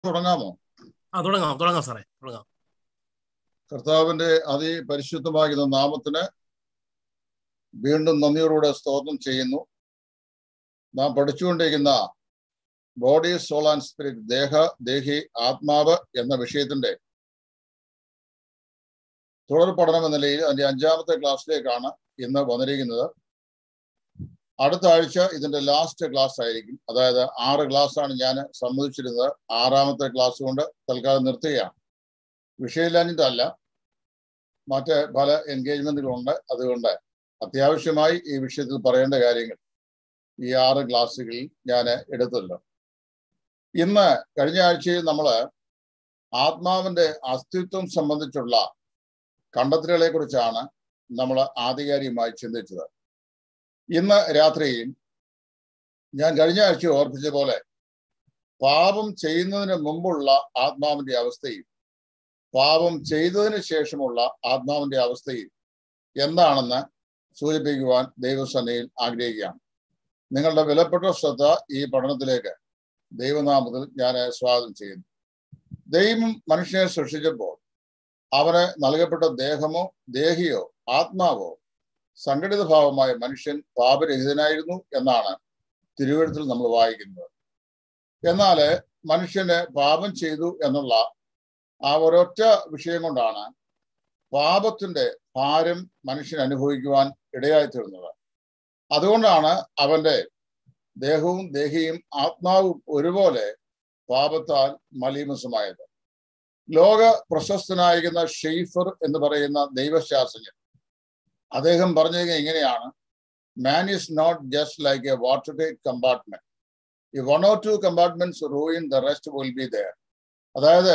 തുടങ്ങാമോ ആ തുടങ്ങാം തുടങ്ങാം സാറേ തുടങ്ങാം കർത്താവിന്റെ അതിപരിശുദ്ധമാകുന്ന നാമത്തിന് വീണ്ടും നന്ദിയോടുകൂടെ സ്തോത്രം ചെയ്യുന്നു നാം പഠിച്ചുകൊണ്ടിരിക്കുന്ന ബോഡി സോൾ ആൻഡ് സ്പിരിറ്റ് ദേഹ ദേഹി ആത്മാവ് എന്ന വിഷയത്തിന്റെ തുടർ പഠനം എന്ന നിലയിൽ അതിന്റെ അഞ്ചാമത്തെ ക്ലാസ്സിലേക്കാണ് ഇന്ന് വന്നിരിക്കുന്നത് അടുത്ത ആഴ്ച ഇതിന്റെ ലാസ്റ്റ് ക്ലാസ് ആയിരിക്കും അതായത് ആറ് ക്ലാസ് ആണ് ഞാൻ സമ്മതിച്ചിരുന്നത് ആറാമത്തെ ക്ലാസ് കൊണ്ട് തൽക്കാലം നിർത്തുകയാണ് വിഷയമില്ലാഞ്ഞിട്ടല്ല മറ്റ് പല എൻഗേജ്മെന്റുകളുണ്ട് അതുകൊണ്ട് അത്യാവശ്യമായി ഈ വിഷയത്തിൽ പറയേണ്ട കാര്യങ്ങൾ ഈ ആറ് ക്ലാസ്സുകളിൽ ഞാൻ എടുത്തല്ലോ ഇന്ന് കഴിഞ്ഞ ആഴ്ചയിൽ നമ്മൾ ആത്മാവിന്റെ അസ്തിത്വം സംബന്ധിച്ചുള്ള കണ്ടെത്തലുകളെ കുറിച്ചാണ് നമ്മൾ ആധികാരികമായി ചിന്തിച്ചത് ഇന്ന് രാത്രിയിൽ ഞാൻ കഴിഞ്ഞ ആഴ്ച ഓർപ്പിച്ച പോലെ പാപം ചെയ്യുന്നതിന് മുമ്പുള്ള ആത്മാവിന്റെ അവസ്ഥയും പാപം ചെയ്തതിന് ശേഷമുള്ള ആത്മാവിന്റെ അവസ്ഥയും എന്താണെന്ന് സൂചിപ്പിക്കുവാൻ ദൈവസന്നയിൽ ആഗ്രഹിക്കുകയാണ് നിങ്ങളുടെ വിലപ്പെട്ട ശ്രദ്ധ ഈ പഠനത്തിലേക്ക് ദൈവനാമത്തിൽ ഞാൻ സ്വാഗതം ചെയ്യുന്നു ദൈവം മനുഷ്യനെ സൃഷ്ടിച്ചപ്പോൾ അവന് നൽകപ്പെട്ട ദേഹമോ ദേഹിയോ ആത്മാവോ സംഘടിത ഭാവമായ മനുഷ്യൻ പാപരഹിതനായിരുന്നു എന്നാണ് തിരുവഴുത്തിൽ നമ്മൾ വായിക്കുന്നത് എന്നാൽ മനുഷ്യന് പാപം ചെയ്തു എന്നുള്ള ആ ഒരൊറ്റ വിഷയം കൊണ്ടാണ് പാപത്തിന്റെ ഭാരം മനുഷ്യൻ അനുഭവിക്കുവാൻ ഇടയായിത്തീർന്നത് അതുകൊണ്ടാണ് അവന്റെ ദേഹവും ദേഹിയും ആത്മാവും ഒരുപോലെ പാപത്താൽ മലീമസമായത് ലോക പ്രശസ്തനായിരിക്കുന്ന ഷെയ്ഫർ എന്ന് പറയുന്ന ദൈവശാസ്ത്രജ്ഞൻ അദ്ദേഹം പറഞ്ഞത് ഇങ്ങനെയാണ് man is not just like a watertight compartment ഈ one or two compartments ruin the rest will be there അതായത്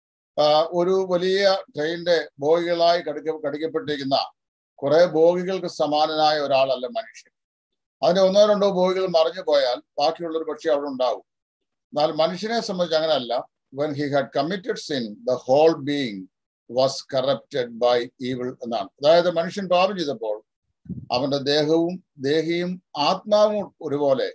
ഒരു വലിയ ട്രെയിനിന്റെ ബോഗികളായി കടിക്ക കടിക്കപ്പെട്ടിരിക്കുന്ന കുറെ ബോഗികൾക്ക് സമാനനായ ഒരാളല്ല മനുഷ്യൻ അതിന്റെ ഒന്നോ രണ്ടോ ബോഗികൾ മറിഞ്ഞു പോയാൽ ബാക്കിയുള്ളൊരു പക്ഷേ അവിടെ ഉണ്ടാവും എന്നാൽ മനുഷ്യനെ സംബന്ധിച്ച് അങ്ങനെയല്ല when he had committed sin the whole being was corrupted by evil എന്നാണ് അതായത് മനുഷ്യൻ പാപം ചെയ്തപ്പോൾ അവന്റെ ദേഹവും ദേഹിയും ആത്മാവും ഒരുപോലെ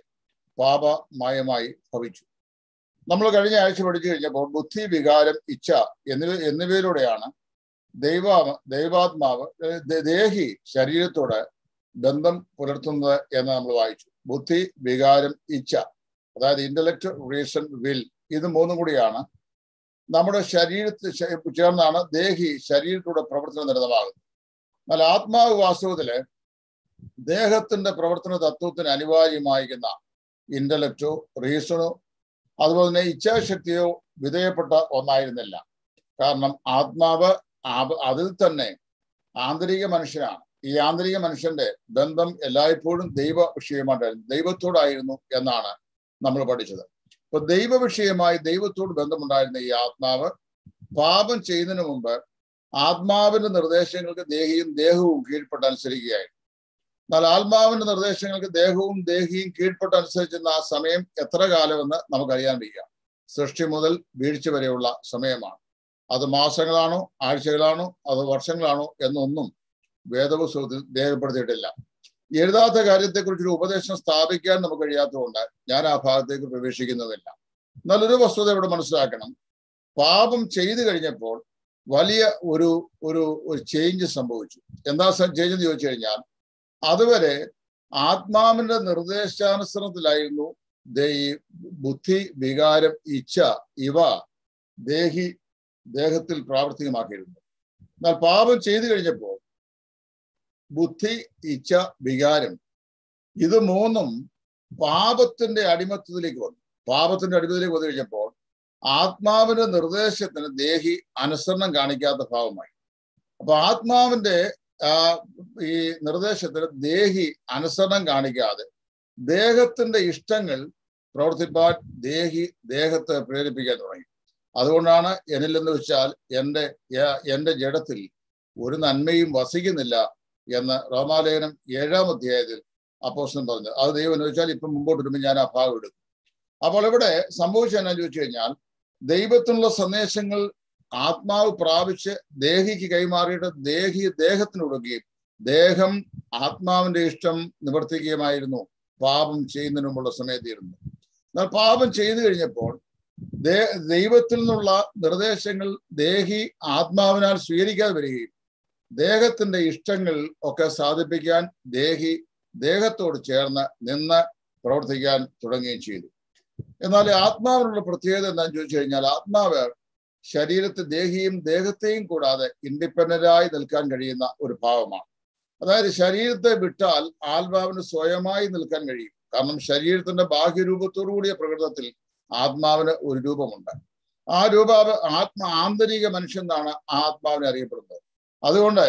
പാപമയമായി ഭവിച്ചു നമ്മൾ കഴിഞ്ഞ ആഴ്ച പഠിച്ചു കഴിഞ്ഞപ്പോൾ ബുദ്ധി വികാരം ഇച്ഛ എന്നിവ എന്നിവയിലൂടെയാണ് ദൈവ ദൈവാത്മാവ് ദേഹി ശരീരത്തോട് ബന്ധം പുലർത്തുന്നത് എന്ന് നമ്മൾ വായിച്ചു ബുദ്ധി വികാരം ഇച്ഛ അതായത് ഇന്റലക്ട് റീസൺ വിൽ ഇത് മൂന്നും കൂടിയാണ് നമ്മുടെ ശരീരത്തിൽ ചേർന്നാണ് ദേഹി ശരീരത്തിലൂടെ പ്രവർത്തനം നിരതമാകുന്നത് എന്നാൽ ആത്മാവ് വാസ്തവത്തില് ദേഹത്തിന്റെ പ്രവർത്തന തത്വത്തിന് അനിവാര്യമായിരിക്കുന്ന ഇന്റലക്റ്റോ റീസണോ അതുപോലെ തന്നെ ഇച്ഛാശക്തിയോ വിധേയപ്പെട്ട ഒന്നായിരുന്നില്ല കാരണം ആത്മാവ് അതിൽ തന്നെ ആന്തരിക മനുഷ്യനാണ് ഈ ആന്തരിക മനുഷ്യന്റെ ബന്ധം എല്ലായ്പ്പോഴും ദൈവ വിഷയമായിട്ടായിരുന്നു ദൈവത്തോടായിരുന്നു എന്നാണ് നമ്മൾ പഠിച്ചത് അപ്പൊ ദൈവ വിഷയമായി ദൈവത്തോട് ബന്ധമുണ്ടായിരുന്ന ഈ ആത്മാവ് പാപം ചെയ്യുന്നതിന് മുമ്പ് ആത്മാവിന്റെ നിർദ്ദേശങ്ങൾക്ക് ദേഹിയും ദേഹവും കീഴ്പ്പെട്ട് അനുസരിക്കുകയായിരുന്നു എന്നാൽ ആത്മാവിന്റെ നിർദ്ദേശങ്ങൾക്ക് ദേഹവും ദേഹിയും കീഴ്പ്പെട്ട് അനുസരിച്ചിരുന്ന ആ സമയം എത്ര കാലമെന്ന് നമുക്കറിയാൻ വയ്യ സൃഷ്ടി മുതൽ വീഴ്ച വരെയുള്ള സമയമാണ് അത് മാസങ്ങളാണോ ആഴ്ചകളാണോ അത് വർഷങ്ങളാണോ എന്നൊന്നും വേദപുസ്തകത്തിൽ രേഖപ്പെടുത്തിയിട്ടില്ല എഴുതാത്ത കാര്യത്തെക്കുറിച്ചൊരു ഉപദേശം സ്ഥാപിക്കാൻ നമുക്ക് കഴിയാത്തതുകൊണ്ട് ഞാൻ ആ ഭാഗത്തേക്ക് പ്രവേശിക്കുന്നതില്ല എന്നാൽ ഒരു വസ്തുത ഇവിടെ മനസ്സിലാക്കണം പാപം ചെയ്തു കഴിഞ്ഞപ്പോൾ വലിയ ഒരു ഒരു ഒരു ചേഞ്ച് സംഭവിച്ചു എന്താ ചേഞ്ച് എന്ന് ചോദിച്ചു കഴിഞ്ഞാൽ അതുവരെ ആത്മാവിന്റെ നിർദ്ദേശാനുസരണത്തിലായിരുന്നു ഈ ബുദ്ധി വികാരം ഇച്ഛ ഇവ ദേഹി ദേഹത്തിൽ പ്രാവർത്തികമാക്കിയിരുന്നു എന്നാൽ പാപം ചെയ്തു കഴിഞ്ഞപ്പോൾ ബുദ്ധി ഇച്ഛ വികാരം ഇത് മൂന്നും പാപത്തിന്റെ അടിമത്തത്തിലേക്ക് വന്നു പാപത്തിന്റെ അടിമത്തിലേക്ക് വന്നു കഴിഞ്ഞപ്പോൾ ആത്മാവിന്റെ നിർദ്ദേശത്തിന് ദേഹി അനുസരണം കാണിക്കാത്ത ഭാവമായി അപ്പൊ ആത്മാവിന്റെ ആ ഈ നിർദ്ദേശത്തിന് ദേഹി അനുസരണം കാണിക്കാതെ ദേഹത്തിന്റെ ഇഷ്ടങ്ങൾ പ്രവർത്തിപ്പാൻ ദേഹി ദേഹത്തെ പ്രേരിപ്പിക്കാൻ തുടങ്ങി അതുകൊണ്ടാണ് എന്നിലെന്ന് വെച്ചാൽ എൻ്റെ എൻ്റെ ജഡത്തിൽ ഒരു നന്മയും വസിക്കുന്നില്ല എന്ന് റോമാലേഖനം ഏഴാം അധ്യായത്തിൽ അപ്പോസ്റ്റൻ പറഞ്ഞു അത് ദൈവം എന്ന് വെച്ചാൽ ഇപ്പം മുമ്പോട്ട് വരുമ്പോൾ ഞാൻ ആ ഭാഗം എടുക്കും അപ്പോൾ ഇവിടെ സംഭവിച്ച എന്നാ ചോദിച്ചു കഴിഞ്ഞാൽ ദൈവത്തിനുള്ള സന്ദേശങ്ങൾ ആത്മാവ് പ്രാപിച്ച് ദേഹിക്ക് കൈമാറിയിട്ട് ദേഹി ദേഹത്തിന് കൊടുക്കുകയും ദേഹം ആത്മാവിന്റെ ഇഷ്ടം നിവർത്തിക്കുകയുമായിരുന്നു പാപം ചെയ്യുന്നതിന് മുമ്പുള്ള സമയത്തിരുന്നു എന്നാൽ പാപം ചെയ്തു കഴിഞ്ഞപ്പോൾ ദൈവത്തിൽ നിന്നുള്ള നിർദ്ദേശങ്ങൾ ദേഹി ആത്മാവിനാൽ സ്വീകരിക്കാതെ വരികയും ദേഹത്തിന്റെ ഇഷ്ടങ്ങൾ ഒക്കെ സാധിപ്പിക്കാൻ ദേഹി ദേഹത്തോട് ചേർന്ന് നിന്ന് പ്രവർത്തിക്കാൻ തുടങ്ങുകയും ചെയ്തു എന്നാൽ ആത്മാവിനുള്ള പ്രത്യേകത എന്താണെന്ന് ചോദിച്ചു കഴിഞ്ഞാൽ ആത്മാവ് ശരീരത്തെ ദേഹിയും ദേഹത്തെയും കൂടാതെ ഇൻഡിപെൻഡന്റായി നിൽക്കാൻ കഴിയുന്ന ഒരു ഭാവമാണ് അതായത് ശരീരത്തെ വിട്ടാൽ ആത്മാവിന് സ്വയമായി നിൽക്കാൻ കഴിയും കാരണം ശരീരത്തിന്റെ ബാഹ്യരൂപത്തോടു കൂടിയ പ്രകൃതത്തിൽ ആത്മാവിന് ഒരു രൂപമുണ്ട് ആ രൂപ ആത്മ ആന്തരിക മനുഷ്യൻ എന്നാണ് ആത്മാവിനെ അറിയപ്പെടുന്നത് അതുകൊണ്ട്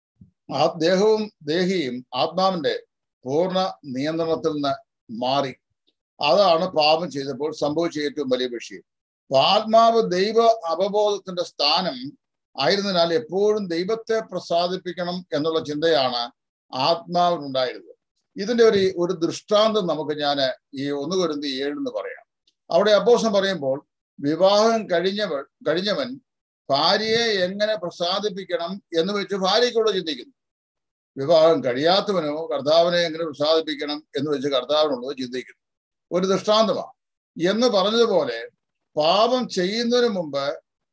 ആ ദേഹവും ദേഹിയും ആത്മാവിന്റെ പൂർണ്ണ നിയന്ത്രണത്തിൽ നിന്ന് മാറി അതാണ് പാപം ചെയ്തപ്പോൾ സംഭവിച്ച ഏറ്റവും വലിയ വിഷയം ആത്മാവ് ദൈവ അവബോധത്തിന്റെ സ്ഥാനം ആയിരുന്നതിനാൽ എപ്പോഴും ദൈവത്തെ പ്രസാദിപ്പിക്കണം എന്നുള്ള ചിന്തയാണ് ആത്മാവിനുണ്ടായിരുന്നത് ഇതിന്റെ ഒരു ഒരു ദൃഷ്ടാന്തം നമുക്ക് ഞാൻ ഈ ഒന്ന് കുരുന്തി ഏഴെന്ന് പറയാം അവിടെ അപ്പോസം പറയുമ്പോൾ വിവാഹം കഴിഞ്ഞവൾ കഴിഞ്ഞവൻ ഭാര്യയെ എങ്ങനെ പ്രസാദിപ്പിക്കണം എന്ന് വെച്ച് ഭാര്യയ്ക്കുള്ള ചിന്തിക്കുന്നു വിവാഹം കഴിയാത്തവനോ കർത്താവിനെ എങ്ങനെ പ്രസാദിപ്പിക്കണം എന്ന് വെച്ച് കർത്താവിനുള്ളത് ചിന്തിക്കുന്നു ഒരു ദൃഷ്ടാന്തമാണ് എന്ന് പറഞ്ഞതുപോലെ പാപം ചെയ്യുന്നതിന് മുമ്പ്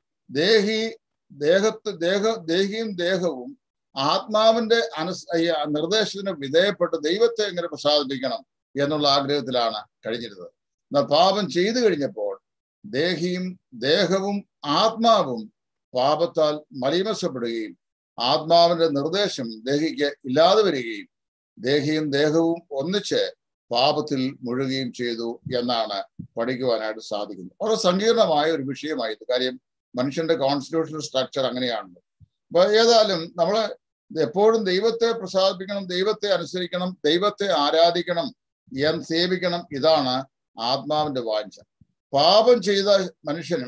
ദേഹി ദേഹത്ത് ദേഹ ദേഹിയും ദേഹവും ആത്മാവിന്റെ അനുസ് നിർദ്ദേശത്തിന് വിധേയപ്പെട്ട് ദൈവത്തെ എങ്ങനെ പ്രസാദിപ്പിക്കണം എന്നുള്ള ആഗ്രഹത്തിലാണ് കഴിഞ്ഞിരുന്നത് എന്നാൽ പാപം ചെയ്തു കഴിഞ്ഞപ്പോൾ ദേഹിയും ദേഹവും ആത്മാവും പാപത്താൽ മലീമസപ്പെടുകയും ആത്മാവിന്റെ നിർദ്ദേശം ദേഹിക്ക് ഇല്ലാതെ വരികയും ദേഹിയും ദേഹവും ഒന്നിച്ച് പാപത്തിൽ മുഴുകുകയും ചെയ്തു എന്നാണ് പഠിക്കുവാനായിട്ട് സാധിക്കുന്നത് വളരെ സങ്കീർണമായ ഒരു വിഷയമായത് കാര്യം മനുഷ്യന്റെ കോൺസ്റ്റിറ്റ്യൂഷണൽ സ്ട്രക്ചർ അങ്ങനെയാണ് അപ്പൊ ഏതായാലും നമ്മൾ എപ്പോഴും ദൈവത്തെ പ്രസാദിപ്പിക്കണം ദൈവത്തെ അനുസരിക്കണം ദൈവത്തെ ആരാധിക്കണം എന്ന് സേവിക്കണം ഇതാണ് ആത്മാവിന്റെ വാഞ്ച പാപം ചെയ്ത മനുഷ്യനും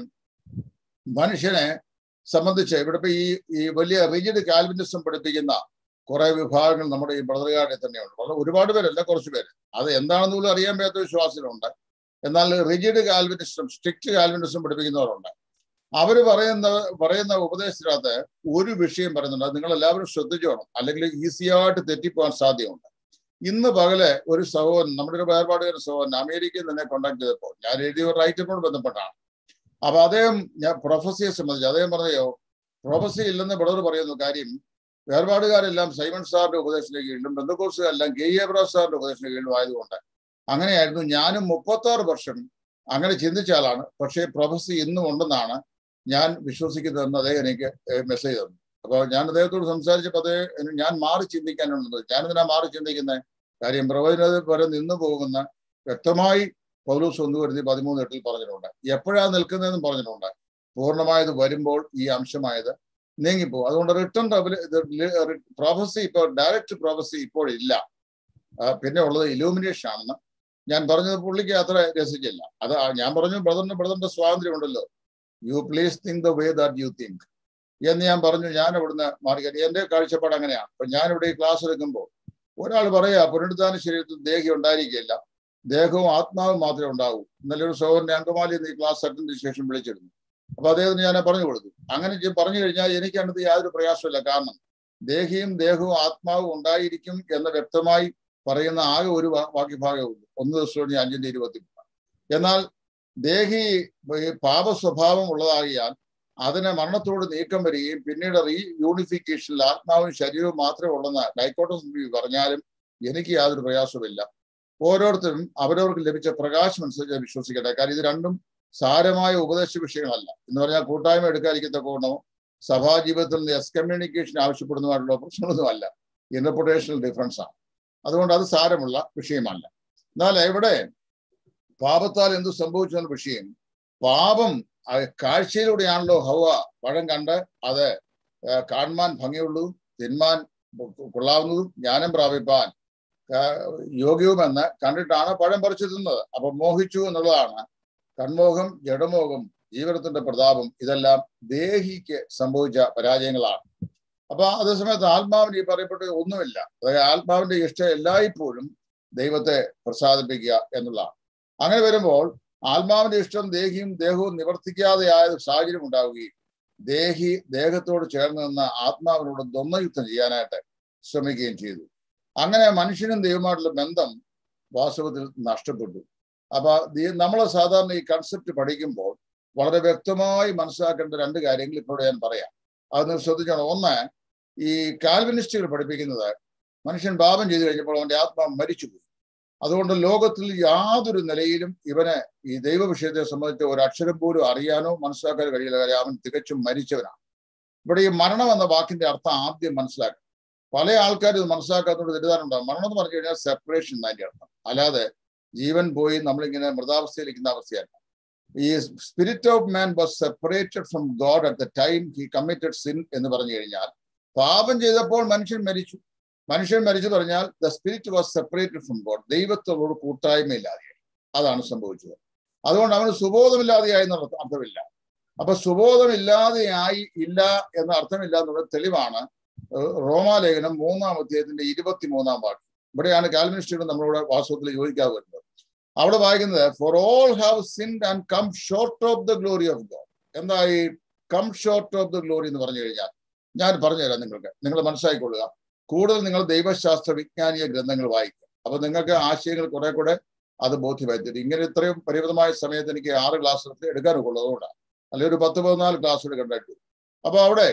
മനുഷ്യനെ സംബന്ധിച്ച് ഇവിടെ ഇപ്പൊ ഈ ഈ വലിയ റിജിഡ് കാൽവിനിസം പഠിപ്പിക്കുന്ന കുറെ വിഭാഗങ്ങൾ നമ്മുടെ ഈ ബ്രദർഗാർഡിൽ തന്നെയുണ്ട് വളരെ ഒരുപാട് പേരല്ല കുറച്ച് പേര് അത് എന്താണെന്ന് പോലും അറിയാൻ പറ്റാത്ത വിശ്വാസത്തിലുണ്ട് എന്നാൽ റിജിഡ് കാൽവിനിസം സ്ട്രിക്റ്റ് കാൽവിനിസം പഠിപ്പിക്കുന്നവരുണ്ട് അവർ പറയുന്ന പറയുന്ന ഉപദേശത്തിനകത്ത് ഒരു വിഷയം പറയുന്നുണ്ട് അത് നിങ്ങൾ എല്ലാവരും ശ്രദ്ധിച്ചു വേണം അല്ലെങ്കിൽ ഈസിയായിട്ട് തെറ്റിപ്പോകാൻ സാധ്യതയുണ്ട് ഇന്ന് പകലെ ഒരു സഹോദരൻ നമ്മുടെ ഒരു വേർപാടുകാരൻ സഹോദരൻ അമേരിക്കയിൽ തന്നെ കോണ്ടാക്ട് ചെയ്തപ്പോൾ ഞാൻ എഴുതിയ ഒരു റൈറ്ററിനോട് ബന്ധപ്പെട്ടാണ് അപ്പൊ അദ്ദേഹം ഞാൻ പ്രൊഫസിയെ സംബന്ധിച്ച് അദ്ദേഹം പറഞ്ഞയോ പ്രൊഫസി ഇല്ലെന്ന് ബ്രദർ പറയുന്നു കാര്യം വേർപാടുകാരെല്ലാം സൈമൺ സാറിന്റെ ഉപദേശത്തിന് കീഴിലും ബന്ധുക്കോഴ്സുകാരെല്ലാം കെ എബ്രാസ് സാറിന്റെ ഉപദേശത്തിന് കീഴിലും ആയതുകൊണ്ട് അങ്ങനെയായിരുന്നു ഞാനും മുപ്പത്തി ആറ് വർഷം അങ്ങനെ ചിന്തിച്ച ആളാണ് പക്ഷേ പ്രൊഫസി ഇന്നും ഉണ്ടെന്നാണ് ഞാൻ വിശ്വസിക്കുന്നതെന്ന് അദ്ദേഹം എനിക്ക് മെസ്സേജ് തന്നു അപ്പോൾ ഞാൻ അദ്ദേഹത്തോട് സംസാരിച്ചപ്പോൾ അദ്ദേഹം ഞാൻ മാറി ചിന്തിക്കാനുള്ളത് ഞാനിതിനാ മാറി ചിന്തിക്കുന്നത് കാര്യം പ്രവചനത വരെ നിന്നു പോകുന്ന വ്യക്തമായി പൗലൂസ് ഒന്ന് വരുത്തി പതിമൂന്ന് എട്ടിൽ പറഞ്ഞിട്ടുണ്ട് എപ്പോഴാണ് നിൽക്കുന്നതെന്നും പറഞ്ഞിട്ടുണ്ട് പൂർണ്ണമായത് വരുമ്പോൾ ഈ അംശമായത് നീങ്ങിപ്പോകും അതുകൊണ്ട് റിട്ടേൺ പ്രോഫസി ഇപ്പോൾ ഡയറക്റ്റ് പ്രോഫസി ഇപ്പോൾ ഇല്ല പിന്നെ ഉള്ളത് ഇലൂമിനേഷൻ ആണെന്ന് ഞാൻ പറഞ്ഞത് പുള്ളിക്ക് അത്ര രസിച്ചില്ല അത് ഞാൻ പറഞ്ഞു ബ്രദറിന് ബ്രദറിന്റെ സ്വാതന്ത്ര്യം ഉണ്ടല്ലോ you please think the way that you think എന്ന് ഞാൻ പറഞ്ഞു ഞാൻ ഇവിടുന്ന് മാറി എന്റെ കാഴ്ചപ്പാട് അങ്ങനെയാണ് അപ്പൊ ഞാൻ ഇവിടെ ഈ ക്ലാസ് എടുക്കുമ്പോൾ ഒരാൾ പറയാ പുനരുദ്ധാന ശരീരത്തിൽ ദേഹി ഉണ്ടായിരിക്കില്ല ദേഹവും ആത്മാവും മാത്രമേ ഉണ്ടാവൂ ഇന്നലെ ഒരു സഹോദരനെ അങ്കമാലി ഈ ക്ലാസ് അറ്റൻഡിന് ശേഷം വിളിച്ചിരുന്നു അപ്പൊ അദ്ദേഹത്തിന് ഞാൻ പറഞ്ഞു കൊടുത്തു അങ്ങനെ പറഞ്ഞു കഴിഞ്ഞാൽ എനിക്ക് അതിനകത്ത് യാതൊരു പ്രയാസമില്ല കാരണം ദേഹിയും ദേഹവും ആത്മാവും ഉണ്ടായിരിക്കും എന്ന് വ്യക്തമായി പറയുന്ന ആകെ ഒരു വാക്യഭാഗമേ ഉള്ളൂ ഒന്ന് ദിവസം അഞ്ചിന്റെ ഇരുപത്തി എന്നാൽ ദേഹി പാപ സ്വഭാവം ഉള്ളതാകിയാൽ അതിനെ മരണത്തോട് നീക്കം വരികയും പിന്നീട് റീ യൂണിഫിക്കേഷനിൽ ആത്മാവും ശരീരവും മാത്രമേ ഉള്ളെന്ന് ഡൈക്കോട്ടോസ് പറഞ്ഞാലും എനിക്ക് യാതൊരു പ്രയാസവുമില്ല ഓരോരുത്തരും അവരവർക്ക് ലഭിച്ച പ്രകാശം അനുസരിച്ച് വിശ്വസിക്കട്ടെ കാര്യം ഇത് രണ്ടും സാരമായ ഉപദേശ വിഷയങ്ങളല്ല എന്ന് പറഞ്ഞാൽ കൂട്ടായ്മ എടുക്കാതിരിക്കത്തക്ക ഗുണമോ സഭാജീവിതത്തിൽ നിന്ന് എക്സ്കമ്മ്യൂണിക്കേഷൻ ആവശ്യപ്പെടുന്നതുമായിട്ടുള്ള പ്രശ്നമൊന്നുമല്ല ഇന്റർപ്രിട്ടേഷണൽ ഡിഫറൻസ് ആണ് അതുകൊണ്ട് അത് സാരമുള്ള വിഷയമല്ല എന്നാൽ ഇവിടെ പാപത്താൽ എന്ത് സംഭവിച്ചു എന്ന വിഷയം പാപം കാഴ്ചയിലൂടെയാണല്ലോ ഹവ പഴം കണ്ട് അത് കാണുവാൻ ഭംഗിയുള്ളതും തിന്മാൻ കൊള്ളാവുന്നതും ജ്ഞാനം പ്രാപിപ്പാൻ യോഗ്യവുമെന്ന് കണ്ടിട്ടാണ് പഴം പറിച്ചു തിന്നത് അപ്പൊ മോഹിച്ചു എന്നുള്ളതാണ് കൺമോഹം ജഡമോഹം ജീവിതത്തിന്റെ പ്രതാപം ഇതെല്ലാം ദേഹിക്ക് സംഭവിച്ച പരാജയങ്ങളാണ് അപ്പൊ അതേസമയത്ത് ആത്മാവിന് ഈ പറയപ്പെട്ട ഒന്നുമില്ല അതായത് ആത്മാവിന്റെ ഇഷ്ടം എല്ലായ്പ്പോഴും ദൈവത്തെ പ്രസാദിപ്പിക്കുക എന്നുള്ളതാണ് അങ്ങനെ വരുമ്പോൾ ആത്മാവിന്റെ ഇഷ്ടം ദേഹിയും ദേഹവും നിവർത്തിക്കാതെയായ സാഹചര്യം ഉണ്ടാവുകയും ദേഹി ദേഹത്തോട് ചേർന്ന് നിന്ന് ആത്മാവിനോട് ദ്വന്ദ്വയുദ്ധം ചെയ്യാനായിട്ട് ശ്രമിക്കുകയും ചെയ്തു അങ്ങനെ മനുഷ്യനും ദൈവമായിട്ടുള്ള ബന്ധം വാസ്തവത്തിൽ നഷ്ടപ്പെട്ടു അപ്പൊ നമ്മൾ സാധാരണ ഈ കൺസെപ്റ്റ് പഠിക്കുമ്പോൾ വളരെ വ്യക്തമായി മനസ്സിലാക്കേണ്ട രണ്ട് കാര്യങ്ങൾ ഇപ്പോൾ ഞാൻ പറയാം അത് നിങ്ങൾ ശ്രദ്ധിച്ചോണം ഒന്ന് ഈ കാൽവിനിസ്റ്റുകൾ പഠിപ്പിക്കുന്നത് മനുഷ്യൻ പാപം ചെയ്തു കഴിഞ്ഞപ്പോൾ അവന്റെ ആത്മാവ് മരിച്ചുപോയി അതുകൊണ്ട് ലോകത്തിൽ യാതൊരു നിലയിലും ഇവന് ഈ ദൈവ വിഷയത്തെ സംബന്ധിച്ച് ഒരു അക്ഷരം പോലും അറിയാനോ മനസ്സിലാക്കാനോ കഴിയില്ല കാര്യം അവൻ തികച്ചും മരിച്ചവനാണ് ഇവിടെ ഈ മരണം എന്ന വാക്കിന്റെ അർത്ഥം ആദ്യം മനസ്സിലാക്കണം പല ആൾക്കാരും ഇത് മനസ്സിലാക്കാത്തതുകൊണ്ട് തെറ്റിദ്ധാരണുണ്ടാകും മരണം എന്ന് പറഞ്ഞു കഴിഞ്ഞാൽ സെപ്പറേഷൻ എന്നതിന്റെ അർത്ഥം അല്ലാതെ ജീവൻ പോയി നമ്മളിങ്ങനെ മൃതാവസ്ഥയിലിരിക്കുന്ന അവസ്ഥയല്ല ഈ spirit of man was separated from God at the time he committed sin എന്ന് പറഞ്ഞു കഴിഞ്ഞാൽ പാപം ചെയ്തപ്പോൾ മനുഷ്യൻ മരിച്ചു മനുഷ്യൻ മരിച്ചു പറഞ്ഞാൽ the spirit was separated from God ദൈവത്തോട് കൂട്ടായ്മയില്ലാതെയായി അതാണ് സംഭവിച്ചത് അതുകൊണ്ട് അവന് സുബോധമില്ലാതെയായി എന്നുള്ള അർത്ഥമില്ല അപ്പൊ സുബോധമില്ലാതെയായി ഇല്ല എന്ന അർത്ഥമില്ല എന്നുള്ള തെളിവാണ് റോമാലേഖനം മൂന്നാം അധ്യായത്തിന്റെ ഇരുപത്തി മൂന്നാം വാക്യം ഇവിടെയാണ് കാൽവിനിസ്റ്റുകൾ നമ്മളോട് വാസ്തവത്തിൽ യോജിക്കാതെ വരുന്നത് അവിടെ വായിക്കുന്നത് for all have sinned and come short of the glory of God എന്താ ഈ come short of the glory എന്ന് പറഞ്ഞു കഴിഞ്ഞാൽ ഞാൻ പറഞ്ഞുതരാം നിങ്ങൾക്ക് നിങ്ങൾ മനസ്സിലാക്കിക്കൊള്ളുക കൂടുതൽ നിങ്ങൾ ദൈവശാസ്ത്ര വിജ്ഞാനീയ ഗ്രന്ഥങ്ങൾ വായിക്കുക അപ്പൊ നിങ്ങൾക്ക് ആശയങ്ങൾ കുറെ കൂടെ അത് ബോധ്യമായി തരും ഇങ്ങനെ ഇത്രയും പരിമിതമായ സമയത്ത് എനിക്ക് ആറ് ക്ലാസ് എടുക്കാനൊക്കെ ഉള്ളതുകൊണ്ടാണ് അല്ലെങ്കിൽ ഒരു പത്ത് പതിനാല് ക്ലാസ് എടുക്കേണ്ടതായിട്ട് അപ്പൊ അവിടെ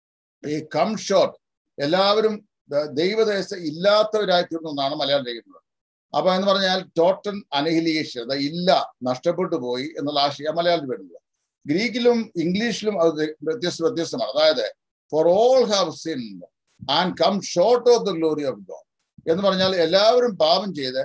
ഈ കം ഷോർട്ട് എല്ലാവരും ദൈവദേശ ഇല്ലാത്തവരായി തീർന്നു എന്നാണ് മലയാളം ചെയ്യുന്നത് അപ്പൊ എന്ന് പറഞ്ഞാൽ ടോട്ടൽ അനഹിലിയേഷൻ അതായത് ഇല്ല നഷ്ടപ്പെട്ടു പോയി എന്നുള്ള ആശയം മലയാളത്തിൽ വരുന്നത് ഗ്രീക്കിലും ഇംഗ്ലീഷിലും അത് വ്യത്യസ്ത വ്യത്യസ്തമാണ് അതായത് for all have sin and come short of the glory of God എന്ന് പറഞ്ഞാൽ എല്ലാവരും പാപം ചെയ്ത്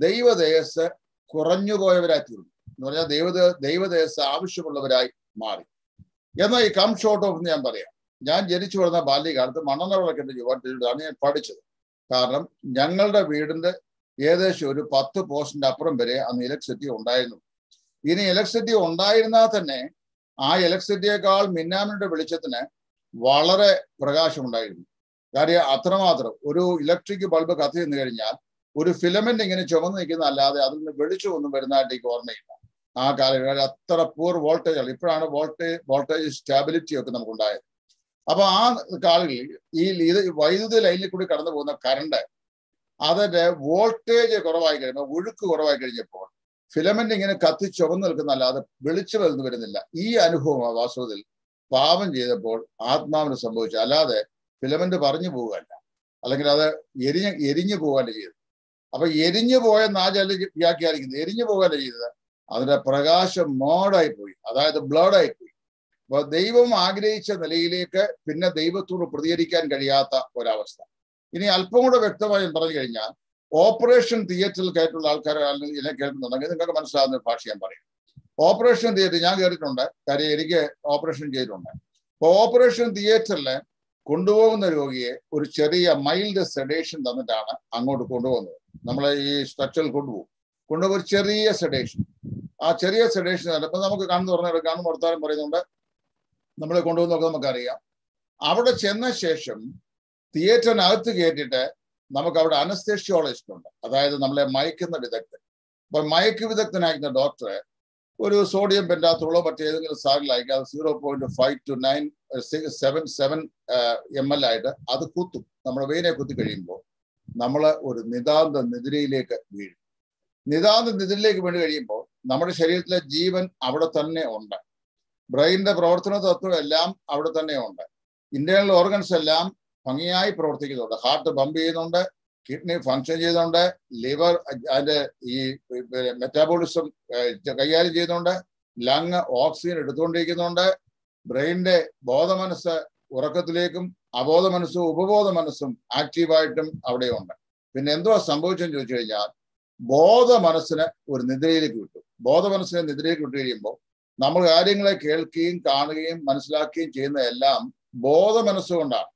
ദൈവദേശ കുറഞ്ഞു പോയവരായി തീർന്നു എന്ന് പറഞ്ഞാൽ ദൈവ ദൈവദേശ ആവശ്യമുള്ളവരായി മാറി എന്നാൽ ഈ കം ഷോർട്ട് ഓഫ് എന്ന് ഞാൻ പറയാം ഞാൻ ജനിച്ചു വളർന്ന ബാല്യകാലത്ത് മണ്ണെണ്ണ വിളക്കിന്റെ യുവാട്ടിലാണ് ഞാൻ പഠിച്ചത് കാരണം ഞങ്ങളുടെ വീടിന്റെ ഏകദേശം ഒരു പത്ത് പോസ്റ്റിന്റെ അപ്പുറം വരെ അന്ന് ഇലക്ട്രിസിറ്റി ഉണ്ടായിരുന്നു ഇനി ഇലക്ട്രിസിറ്റി ഉണ്ടായിരുന്നാൽ തന്നെ ആ ഇലക്ട്രിസിറ്റിയേക്കാൾ മിന്നാമിന്റെ വെളിച്ചത്തിന് വളരെ പ്രകാശമുണ്ടായിരുന്നു കാര്യം അത്രമാത്രം ഒരു ഇലക്ട്രിക് ബൾബ് കത്തി നിന്ന് കഴിഞ്ഞാൽ ഒരു ഫിലമെന്റ് ഇങ്ങനെ ചുമന്ന് നിൽക്കുന്ന അല്ലാതെ അതിൽ നിന്ന് വെളിച്ചമൊന്നും വരുന്നതായിട്ട് എനിക്ക് ഓർമ്മയില്ല ആ കാലഘട്ടത്തിൽ അത്ര പൂർ വോൾട്ടേജ് ആണ് ഇപ്പോഴാണ് വോൾട്ടേജ് വോൾട്ടേജ് സ്റ്റാബിലിറ്റി ഒക്കെ നമുക്ക് ഉണ്ടായത് അപ്പൊ ആ കാലങ്ങളിൽ ഈ ഇത് വൈദ്യുതി ലൈനിൽ കൂടി കടന്നു പോകുന്ന കറണ്ട് അതിന്റെ വോൾട്ടേജ് കുറവായി കഴിയുമ്പോൾ ഒഴുക്ക് കുറവായി കഴിഞ്ഞപ്പോൾ ഫിലമെന്റ് ഇങ്ങനെ കത്തി ചുവന്ന് നിൽക്കുന്നല്ലാതെ വെളിച്ചം വരുന്നു വരുന്നില്ല ഈ അനുഭവം വാസ്തവത്തിൽ പാപം ചെയ്തപ്പോൾ ആത്മാവിന് സംഭവിച്ചു അല്ലാതെ ഫിലമെന്റ് പറഞ്ഞു പോവുകയല്ല അല്ലെങ്കിൽ അത് എരിഞ്ഞ് എരിഞ്ഞു പോവുകയല്ല ചെയ്തത് അപ്പൊ എരിഞ്ഞു പോയെന്ന് ആ ചില വ്യാഖ്യാനിക്കുന്നത് എരിഞ്ഞു പോവുകയല്ല ചെയ്തത് അതിന്റെ പ്രകാശം മോഡായി പോയി അതായത് ബ്ലഡായി പോയി അപ്പൊ ദൈവം ആഗ്രഹിച്ച നിലയിലേക്ക് പിന്നെ ദൈവത്തോട് പ്രതികരിക്കാൻ കഴിയാത്ത ഒരവസ്ഥ ഇനി അല്പം കൂടെ വ്യക്തമായി പറഞ്ഞു കഴിഞ്ഞാൽ ഓപ്പറേഷൻ തിയേറ്ററിൽ കയറ്റുള്ള ആൾക്കാർ ഇതിനെ കേൾക്കുന്നുണ്ടെങ്കിൽ നിങ്ങൾക്ക് മനസ്സിലാകുന്ന ഭാഷ ഞാൻ പറയും ഓപ്പറേഷൻ തിയേറ്റർ ഞാൻ കേട്ടിട്ടുണ്ട് കാര്യം എനിക്ക് ഓപ്പറേഷൻ ചെയ്തിട്ടുണ്ട് അപ്പൊ ഓപ്പറേഷൻ തിയേറ്ററിൽ കൊണ്ടുപോകുന്ന രോഗിയെ ഒരു ചെറിയ മൈൽഡ് സെഡേഷൻ തന്നിട്ടാണ് അങ്ങോട്ട് കൊണ്ടുപോകുന്നത് നമ്മളെ ഈ സ്ട്രക്ചറിൽ കൊണ്ടുപോകും കൊണ്ടുപോകും ഒരു ചെറിയ സെഡേഷൻ ആ ചെറിയ സെഡേഷൻ ഇപ്പൊ നമുക്ക് കണ്ണു തുറന്നു കണ്ണു വർത്താനം പറയുന്നുണ്ട് നമ്മളെ കൊണ്ടുപോകുന്നൊക്കെ നമുക്കറിയാം അവിടെ ചെന്ന ശേഷം തിയേറ്ററിനകത്ത് കയറ്റിയിട്ട് നമുക്ക് അവിടെ അനസ്തേഷ്യോളജിസ്റ്റ് ഉണ്ട് അതായത് നമ്മളെ മയക്കുന്ന വിദഗ്ധൻ അപ്പൊ മയക്ക് വിദഗ്ധനായിരിക്കുന്ന ഡോക്ടറെ ഒരു സോഡിയം പെൻറ്റാത്തോളോ മറ്റേതെങ്കിലും സാറിലായിരിക്കും അത് zero point five two nine seven seven M L ആയിട്ട് അത് കുത്തും നമ്മുടെ വെയിനെ കുത്തി കഴിയുമ്പോൾ നമ്മൾ ഒരു നിതാന്ത നിദ്രയിലേക്ക് വീഴും നിതാന്ത നിദ്രയിലേക്ക് വീണ് കഴിയുമ്പോൾ നമ്മുടെ ശരീരത്തിലെ ജീവൻ അവിടെ തന്നെ ഉണ്ട് ബ്രെയിനിന്റെ പ്രവർത്തന തത്വം എല്ലാം അവിടെ തന്നെ ഉണ്ട് ഇന്റേണൽ ഓർഗൻസ് എല്ലാം ഭംഗിയായി പ്രവർത്തിക്കുന്നുണ്ട് ഹാർട്ട് പമ്പ് ചെയ്യുന്നുണ്ട് കിഡ്നി ഫങ്ഷൻ ചെയ്യുന്നുണ്ട് ലിവർ അതിന്റെ ഈ മെറ്റാബോളിസം കൈകാര്യം ചെയ്യുന്നുണ്ട് ലങ് ഓക്സിജൻ എടുത്തുകൊണ്ടിരിക്കുന്നുണ്ട് ബ്രെയിനിന്റെ ബോധമനസ്സ് ഉറക്കത്തിലേക്കും അബോധ മനസ്സും ഉപബോധ മനസ്സും ആക്റ്റീവായിട്ടും അവിടെയുണ്ട് പിന്നെ എന്തുവാ സംഭവിച്ചെന്ന് ചോദിച്ചു കഴിഞ്ഞാൽ ബോധ മനസ്സിന് ഒരു നിദ്രയിലേക്ക് വിട്ടു ബോധ മനസ്സിനെ നിദ്രയിലേക്ക് വിട്ടു കഴിയുമ്പോൾ നമ്മൾ കാര്യങ്ങളെ കേൾക്കുകയും കാണുകയും മനസ്സിലാക്കുകയും ചെയ്യുന്നതെല്ലാം ബോധ മനസ്സുകൊണ്ടാണ്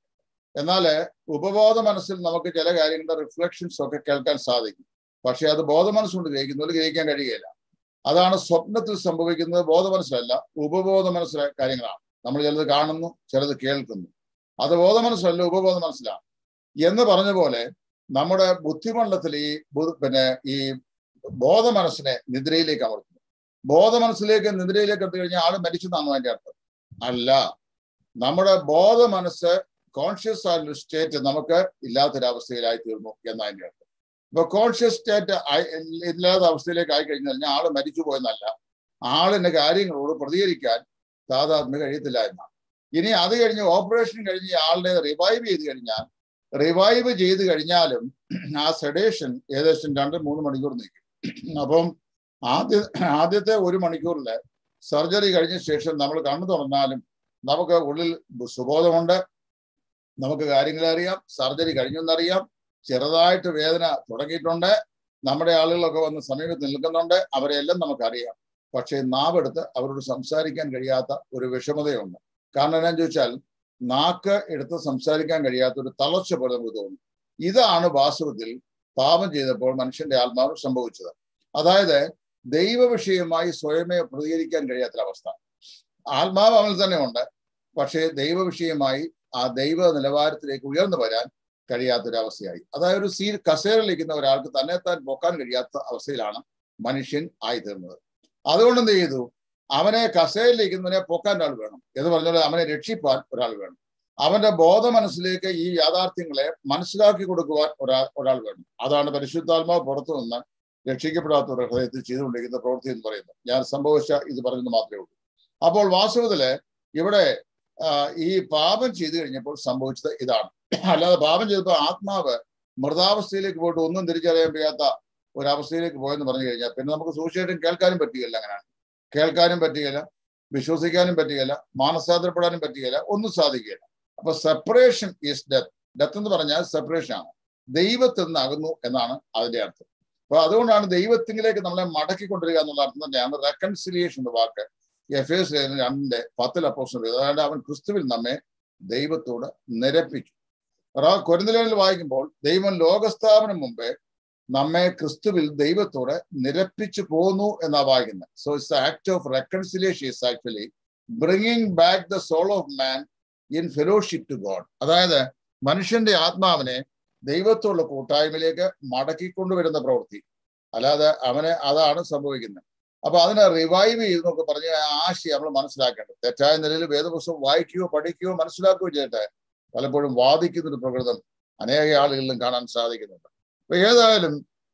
എന്നാൽ ഉപബോധ മനസ്സിൽ നമുക്ക് ചില കാര്യങ്ങളുടെ റിഫ്ലക്ഷൻസ് ഒക്കെ കേൾക്കാൻ സാധിക്കും പക്ഷെ അത് ബോധ മനസ്സുകൊണ്ട് ഗ്രഹിക്കുന്നവർ ഗ്രഹിക്കാൻ കഴിയുകയില്ല അതാണ് സ്വപ്നത്തിൽ സംഭവിക്കുന്നത് ബോധ മനസ്സിലല്ല ഉപബോധ മനസ്സിലെ കാര്യങ്ങളാണ് നമ്മൾ ചിലത് കാണുന്നു ചിലത് കേൾക്കുന്നു അത് ബോധ മനസ്സിലല്ല ഉപബോധ മനസ്സിലാണ് എന്ന് പറഞ്ഞ പോലെ നമ്മുടെ ബുദ്ധിമണ്ഡലത്തിൽ ഈ പിന്നെ ഈ ബോധ മനസ്സിനെ നിദ്രയിലേക്ക് അമർത്തുന്നു ബോധ മനസ്സിലേക്ക് നിദ്രയിലേക്ക് എത്തി കഴിഞ്ഞാൽ ആള് മരിച്ചെന്നാണോ അതിന്റെ അർത്ഥം അല്ല നമ്മുടെ ബോധ മനസ്സ് കോൺഷ്യസ് ആയിട്ടുള്ള സ്റ്റേറ്റ് നമുക്ക് ഇല്ലാത്തൊരവസ്ഥയിലായി തീർന്നു എന്നതിന്റെ അർത്ഥം ഇപ്പൊ കോൺഷ്യസ് സ്റ്റേറ്റ് ഇല്ലാത്ത അവസ്ഥയിലേക്ക് ആയി കഴിഞ്ഞു കഴിഞ്ഞാൽ ആള് മരിച്ചു പോയെന്നല്ല ആളിന്റെ കാര്യങ്ങളോട് പ്രതികരിക്കാൻ താതാത്മ്യ കഴിയത്തില്ല എന്നാണ് ഇനി അത് കഴിഞ്ഞ് ഓപ്പറേഷൻ കഴിഞ്ഞ് ഈ ആളിനെ റിവൈവ് ചെയ്ത് കഴിഞ്ഞാൽ റിവൈവ് ചെയ്ത് കഴിഞ്ഞാലും ആ സെഡേഷൻ ഏകദേശം രണ്ട് മൂന്ന് മണിക്കൂർ നിൽക്കും അപ്പം ആദ്യ ആദ്യത്തെ ഒരു മണിക്കൂറിൽ സർജറി കഴിഞ്ഞ ശേഷം നമ്മൾ കണ്ണു തുറന്നാലും നമുക്ക് ഉള്ളിൽ സുബോധമുണ്ട് നമുക്ക് കാര്യങ്ങളെ അറിയാം സർജറി കഴിഞ്ഞെന്നറിയാം ചെറുതായിട്ട് വേദന തുടങ്ങിയിട്ടുണ്ട് നമ്മുടെ ആളുകളൊക്കെ വന്ന് സമീപത്ത് നിൽക്കുന്നുണ്ട് അവരെല്ലാം നമുക്കറിയാം പക്ഷേ നാവെടുത്ത് അവരോട് സംസാരിക്കാൻ കഴിയാത്ത ഒരു വിഷമതയുണ്ട് കാരണം എന്നാന്ന് ചോദിച്ചാൽ നാക്ക് എടുത്ത് സംസാരിക്കാൻ കഴിയാത്ത ഒരു തളർച്ച പോലെ നമുക്ക് തോന്നും ഇതാണ് വാസ്തവത്തിൽ പാപം ചെയ്തപ്പോൾ മനുഷ്യന്റെ ആത്മാവ് സംഭവിച്ചത് അതായത് ദൈവ വിഷയമായി സ്വയമേ പ്രതികരിക്കാൻ കഴിയാത്തൊരവസ്ഥ ആത്മാവ് അവനിൽ തന്നെ ഉണ്ട് പക്ഷേ ദൈവ വിഷയമായി ആ ദൈവ നിലവാരത്തിലേക്ക് ഉയർന്നു വരാൻ കഴിയാത്തൊരവസ്ഥയായി അതായത് ഒരു സീ കസേരയിലിരിക്കുന്ന ഒരാൾക്ക് തന്നെ താൻ പൊക്കാൻ കഴിയാത്ത അവസ്ഥയിലാണ് മനുഷ്യൻ ആയിത്തീർന്നത് അതുകൊണ്ട് എന്ത് ചെയ്തു അവനെ കസേരയിലിരിക്കുന്നതിനെ പൊക്കാൻ ഒരാൾ വേണം എന്ന് പറഞ്ഞാൽ അവനെ രക്ഷിപ്പാൻ ഒരാൾ വേണം അവന്റെ ബോധ മനസ്സിലേക്ക് ഈ യാഥാർത്ഥ്യങ്ങളെ മനസ്സിലാക്കി കൊടുക്കുവാൻ ഒരാൾ ഒരാൾ വേണം അതാണ് പരിശുദ്ധാത്മാവ് പുറത്തു നിന്ന് രക്ഷിക്കപ്പെടാത്ത ഒരു ഹൃദയത്തിൽ ചെയ്തുകൊണ്ടിരിക്കുന്ന പ്രവൃത്തി എന്ന് പറയുന്നത് ഞാൻ സംഭവിച്ച ഇത് പറഞ്ഞത് മാത്രമേ ഉള്ളൂ അപ്പോൾ വാസ്തവത്തില് ഇവിടെ ഈ പാപം ചെയ്തു കഴിഞ്ഞപ്പോൾ സംഭവിച്ചത് ഇതാണ് അല്ലാതെ പാപം ചെയ്തപ്പോൾ ആത്മാവ് മൃതാവസ്ഥയിലേക്ക് പോയിട്ട് ഒന്നും തിരിച്ചറിയാൻ വയ്യാത്ത ഒരവസ്ഥയിലേക്ക് പോയെന്ന് പറഞ്ഞു കഴിഞ്ഞാൽ പിന്നെ നമുക്ക് സൂക്ഷിച്ചായിട്ടും കേൾക്കാനും പറ്റുകയില്ല അങ്ങനെയാണ് കേൾക്കാനും പറ്റുകയില്ല വിശ്വസിക്കാനും പറ്റുകയില്ല മാനസാന്തരപ്പെടാനും പറ്റുകയില്ല ഒന്നും സാധിക്കുകയില്ല അപ്പൊ സെപ്പറേഷൻ ഈസ് ഡെത്ത് ഡെത്ത് എന്ന് പറഞ്ഞാൽ സെപ്പറേഷൻ ആണ് ദൈവത്തിൽ നിന്ന് അകന്നു എന്നാണ് അതിന്റെ അർത്ഥം അപ്പൊ അതുകൊണ്ടാണ് ദൈവത്തിലേക്ക് നമ്മളെ മടക്കിക്കൊണ്ടിരിക്കുക എന്നുള്ള അർത്ഥം തന്നെയാണ് റെക്കൺസിലിയേഷൻ എന്ന വാക്ക് എഫ് എസ് രണ്ടിന്റെ പത്തിൽ അപ്പോസ്റ്റൽ അതായത് അവൻ ക്രിസ്തുവിൽ നമ്മെ ദൈവത്തോട് നിരപ്പിച്ചു കൊരിന്തലിൽ വായിക്കുമ്പോൾ ദൈവം ലോകസ്ഥാപനം മുമ്പേ നമ്മെ ക്രിസ്തുവിൽ ദൈവത്തോട് നിരപ്പിച്ചു പോന്നു എന്നാ വായിക്കുന്നത് so it's act of reconciliation is actually bringing back the soul of man in fellowship to God അതായത് മനുഷ്യന്റെ ആത്മാവിനെ ദൈവത്തോടുള്ള കൂട്ടായ്മയിലേക്ക് മടക്കിക്കൊണ്ടുവരുന്ന പ്രവൃത്തി അല്ലാതെ അവനെ അതാണ് സംഭവിക്കുന്നത് അപ്പൊ അതിനെ റിവൈവ് ചെയ്തെന്നൊക്കെ പറഞ്ഞ ആശയം നമ്മൾ മനസ്സിലാക്കേണ്ടത് തെറ്റായ നിലയിൽ വേദപുസ്തകം വായിക്കുകയോ പഠിക്കുകയോ മനസ്സിലാക്കുകയോ ചെയ്തിട്ട് പലപ്പോഴും വാദിക്കുന്ന ഒരു പ്രകൃതം അനേക ആളുകളിലും കാണാൻ സാധിക്കുന്നുണ്ട് അപ്പൊ ഏതായാലും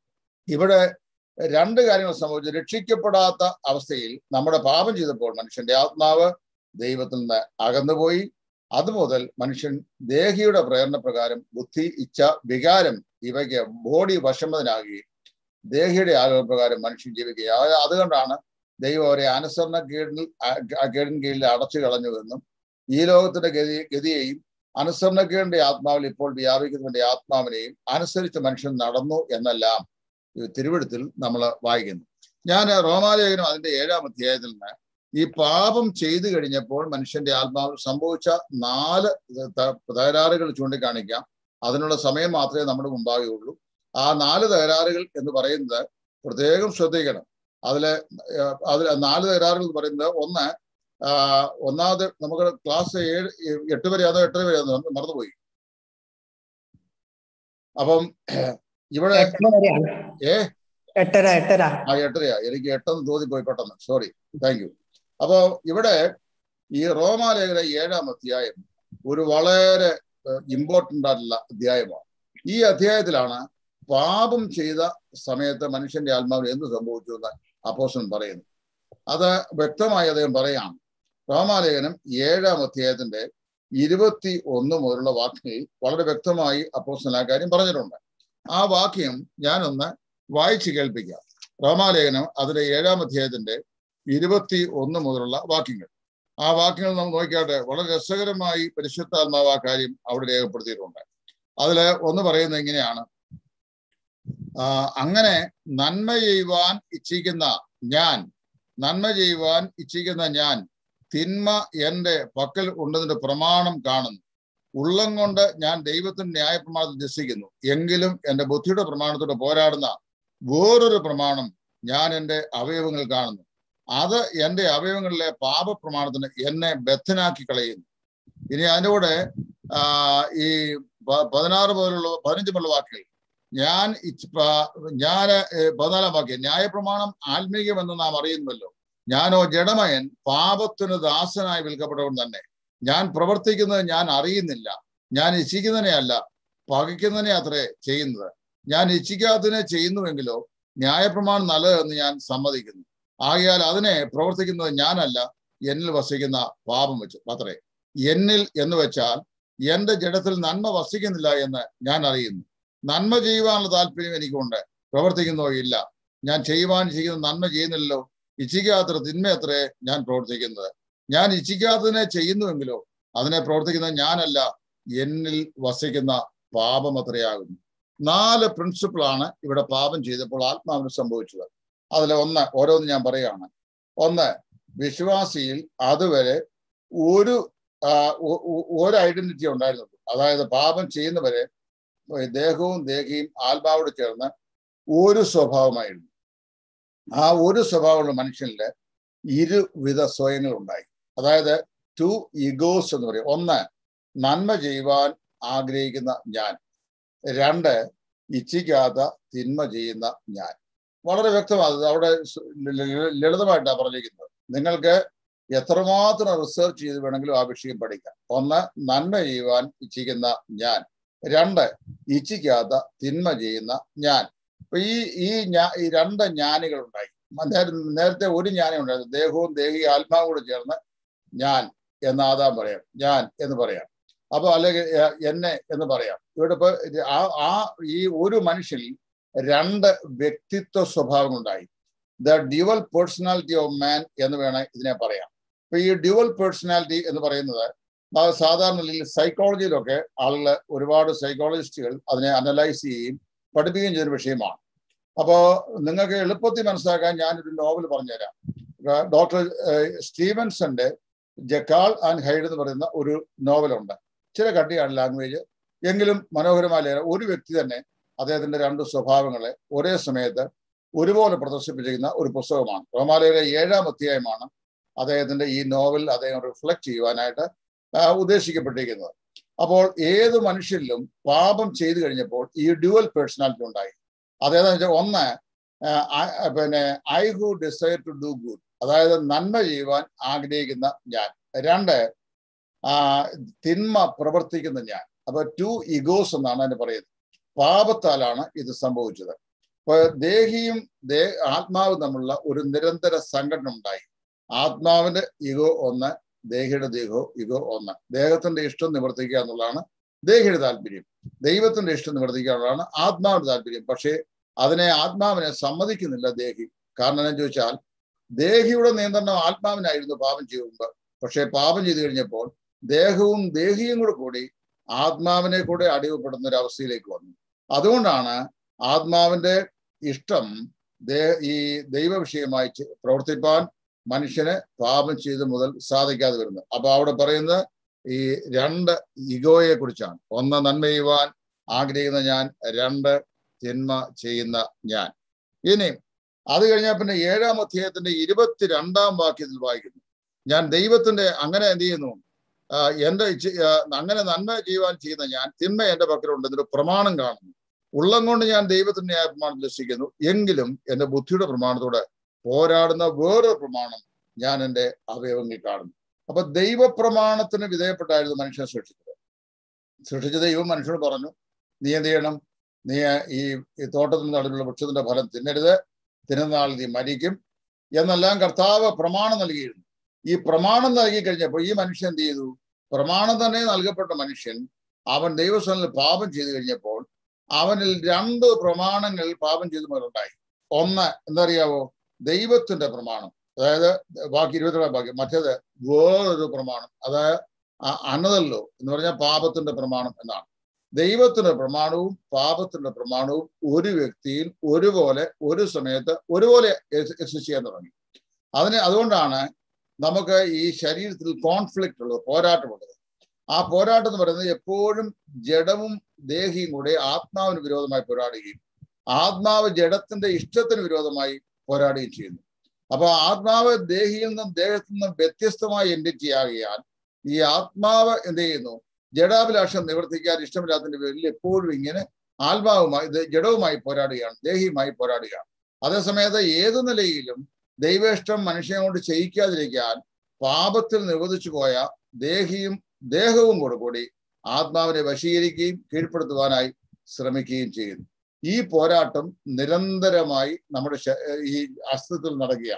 ഇവിടെ രണ്ട് കാര്യങ്ങൾ സംഭവിച്ചു രക്ഷിക്കപ്പെടാത്ത അവസ്ഥയിൽ നമ്മുടെ പാപം ചെയ്തപ്പോൾ മനുഷ്യന്റെ ആത്മാവ് ദൈവത്തിൽ നിന്ന് അകന്നുപോയി അതുമുതൽ മനുഷ്യൻ ദേഹിയുടെ പ്രേരണ പ്രകാരം ബുദ്ധി ഇച്ഛ വികാരം ഇവയ്ക്ക് ബോഡി വശമതനാകുകയും ദേഹിയുടെ ആഗ്രഹ പ്രകാരം മനുഷ്യൻ ജീവിക്കുക അതുകൊണ്ടാണ് ദൈവം അവരെ അനുസരണ കീഴിൽ കീഴിൻ കീഴിൽ അടച്ചു കളഞ്ഞുവെന്നും ഈ ലോകത്തിന്റെ ഗതി ഗതിയെയും അനുസരണക്കേടിന്റെ ആത്മാവിൽ ഇപ്പോൾ വ്യാപിക്കുന്നതിന്റെ ആത്മാവിനെയും അനുസരിച്ച് മനുഷ്യൻ നടന്നു എന്നെല്ലാം തിരുവഴുത്തിൽ നമ്മൾ വായിക്കുന്നു ഞാൻ റോമാലേഖനം അതിന്റെ ഏഴാം അധ്യായത്തിൽ നിന്ന് ഈ പാപം ചെയ്തു കഴിഞ്ഞപ്പോൾ മനുഷ്യന്റെ ആത്മാവിൽ സംഭവിച്ച നാല് തകരാറുകൾ ചൂണ്ടിക്കാണിക്കാം അതിനുള്ള സമയം മാത്രമേ നമ്മുടെ മുമ്പാകെ ഉള്ളൂ ആ നാല് തകരാറുകൾ എന്ന് പറയുന്നത് പ്രത്യേകം ശ്രദ്ധിക്കണം അതിലെ അതിൽ നാല് തകരാറുകൾ എന്ന് പറയുന്നത് ഒന്ന് ഒന്നാമത് നമുക്ക് ക്ലാസ് ഏഴ് എട്ട് വരെ അതോ എട്ടര വരെ മറന്നുപോയി അപ്പം ഇവിടെ ഏ എട്ടര എട്ടര ആ എട്ടരയാ എനിക്ക് എട്ടെന്ന് തോന്നിപ്പോയി പെട്ടെന്ന് സോറി താങ്ക് യു അപ്പോ ഇവിടെ ഈ റോമാലേഖന ഏഴാം അധ്യായം ഒരു വളരെ ഇമ്പോർട്ടൻ്റ് ആയിട്ടുള്ള അധ്യായമാണ് ഈ അധ്യായത്തിലാണ് പാപം ചെയ്ത സമയത്ത് മനുഷ്യന്റെ ആത്മാവിന് എന്ത് സംഭവിച്ചു എന്ന് അപ്പോസ്റ്റൻ പറയുന്നു അത് വ്യക്തമായി അദ്ദേഹം പറയാണ് റോമാലേഖനം ഏഴാം അധ്യായത്തിന്റെ ഇരുപത്തി ഒന്ന് മുതലുള്ള വാക്യങ്ങളിൽ വളരെ വ്യക്തമായി അപ്പോസ്റ്റൻ ആ കാര്യം പറഞ്ഞിട്ടുണ്ട് ആ വാക്യം ഞാനൊന്ന് വായിച്ചു കേൾപ്പിക്കാം റോമാലേഖനം അതിലെ ഏഴാം അധ്യായത്തിന്റെ ഇരുപത്തി ഒന്ന് മുതലുള്ള വാക്യങ്ങൾ ആ വാക്യങ്ങൾ നമ്മൾ നോക്കിയാട്ടെ വളരെ രസകരമായി പരിശുദ്ധാത്മാവ് ആ കാര്യം അവിടെ രേഖപ്പെടുത്തിയിട്ടുണ്ട് അതില് ഒന്ന് പറയുന്നത് ഇങ്ങനെയാണ് അങ്ങനെ നന്മ ചെയ്യുവാൻ ഇച്ഛിക്കുന്ന ഞാൻ നന്മ ചെയ്യുവാൻ ഇച്ഛിക്കുന്ന ഞാൻ തിന്മ എന്റെ പക്കൽ ഉണ്ടതിന്റെ പ്രമാണം കാണുന്നു ഉള്ളം കൊണ്ട് ഞാൻ ദൈവത്തിന്റെ ന്യായപ്രമാണത്തിൽ രസിക്കുന്നു എങ്കിലും എന്റെ ബുദ്ധിയുടെ പ്രമാണത്തോട് പോരാടുന്ന വേറൊരു പ്രമാണം ഞാൻ എൻ്റെ അവയവങ്ങൾ കാണുന്നു അത് എൻ്റെ അവയവങ്ങളിലെ പാപപ്രമാണത്തിന് എന്നെ ബദ്ധനാക്കി കളയുന്നു ഇനി അതിൻ്റെ കൂടെ ഈ പതിനാറ് മുതലുള്ള പതിനഞ്ച് മുതലുള്ള വാക്കുകൾ ഞാൻ ഞാൻ പതിനാലാം വാക്യം ന്യായപ്രമാണം ആത്മീയമെന്ന് നാം അറിയുന്നുവല്ലോ ഞാനോ ജഡമയൻ പാപത്തിന് ദാസനായി വിൽക്കപ്പെട്ടവൻ തന്നെ ഞാൻ പ്രവർത്തിക്കുന്നത് ഞാൻ അറിയുന്നില്ല ഞാൻ ഇച്ഛിക്കുന്നതിനെ അല്ല പകയ്ക്കുന്നതിനെ അത്രേ ചെയ്യുന്നത് ഞാൻ ഇച്ഛിക്കാത്തതിനെ ചെയ്യുന്നുവെങ്കിലോ ന്യായപ്രമാണം നല്ലതെന്ന് ഞാൻ സമ്മതിക്കുന്നു ആകയാൽ അതിനെ പ്രവർത്തിക്കുന്നത് ഞാനല്ല എന്നിൽ വസിക്കുന്ന പാപം വെച്ച് മാത്രമേ എന്നിൽ എന്ന് വെച്ചാൽ എന്റെ ജഡത്തിൽ നന്മ വസിക്കുന്നില്ല എന്ന് ഞാൻ അറിയുന്നു നന്മ ചെയ്യുവാനുള്ള താല്പര്യം എനിക്കുണ്ട് പ്രവർത്തിക്കുന്നോ ഇല്ല ഞാൻ ചെയ്യുവാൻ ചെയ്യുന്ന നന്മ ചെയ്യുന്നില്ലല്ലോ ഇച്ഛിക്കാത്ത തിന്മയത്രേ ഞാൻ പ്രവർത്തിക്കുന്നത് ഞാൻ ഇച്ഛിക്കാത്തതിനെ ചെയ്യുന്നുവെങ്കിലോ അതിനെ പ്രവർത്തിക്കുന്നത് ഞാനല്ല എന്നിൽ വസിക്കുന്ന പാപം അത്രയാകുന്നു നാല് പ്രിൻസിപ്പിളാണ് ഇവിടെ പാപം ചെയ്തപ്പോൾ ആത്മാവിന് സംഭവിച്ചത് അതിൽ ഒന്ന് ഓരോന്ന് ഞാൻ പറയുകയാണ് ഒന്ന് വിശ്വാസിയിൽ അതുവരെ ഒരു ഒരു ഐഡന്റിറ്റി ഉണ്ടായിരുന്നുള്ളൂ അതായത് പാപം ചെയ്യുന്നവരെ ദേഹവും ദേഹിയും ആത്മാവോട് ചേർന്ന് ഒരു സ്വഭാവമായിരുന്നു ആ ഒരു സ്വഭാവമുള്ള മനുഷ്യനില് ഇരുവിധ സ്വയങ്ങൾ ഉണ്ടായി അതായത് ടു ഇഗോസ് എന്ന് പറയും ഒന്ന് നന്മ ചെയ്യുവാൻ ആഗ്രഹിക്കുന്ന ഞാൻ രണ്ട് ഇച്ഛിക്കാത്ത തിന്മ ചെയ്യുന്ന ഞാൻ വളരെ വ്യക്തമാണ് അവിടെ ലളിതമായിട്ടാണ് പറഞ്ഞിരിക്കുന്നത് നിങ്ങൾക്ക് എത്രമാത്രം റിസർച്ച് ചെയ്ത് വേണമെങ്കിലും ആ വിഷയം പഠിക്കാം ഒന്ന് നന്മ ചെയ്യുവാൻ ഇച്ഛിക്കുന്ന ഞാൻ രണ്ട് ഇച്ഛിക്കാത്ത തിന്മ ചെയ്യുന്ന ഞാൻ അപ്പൊ ഈ ഈ ഞാ ഈ രണ്ട് ജ്ഞാനികൾ ഉണ്ടായി നേരത്തെ ഒരു ജ്ഞാനം ഉണ്ടായിരുന്നു ദേഹവും ദേഹി ആത്മാവും കൂടെ ചേർന്ന് ഞാൻ എന്ന് ആദാം പറയാം ഞാൻ എന്ന് പറയാം അപ്പൊ അല്ലെങ്കിൽ എന്നെ എന്ന് പറയാം ഇവിടെ ഇപ്പൊ ആ ആ ഈ ഒരു മനുഷ്യനിൽ രണ്ട് വ്യക്തിത്വ സ്വഭാവങ്ങളുണ്ടായി the dual personality of man എന്ന് വേണം ഇതിനെ പറയാം അപ്പൊ ഈ ഡ്യുവൽ പേഴ്സണാലിറ്റി എന്ന് പറയുന്നത് സാധാരണ സൈക്കോളജിയിലൊക്കെ ആളുകൾ ഒരുപാട് സൈക്കോളജിസ്റ്റുകൾ അതിനെ അനലൈസ് ചെയ്യുകയും പഠിപ്പിക്കുകയും ചെയ്യുന്ന വിഷയമാണ് അപ്പോൾ നിങ്ങൾക്ക് എളുപ്പത്തിൽ മനസ്സിലാക്കാൻ ഞാനൊരു നോവൽ പറഞ്ഞുതരാം ഡോക്ടർ സ്റ്റീവൻസന്റെ ജക്കാൾ ആൻഡ് ഹൈഡ് എന്ന് പറയുന്ന ഒരു നോവലുണ്ട് ചില കട്ടിയാണ് ലാംഗ്വേജ് എങ്കിലും മനോഹരമായ ഒരു വ്യക്തി തന്നെ അദ്ദേഹത്തിന്റെ രണ്ട് സ്വഭാവങ്ങളെ ഒരേ സമയത്ത് ഒരുപോലെ പ്രദർശിപ്പിച്ചിരിക്കുന്ന ഒരു പുസ്തകമാണ് റോമാലയിലെ ഏഴാം അധ്യായമാണ് അദ്ദേഹത്തിന്റെ ഈ നോവൽ അദ്ദേഹം റിഫ്ലക്ട് ചെയ്യുവാനായിട്ട് ഉദ്ദേശിക്കപ്പെട്ടിരിക്കുന്നത് അപ്പോൾ ഏത് മനുഷ്യരിലും പാപം ചെയ്തു കഴിഞ്ഞപ്പോൾ ഈ ഡ്യുവൽ പേഴ്സണാലിറ്റി ഉണ്ടായി അതേതാ വെച്ചാൽ ഒന്ന് പിന്നെ I who desire to do good അതായത് നന്മ ചെയ്യുവാൻ ആഗ്രഹിക്കുന്ന ഞാൻ രണ്ട് തിന്മ പ്രവർത്തിക്കുന്ന ഞാൻ അപ്പൊ ടു ഇഗോസ് എന്നാണ് അതിന് പറയുന്നത് പാപത്താലാണ് ഇത് സംഭവിച്ചത് അപ്പൊ ദേഹിയും ദേ ആത്മാവും തമ്മിലുള്ള ഒരു നിരന്തര സംഘടന ഉണ്ടായി ആത്മാവിന്റെ ഇഗോ ഒന്ന് ദേഹിയുടെ ദേഹോ ഇഗോ ഒന്ന് ദേഹത്തിന്റെ ഇഷ്ടം നിവർത്തിക്കുക എന്നുള്ളതാണ് ദേഹിയുടെ താല്പര്യം ദൈവത്തിന്റെ ഇഷ്ടം നിവർത്തിക്കുക എന്നുള്ളതാണ് ആത്മാവിന്റെ താല്പര്യം പക്ഷേ അതിനെ ആത്മാവിനെ സമ്മതിക്കുന്നില്ല ദേഹി കാരണം എന്താ ചോദിച്ചാൽ ദേഹിയുടെ നിയന്ത്രണം ആത്മാവിനായിരുന്നു പാപം ചെയ്യുമ്പോൾ പക്ഷേ പാപം ചെയ്തു കഴിഞ്ഞപ്പോൾ ദേഹവും ദേഹിയും കൂടെ കൂടി ആത്മാവിനെ കൂടെ അടിവപ്പെടുന്ന ഒരു അവസ്ഥയിലേക്ക് വന്നു അതുകൊണ്ടാണ് ആത്മാവിന്റെ ഇഷ്ടം ഈ ദൈവ വിഷയമായി പ്രവർത്തിപ്പാൻ മനുഷ്യന് പാപം ചെയ്ത് മുതൽ സാധിക്കാതെ വരുന്നത് അപ്പൊ അവിടെ പറയുന്നത് ഈ രണ്ട് ഇഗോയെ കുറിച്ചാണ് ഒന്ന് നന്മ ചെയ്യുവാൻ ആഗ്രഹിക്കുന്ന ഞാൻ രണ്ട് തിന്മ ചെയ്യുന്ന ഞാൻ ഇനി അത് കഴിഞ്ഞാൽ പിന്നെ ഏഴാം അധ്യായത്തിന്റെ ഇരുപത്തിരണ്ടാം വാക്യത്തിൽ വായിക്കുന്നു ഞാൻ ദൈവത്തിന്റെ അങ്ങനെ എന്ത് ചെയ്യുന്നു എന്റെ അങ്ങനെ നന്മ ചെയ്യുവാൻ ചെയ്യുന്ന ഞാൻ തിന്മ എന്റെ പക്കലുണ്ട് എന്നൊരു പ്രമാണം കാണുന്നു ഉള്ളം കൊണ്ട് ഞാൻ ദൈവത്തിന്റെ പ്രമാണം ദർശിക്കുന്നു എങ്കിലും എന്റെ ബുദ്ധിയുടെ പ്രമാണത്തോട് പോരാടുന്ന വേറൊരു പ്രമാണം ഞാൻ എൻ്റെ അവയവങ്ങളിൽ കാണുന്നു അപ്പൊ ദൈവപ്രമാണത്തിന് വിധേയപ്പെട്ടായിരുന്നു മനുഷ്യനെ സൃഷ്ടിച്ചത് സൃഷ്ടിച്ച ദൈവം മനുഷ്യനോട് പറഞ്ഞു നീ എന്ത് ചെയ്യണം നീ ഈ തോട്ടത്തിന് നടുവിലുള്ള വൃക്ഷത്തിന്റെ ഫലം തിന്നരുത് തിന്നുന്നാൾ നീ മരിക്കും എന്നെല്ലാം കർത്താവ് പ്രമാണം നൽകിയിരുന്നു ഈ പ്രമാണം നൽകി കഴിഞ്ഞപ്പോൾ ഈ മനുഷ്യൻ എന്ത് ചെയ്തു പ്രമാണം തന്നെ നൽകപ്പെട്ട മനുഷ്യൻ അവൻ ദൈവസ്ഥനിൽ പാപം ചെയ്തു കഴിഞ്ഞപ്പോൾ അവനിൽ രണ്ട് പ്രമാണങ്ങൾ പാപം ചെയ്തു മുതലുണ്ടായി ഒന്ന് എന്തറിയാവോ ദൈവത്തിന്റെ പ്രമാണം അതായത് ബാക്കി ഇരുപത്തിരണ്ടാം ബാക്കി മറ്റേത് വേറൊരു പ്രമാണം അതായത് അനതല്ലോ എന്ന് പറഞ്ഞാൽ പാപത്തിന്റെ പ്രമാണം എന്നാണ് ദൈവത്തിന്റെ പ്രമാണവും പാപത്തിന്റെ പ്രമാണവും ഒരു വ്യക്തിയിൽ ഒരുപോലെ ഒരു സമയത്ത് ഒരുപോലെ എക്സിസ്റ്റ് ചെയ്യാൻ തുടങ്ങി അതിന് അതുകൊണ്ടാണ് നമുക്ക് ഈ ശരീരത്തിൽ കോൺഫ്ലിക്റ്റ് ഉള്ളത് പോരാട്ടമുള്ളത് ആ പോരാട്ടം എന്ന് പറയുന്നത് എപ്പോഴും ജഡവും ദേഹിയും കൂടെ ആത്മാവിന് വിരോധമായി പോരാടുകയും ആത്മാവ് ജഡത്തിന്റെ ഇഷ്ടത്തിന് വിരോധമായി പോരാടുകയും ചെയ്യുന്നു അപ്പൊ ആത്മാവ് ദേഹിയിൽ നിന്നും ദേഹത്തു നിന്നും വ്യത്യസ്തമായ എൻറ്റിറ്റി ആകിയാൽ ഈ ആത്മാവ് എന്ത് ചെയ്യുന്നു ജഡാഭിലാഷം നിവർത്തിക്കാൻ ഇഷ്ടമില്ലാത്തതിന്റെ പേരിൽ എപ്പോഴും ഇങ്ങനെ ആത്മാവുമായി ജഡവുമായി പോരാടുകയാണ് ദേഹിയുമായി പോരാടുകയാണ് അതേസമയത്ത് ഏതു നിലയിലും ദൈവേഷ്ടം മനുഷ്യനെ കൊണ്ട് ചെയ്യിക്കാതിരിക്കാൻ പാപത്തിൽ നിരോധിച്ചു പോയ ദേഹിയും ദേഹവും കൂടെ കൂടി ആത്മാവിനെ വശീകരിക്കുകയും കീഴ്പ്പെടുത്തുവാനായി ശ്രമിക്കുകയും ചെയ്യുന്നു ഈ പോരാട്ടം നിരന്തരമായി നമ്മുടെ ഈ അസ്തിത്വത്തിൽ നടക്കുകയാണ്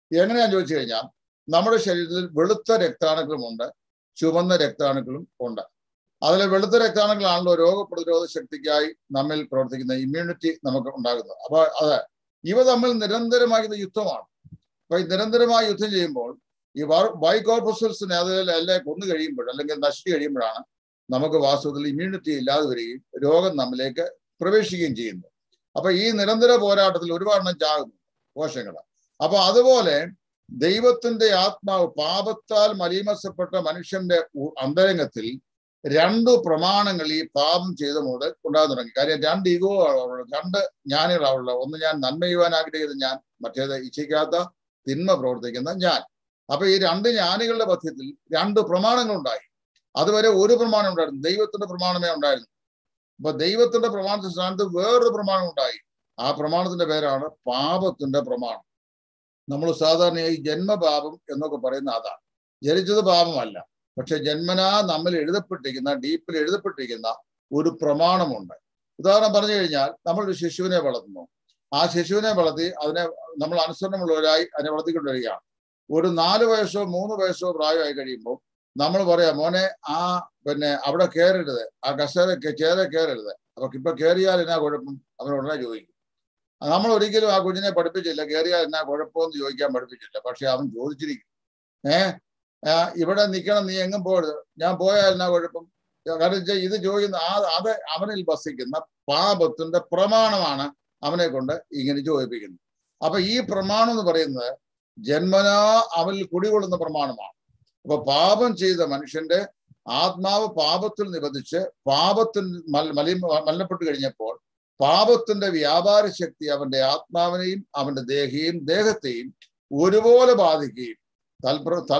എങ്ങനെയാന്ന് ചോദിച്ചു കഴിഞ്ഞാൽ നമ്മുടെ ശരീരത്തിൽ വെളുത്ത രക്താണുക്കളുമുണ്ട് ചുവന്ന രക്താണുക്കളും ഉണ്ട് അതിലെ വെളുത്ത രക്താണുക്കളാണല്ലോ രോഗപ്രതിരോധ ശക്തിക്കായി നമ്മിൽ പ്രവർത്തിക്കുന്ന ഇമ്മ്യൂണിറ്റി നമുക്ക് ഉണ്ടാകുന്നത് അപ്പൊ അത് ഇവ തമ്മിൽ നിരന്തരമാകുന്ന യുദ്ധമാണ് അപ്പൊ ഈ നിരന്തരമായി യുദ്ധം ചെയ്യുമ്പോൾ ഈ ബൈകോർപ്പസൽസിനെ അതിൽ എല്ലാം കൊന്നു കഴിയുമ്പോൾ അല്ലെങ്കിൽ നശിച്ചു കഴിയുമ്പോഴാണ് നമുക്ക് വാസ്തവത്തിൽ ഇമ്മ്യൂണിറ്റി ഇല്ലാതെ വരികയും രോഗം നമ്മിലേക്ക് പ്രവേശിക്കുകയും ചെയ്യുന്നു അപ്പൊ ഈ നിരന്തര പോരാട്ടത്തിൽ ഒരുപാടെണ്ണം ചാകുന്നു കോശങ്ങൾ അപ്പൊ അതുപോലെ ദൈവത്തിന്റെ ആത്മാവ് പാപത്താൽ മലീമസപ്പെട്ട മനുഷ്യന്റെ ഉ- അന്തരംഗത്തിൽ രണ്ടു പ്രമാണങ്ങൾ ഈ പാപം ചെയ്ത മുതൽ ഉണ്ടാകാൻ തുടങ്ങി കാര്യം രണ്ട് ഈഗോ രണ്ട് ജ്ഞാനികളാവുള്ള ഒന്ന് ഞാൻ നന്മ ചെയ്യുവാൻ ആഗ്രഹിക്കുന്ന ഞാൻ മറ്റേത് ഇച്ഛിക്കാത്ത തിന്മ പ്രവർത്തിക്കുന്ന ഞാൻ അപ്പൊ ഈ രണ്ട് ജ്ഞാനികളുടെ മധ്യത്തിൽ രണ്ട് പ്രമാണങ്ങൾ ഉണ്ടായി അതുവരെ ഒരു പ്രമാണം ഉണ്ടായിരുന്നു ദൈവത്തിന്റെ പ്രമാണമേ ഉണ്ടായിരുന്നു അപ്പൊ ദൈവത്തിന്റെ പ്രമാണത്തിന്റെ സ്ഥാനത്ത് വേറൊരു പ്രമാണം ഉണ്ടായി ആ പ്രമാണത്തിന്റെ പേരാണ് പാപത്തിന്റെ പ്രമാണം നമ്മൾ സാധാരണയായി ജന്മപാപം എന്നൊക്കെ പറയുന്ന അതാണ് ജനിച്ചത് പാപമല്ല പക്ഷെ ജന്മനാ നമ്മൾ എഴുതപ്പെട്ടിരിക്കുന്ന ഡീപ്പിൽ എഴുതപ്പെട്ടിരിക്കുന്ന ഒരു പ്രമാണമുണ്ട് ഉദാഹരണം പറഞ്ഞു കഴിഞ്ഞാൽ നമ്മൾ ഒരു ശിശുവിനെ വളർത്തുന്നു ആ ശിശുവിനെ വളർത്തി അതിനെ നമ്മൾ അനുസരണമുള്ളവരായി അതിനെ വളർത്തിക്കൊണ്ട് വരികയാണ് ഒരു നാല് വയസ്സോ മൂന്ന് വയസ്സോ പ്രായമായി കഴിയുമ്പോൾ നമ്മൾ പറയാം മോനെ ആ പിന്നെ അവിടെ കയറരുത് ആ കസേര ചേര കയറരുത് അപ്പൊ ഇപ്പൊ കയറിയാൽ എന്നാ കുഴപ്പം അവൻ ഉടനെ ചോദിക്കും നമ്മൾ ഒരിക്കലും ആ കുഞ്ഞിനെ പഠിപ്പിച്ചില്ല കയറിയാൽ എന്നാ കുഴപ്പമെന്ന് ചോദിക്കാൻ പഠിപ്പിച്ചില്ല പക്ഷെ അവൻ ചോദിച്ചിരിക്കും ഏ ആ, ഇവിടെ നിൽക്കണം നീ എങ്ങും പോകരുത് ഞാൻ പോയാൽ എന്നാ കുഴപ്പം കാരണം വെച്ചാൽ ഇത് ചോദിക്കുന്ന ആ അത് അവനിൽ വസിക്കുന്ന പാപത്തിന്റെ പ്രമാണമാണ് അവനെ കൊണ്ട് ഇങ്ങനെ ചോദിപ്പിക്കുന്നത് അപ്പൊ ഈ പ്രമാണം എന്ന് പറയുന്നത് ജന്മനാ അവനിൽ കുടികൊള്ളുന്ന പ്രമാണമാണ് അപ്പൊ പാപം ചെയ്ത മനുഷ്യന്റെ ആത്മാവ് പാപത്തിൽ നിബന്ധിച്ച് പാപത്തിൽ മൽ മലി മല്ലപ്പെട്ട് കഴിഞ്ഞപ്പോൾ പാപത്തിന്റെ വ്യാപാര ശക്തി അവന്റെ ആത്മാവിനെയും അവന്റെ ദേഹിയെയും ദേഹത്തെയും ഒരുപോലെ ബാധിക്കുകയും തൽപ്ര തൽ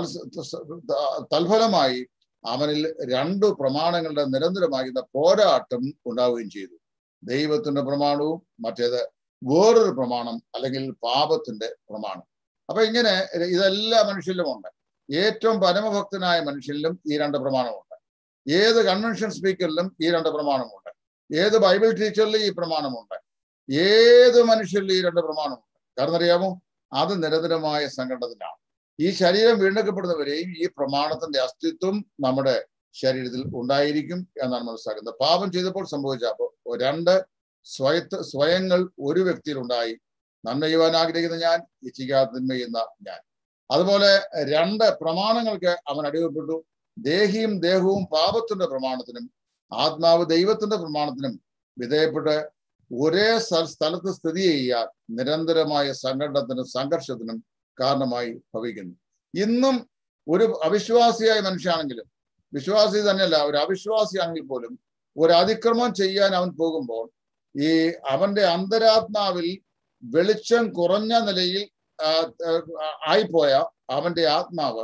തൽഫലമായി അവനിൽ രണ്ടു പ്രമാണങ്ങളുടെ നിരന്തരമാകുന്ന പോരാട്ടം ഉണ്ടാവുകയും ചെയ്തു ദൈവത്തിന്റെ പ്രമാണവും മറ്റേത് വേറൊരു പ്രമാണം അല്ലെങ്കിൽ പാപത്തിന്റെ പ്രമാണം അപ്പൊ ഇങ്ങനെ ഇതെല്ലാ മനുഷ്യരിലും ഉണ്ട് ഏറ്റവും പരമഭക്തനായ മനുഷ്യരിലും ഈ രണ്ട് പ്രമാണമുണ്ട് ഏത് കൺവെൻഷൻ സ്പീക്കറിലും ഈ രണ്ട് പ്രമാണമുണ്ട് ഏത് ബൈബിൾ ടീച്ചറിലും ഈ പ്രമാണമുണ്ട് ഏത് മനുഷ്യരിലും ഈ രണ്ട് പ്രമാണമുണ്ട് കാരണം അറിയാമോ അത് നിരന്തരമായ സംഘടനത്തിലാണ് ഈ ശരീരം വീണ്ടെടുക്കപ്പെടുന്നവരെയും ഈ പ്രമാണത്തിന്റെ അസ്തിത്വം നമ്മുടെ ശരീരത്തിൽ ഉണ്ടായിരിക്കും എന്നാണ് മനസ്സിലാക്കുന്നത് പാപം ചെയ്തപ്പോൾ സംഭവിച്ച അപ്പോ രണ്ട് സ്വയത്ത് സ്വയങ്ങൾ ഒരു വ്യക്തിയിൽ ഉണ്ടായി നന്മ ചെയ്യുവാൻ ആഗ്രഹിക്കുന്ന ഞാൻ ഇച്ഛിക്കാത്ത തിന്മ ചെയ്യുന്ന ഞാൻ അതുപോലെ രണ്ട് പ്രമാണങ്ങൾക്ക് അവൻ അടിമപ്പെട്ടു ദേഹിയും ദേഹവും പാപത്തിന്റെ പ്രമാണത്തിനും ആത്മാവ് ദൈവത്തിന്റെ പ്രമാണത്തിനും വിധേയപ്പെട്ട് ഒരേ സ്ഥ- സ്ഥലത്ത് സ്ഥിതി ചെയ്യാൻ നിരന്തരമായ സംഘടനത്തിനും സംഘർഷത്തിനും കാരണമായി ഭവിക്കുന്നു ഇന്നും ഒരു അവിശ്വാസിയായ മനുഷ്യനാണെങ്കിലും വിശ്വാസി തന്നെയല്ല ഒരു അവിശ്വാസിയാണെങ്കിൽ പോലും ഒരു അതിക്രമം ചെയ്യാൻ അവൻ പോകുമ്പോൾ ഈ അവന്റെ അന്തരാത്മാവിൽ വെളിച്ചം കുറഞ്ഞ നിലയിൽ ആ, ആ, ആയിപ്പോയ അവന്റെ ആത്മാവ്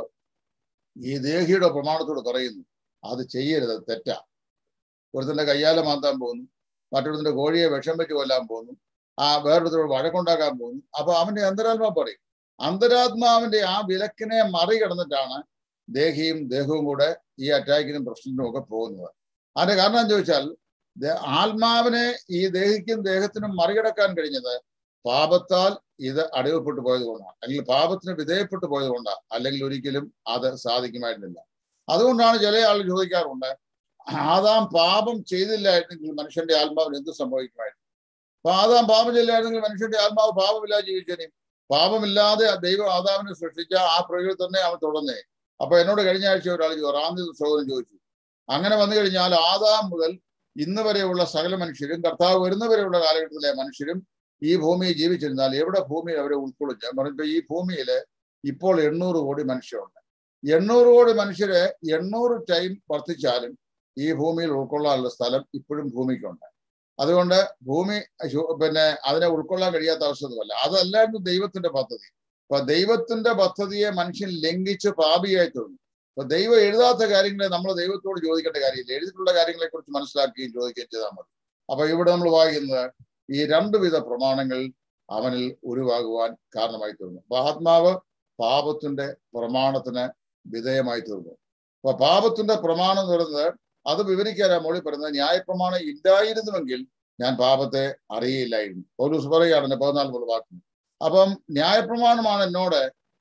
ഈ ദേഹിയുടെ പ്രമാണത്തോട് പറയുന്നു അത് ചെയ്യരുത് തെറ്റാ ഒരുത്തന്റെ കയ്യാല മാന്താൻ പോകുന്നു മറ്റൊരുത്തന്റെ കോഴിയെ വിഷം വെച്ച് കൊല്ലാൻ പോകുന്നു ആ വേറൊരുത്തരോട് വഴക്കുണ്ടാക്കാൻ പോകുന്നു അപ്പൊ അവന്റെ അന്തരാത്മാവ് പറയും അന്തരാത്മാവിന്റെ ആ വിലക്കിനെ മറികടന്നിട്ടാണ് ദേഹിയും ദേഹവും കൂടെ ഈ അറ്റാക്കിനും പ്രശ്നത്തിനും ഒക്കെ പോകുന്നത് അതിന്റെ കാരണം എന്ന് ചോദിച്ചാൽ ദേ- ആത്മാവിനെ ഈ ദേഹിക്കും ദേഹത്തിനും മറികടക്കാൻ കഴിഞ്ഞത് പാപത്താൽ ഇത് അടിവപ്പെട്ടു പോയത് കൊണ്ടാണ് അല്ലെങ്കിൽ പാപത്തിന് വിധേയപ്പെട്ടു പോയത് കൊണ്ടാണ് അല്ലെങ്കിൽ ഒരിക്കലും അത് സാധിക്കുമായിരുന്നില്ല അതുകൊണ്ടാണ് ചില ആളുകൾ ചോദിക്കാറുണ്ട് ആദാം പാപം ചെയ്തില്ലായിരുന്നെങ്കിൽ മനുഷ്യന്റെ ആത്മാവിന് എന്ത് സംഭവിക്കുമായിരുന്നു അപ്പൊ ആദാം പാപം ചെയ്തില്ലായിരുന്നെങ്കിൽ മനുഷ്യന്റെ ആത്മാവ് പാപമില്ലാതെ ജീവിച്ചേനെ പാപമില്ലാതെ ആ ദൈവം ആദാമിനെ സൃഷ്ടിച്ച ആ പ്രകൃതി തന്നെ അവൻ തുടർന്നേ അപ്പൊ എന്നോട് കഴിഞ്ഞ ആഴ്ച ഒരാൾ റാന്തി സഹോദരൻ ചോദിച്ചു അങ്ങനെ വന്നു കഴിഞ്ഞാൽ ആദാം മുതൽ ഇന്ന് വരെയുള്ള സകല മനുഷ്യരും കർത്താവ് വരുന്നവരെയുള്ള കാലഘട്ടത്തിലെ മനുഷ്യരും ഈ ഭൂമിയിൽ ജീവിച്ചിരുന്നാൽ എവിടെ ഭൂമിയിൽ അവരെ ഉൾക്കൊള്ളിച്ച് പറഞ്ഞപ്പോ ഈ ഭൂമിയില് ഇപ്പോൾ എണ്ണൂറ് കോടി മനുഷ്യരുണ്ട് എണ്ണൂറ് കോടി മനുഷ്യരെ എണ്ണൂറ് ടൈം വർദ്ധിച്ചാലും ഈ ഭൂമിയിൽ ഉൾക്കൊള്ളാനുള്ള സ്ഥലം ഇപ്പോഴും ഭൂമിക്കുണ്ട് അതുകൊണ്ട് ഭൂമി ശു- പിന്നെ അതിനെ ഉൾക്കൊള്ളാൻ കഴിയാത്ത അവസ്ഥയൊന്നുമല്ല അതല്ലായിരുന്നു ദൈവത്തിന്റെ പദ്ധതി അപ്പൊ ദൈവത്തിന്റെ പദ്ധതിയെ മനുഷ്യൻ ലംഘിച്ച് പാപിയായി തീർന്നു അപ്പൊ ദൈവം എഴുതാത്ത കാര്യങ്ങളെ നമ്മൾ ദൈവത്തോട് ചോദിക്കേണ്ട കാര്യമില്ല എഴുതിയിട്ടുള്ള കാര്യങ്ങളെ കുറിച്ച് മനസ്സിലാക്കുകയും ചോദിക്കുകയും ചെയ്താൽ മതി അപ്പൊ ഇവിടെ നമ്മൾ വായിക്കുന്നത് ഈ രണ്ടുവിധ പ്രമാണങ്ങൾ അവനിൽ ഉരുവാകുവാൻ കാരണമായി തീർന്നു അപ്പൊ ആത്മാവ് പാപത്തിന്റെ പ്രമാണത്തിന് വിധേയമായി തീർന്നു അപ്പൊ പാപത്തിന്റെ പ്രമാണം എന്ന് പറയുന്നത് അത് വിവരിക്കാനാ മോളി പറയുന്നത് ന്യായപ്രമാണം ഇല്ലായിരുന്നുവെങ്കിൽ ഞാൻ പാപത്തെ അറിയില്ലായിരുന്നു പൗലൂസ് പറയുകയാണ് പതിനാല് മുതൽ വാക്കുന്നു അപ്പം ന്യായപ്രമാണമാണ് എന്നോട്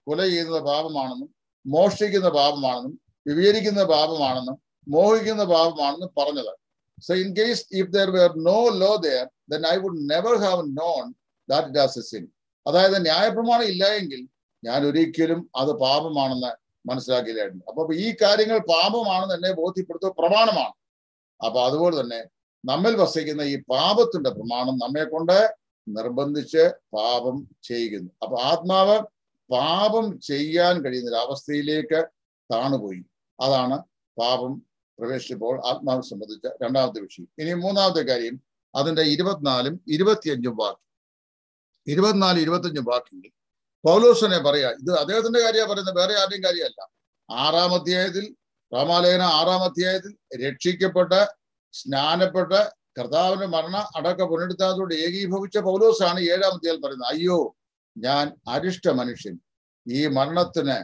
കൊല ചെയ്യുന്നത് പാപമാണെന്നും മോഷ്ടിക്കുന്ന പാപമാണെന്നും വിവേചിക്കുന്ന പാപമാണെന്നും മോഹിക്കുന്ന പാപമാണെന്നും പറഞ്ഞത് so in case if there were no law there then I would never have known that it as a sin അതായത് ന്യായപ്രമാണം ഇല്ല എങ്കിൽ ഞാൻ ഒരിക്കലും അത് പാപമാണെന്ന് മനസ്സിലാക്കിയില്ലായിരുന്നു അപ്പൊ ഈ കാര്യങ്ങൾ പാപമാണെന്ന് എന്നെ ബോധ്യപ്പെടുത്തുക പ്രമാണമാണ് അപ്പൊ അതുപോലെ തന്നെ നമ്മിൽ വസിക്കുന്ന ഈ പാപത്തിന്റെ പ്രമാണം നമ്മെ കൊണ്ട് നിർബന്ധിച്ച് പാപം ചെയ്യുന്നു അപ്പൊ ആത്മാവ് പാപം ചെയ്യാൻ കഴിയുന്ന ഒരു അവസ്ഥയിലേക്ക് താണുപോയി അതാണ് പാപം പ്രവേശിച്ചപ്പോൾ ആത്മാവ് സംബന്ധിച്ച രണ്ടാമത്തെ വിഷയം ഇനി മൂന്നാമത്തെ കാര്യം അതിന്റെ ഇരുപത്തിനാലും ഇരുപത്തിയഞ്ചും വാക്യം ഇരുപത്തിനാല് ഇരുപത്തിയഞ്ചും വാക്യങ്ങൾ പൗലോസനെ പറയാ ഇത് അദ്ദേഹത്തിന്റെ കാര്യമാണ് പറയുന്നത് വേറെ ആരുടെയും കാര്യമല്ല ആറാം അധ്യായത്തിൽ രാമാലേഖന ആറാം അധ്യായത്തിൽ രക്ഷിക്കപ്പെട്ട് സ്നാനപ്പെട്ട് കർത്താവിന്റെ മരണ അടക്ക പുനരുദ്ധാനത്തോട് ഏകീഭവിച്ച പൗലോസാണ് ഏഴാം അധ്യായം പറയുന്നത് അയ്യോ ഞാൻ അരിഷ്ട മനുഷ്യൻ ഈ മരണത്തിന്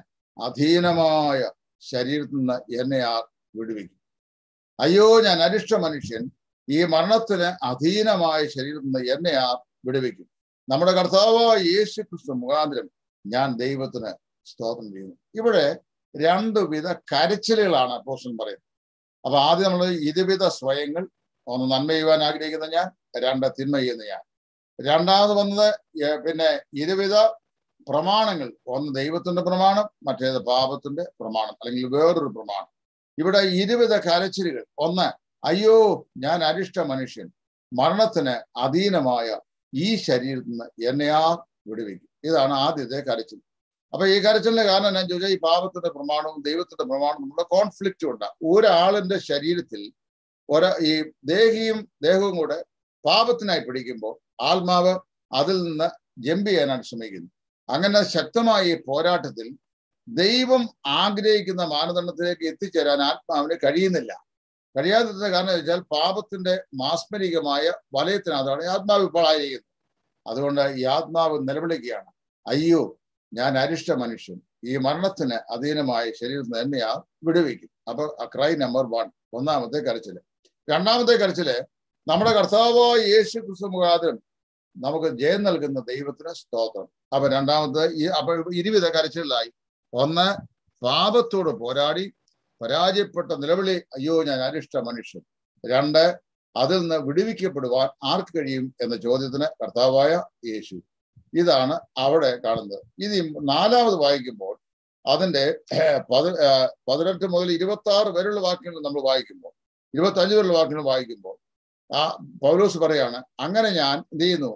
അധീനമായ ശരീരത്തിൽ നിന്ന് എന്നെ ആ വിടുവിക്കും അയ്യോ ഞാൻ അരിഷ്ട മനുഷ്യൻ ഈ മരണത്തിന് അധീനമായ ശരീരത്തിൽ നിന്ന് എന്നെ ആ വിടുവിക്കും നമ്മുടെ കർത്താവായ യേശു ക്രിസ്തു മുഖാന്തരം ഞാൻ ദൈവത്തിന് സ്തോത്രം ചെയ്യുന്നു ഇവിടെ രണ്ടു വിധ കരച്ചിലുകളാണ് അപ്പോസ്റ്റൻ പറയുന്നത് അപ്പൊ ആദ്യം നമ്മൾ ഇരുവിധ സ്വയങ്ങൾ ഒന്ന് നന്മ ചെയ്യുവാൻ ആഗ്രഹിക്കുന്ന ഞാൻ രണ്ട് തിന്മ ചെയ്യുന്ന ഞാൻ രണ്ടാമത് വന്നത് ഏർ പിന്നെ ഇരുവിധ പ്രമാണങ്ങൾ ഒന്ന് ദൈവത്തിന്റെ പ്രമാണം മറ്റേത് പാപത്തിന്റെ പ്രമാണം അല്ലെങ്കിൽ വേറൊരു പ്രമാണം ഇവിടെ ഇരുവിധ കരച്ചിലുകൾ ഒന്ന് അയ്യോ ഞാൻ അരിഷ്ട മനുഷ്യൻ മരണത്തിന് അധീനമായ ഈ ശരീരത്തിൽ നിന്ന് എന്നെയാ വിടുവിക്കും ഇതാണ് ആദ്യത്തെ കരച്ചിൽ അപ്പൊ ഈ കരച്ചിലിന്റെ കാരണം ഞാൻ ചോദിച്ചാൽ ഈ പാപത്തിന്റെ പ്രമാണവും ദൈവത്തിന്റെ പ്രമാണവും നമ്മുടെ കോൺഫ്ലിക്റ്റ് ഉണ്ട് ഒരാളിന്റെ ശരീരത്തിൽ ഒര ഈ ദേഹിയും ദേഹവും കൂടെ പാപത്തിനായി പിടിക്കുമ്പോൾ ആത്മാവ് അതിൽ നിന്ന് ജമ്പ് ചെയ്യാനായിട്ട് ശ്രമിക്കുന്നു അങ്ങനെ ശക്തമായ ഈ പോരാട്ടത്തിൽ ദൈവം ആഗ്രഹിക്കുന്ന മാനദണ്ഡത്തിലേക്ക് എത്തിച്ചേരാൻ ആത്മാവിന് കഴിയുന്നില്ല കഴിയാത്തതിന്റെ കാരണം വെച്ചാൽ പാപത്തിന്റെ മാസ്മരികമായ വലയത്തിനകത്താണ് ഈ ആത്മാവ് ഇപ്പോൾ ആയിരിക്കുന്നത് അതുകൊണ്ട് ഈ ആത്മാവ് നിലവിളിക്കുകയാണ് അയ്യോ ഞാൻ അരിഷ്ട മനുഷ്യൻ ഈ മരണത്തിന് അധീനമായ ശരീരത്തിൽ തന്നെയാ വിടുവിക്കും അപ്പൊ ക്രൈ നമ്പർ വൺ ഒന്നാമത്തെ കരച്ചില് രണ്ടാമത്തെ കരച്ചില് നമ്മുടെ കർത്താവായ യേശു ക്രിസ്തു മുഖാന്തരം നമുക്ക് ജയം നൽകുന്ന ദൈവത്തിന് സ്തോത്രം അപ്പൊ രണ്ടാമത്തെ ഈ അപ്പൊ ഇരുവിധ കരച്ചിലായി ഒന്ന് പാപത്തോട് പോരാടി പരാജയപ്പെട്ട നിലവിളി അയ്യോ ഞാൻ അരിഷ്ട മനുഷ്യൻ രണ്ട് അതിൽ നിന്ന് വിടുവിക്കപ്പെടുവാൻ ആർക്ക് കഴിയും എന്ന ചോദ്യത്തിന് കർത്താവായ യേശു ഇതാണ് അവിടെ കാണുന്നത് ഇത് നാലാമത് വായിക്കുമ്പോൾ അതിന്റെ പതി പതിനെട്ട് മുതൽ ഇരുപത്തി ആറ് വരെയുള്ള വാക്യങ്ങൾ നമ്മൾ വായിക്കുമ്പോൾ ഇരുപത്തി അഞ്ച് വരെയുള്ള വാക്യങ്ങൾ വായിക്കുമ്പോൾ ആ പൗലോസ് പറയാണ് അങ്ങനെ ഞാൻ എന്ത് ചെയ്യുന്നു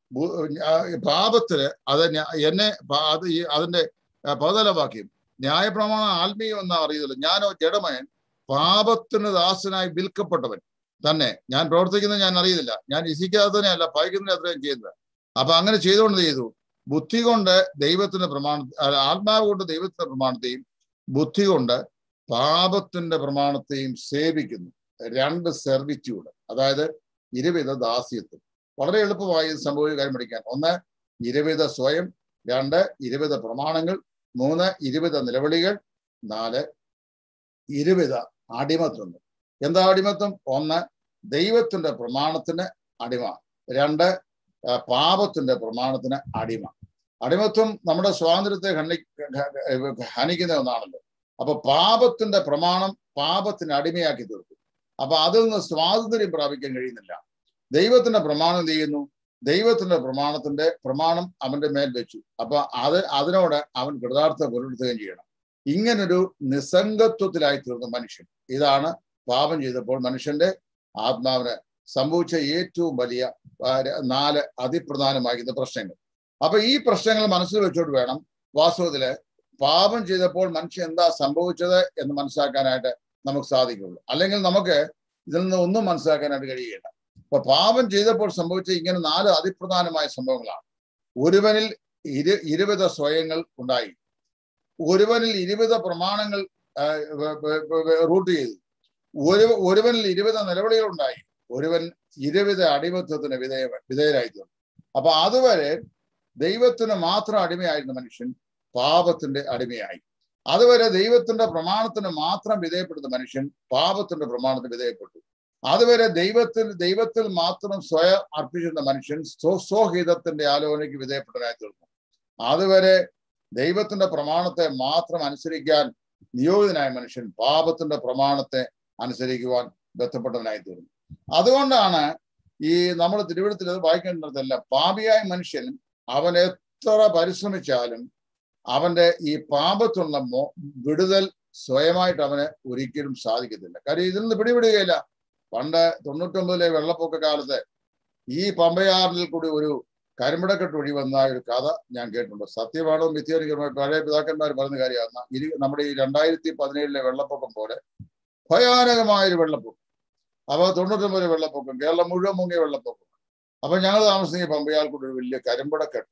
പാപത്തിന് അത് എന്നെ അത് ഈ അതിന്റെ പതിനാലാം വാക്യം ന്യായപ്രമാണം ആത്മീയം എന്നാ അറിയുന്നില്ല ഞാനോ ജഡമയൻ പാപത്തിന് ദാസനായി വിൽക്കപ്പെട്ടവൻ തന്നെ ഞാൻ പ്രവർത്തിക്കുന്നത് ഞാൻ അറിയുന്നില്ല ഞാൻ ഇസിക്കാത്തതിനെ അല്ല പൈക്കുന്നതിനെ അത്രയും ചെയ്യുന്നത് അപ്പൊ അങ്ങനെ ചെയ്തുകൊണ്ട് ചെയ്തു ബുദ്ധി കൊണ്ട് ദൈവത്തിന്റെ പ്രമാണ ആത്മാവ് കൊണ്ട് ദൈവത്തിന്റെ പ്രമാണത്തെയും ബുദ്ധി കൊണ്ട് പാപത്തിന്റെ പ്രമാണത്തെയും സേവിക്കുന്നു രണ്ട് സെർവിറ്റ്യൂഡ് അതായത് ഇരുവിധ ദാസ്യത്വം വളരെ എളുപ്പമായി സംഭവിച്ച കാര്യം പഠിക്കാൻ ഒന്ന് ഇരുവിധ സ്വയം രണ്ട് ഇരുവിധ പ്രമാണങ്ങൾ മൂന്ന് ഇരുവിധ നിലവിളികൾ നാല് ഇരുവിധ അടിമത്വങ്ങൾ എന്താ അടിമത്വം ഒന്ന് ദൈവത്തിന്റെ പ്രമാണത്തിന് അടിമ രണ്ട് പാപത്തിന്റെ പ്രമാണത്തിന് അടിമ അടിമത്വം നമ്മുടെ സ്വാതന്ത്ര്യത്തെ ഹനി ഹനിക്കുന്ന ഒന്നാണല്ലോ അപ്പൊ പാപത്തിന്റെ പ്രമാണം പാപത്തിന് അടിമയാക്കി തീർക്കും അപ്പൊ അതിൽ നിന്ന് സ്വാതന്ത്ര്യം പ്രാപിക്കാൻ കഴിയുന്നില്ല ദൈവത്തിന്റെ പ്രമാണം എന്ത് ചെയ്യുന്നു ദൈവത്തിന്റെ പ്രമാണത്തിന്റെ പ്രമാണം അവന്റെ മേൽ വെച്ചു അപ്പൊ അത് അതിനോട് അവൻ കൃതാർത്ഥ പുലർത്തുകയും ചെയ്യണം ഇങ്ങനൊരു നിസ്സംഗത്വത്തിലായി തീർന്ന മനുഷ്യൻ ഇതാണ് പാപം ചെയ്തപ്പോൾ മനുഷ്യന്റെ ആത്മാവിന് സംഭവിച്ച ഏറ്റവും വലിയ നാല് അതിപ്രധാനമാകുന്ന പ്രശ്നങ്ങൾ അപ്പൊ ഈ പ്രശ്നങ്ങൾ മനസ്സിൽ വെച്ചോട്ട് വേണം വാസ്തവത്തില് പാപം ചെയ്തപ്പോൾ മനുഷ്യൻ എന്താ സംഭവിച്ചത് എന്ന് മനസ്സിലാക്കാനായിട്ട് നമുക്ക് സാധിക്കുള്ളൂ അല്ലെങ്കിൽ നമുക്ക് ഇതിൽ നിന്ന് ഒന്നും മനസ്സിലാക്കാനായിട്ട് കഴിയുകയില്ല അപ്പൊ പാപം ചെയ്തപ്പോൾ സംഭവിച്ച ഇങ്ങനെ നാല് അതിപ്രധാനമായ സംഭവങ്ങളാണ് ഒരുവനിൽ ഇരു ഇരുവിധ സ്വയങ്ങൾ ഉണ്ടായി ഒരുവനിൽ ഇരുവിധ പ്രമാണങ്ങൾ റൂട്ട് ചെയ്തു ഒരു ഒരുവനിൽ ഇരുവിധ നിലവിളികൾ ഉണ്ടായി ഒരുവൻ ഇരുവിധ അടിമത്വത്തിന് വിധേയ വിധേയരായി തീർന്നു അപ്പൊ അതുവരെ ദൈവത്തിന് മാത്രം അടിമയായിരുന്ന മനുഷ്യൻ പാപത്തിന്റെ അടിമയായി അതുവരെ ദൈവത്തിന്റെ പ്രമാണത്തിന് മാത്രം വിധേയപ്പെടുന്ന മനുഷ്യൻ പാപത്തിന്റെ പ്രമാണത്തിന് വിധേയപ്പെട്ടു അതുവരെ ദൈവത്തിൽ ദൈവത്തിൽ മാത്രം സ്വയം അർപ്പിച്ചിരുന്ന മനുഷ്യൻ സ്വഹിതത്തിന്റെ ആലോചനയ്ക്ക് വിധേയപ്പെട്ടവരായി തീർന്നു അതുവരെ ദൈവത്തിന്റെ പ്രമാണത്തെ മാത്രം അനുസരിക്കാൻ നിയോഗിതനായ മനുഷ്യൻ പാപത്തിന്റെ പ്രമാണത്തെ അനുസരിക്കുവാൻ ബന്ധപ്പെട്ടവനായി തീർന്നു അതുകൊണ്ടാണ് ഈ നമ്മൾ തിരുവനന്തപുരത്തിൽ ഇത് വായിക്കേണ്ടതല്ല പാപിയായ മനുഷ്യൻ അവൻ എത്ര പരിശ്രമിച്ചാലും അവന്റെ ഈ പാപത്തുള്ള മോ വിടുതൽ സ്വയമായിട്ട് അവന് ഒരിക്കലും സാധിക്കത്തില്ല കാര്യം ഇതിൽ നിന്ന് പിടിവിടുകയില്ല പണ്ട് തൊണ്ണൂറ്റൊമ്പതിലെ വെള്ളപ്പൊക്ക കാലത്ത് ഈ പമ്പയാറിൽ കൂടി ഒരു കരിമിടക്കെട്ട് ഒഴി വന്ന ഒരു കഥ ഞാൻ കേട്ടിട്ടുണ്ട് സത്യമാണോ മിഥ്യാനികരമായ പഴയ പിതാക്കന്മാർ പറഞ്ഞ കാര്യമാണ് ഇനി നമ്മുടെ ഈ രണ്ടായിരത്തി പതിനേഴിലെ വെള്ളപ്പൊക്കം പോലെ ഭയാനകമായ ഒരു വെള്ളപ്പൊക്കം അപ്പൊ തൊണ്ണൂറ്റൊമ്പതിലെ വെള്ളപ്പൊക്കം കേരളം മുഴുവൻ മുങ്ങിയ വെള്ളപ്പൊക്കം അപ്പൊ ഞങ്ങൾ താമസിക്കുന്ന ഈ പമ്പയാൽ കൂടി ഒരു വലിയ കരിമ്പടക്കെട്ട്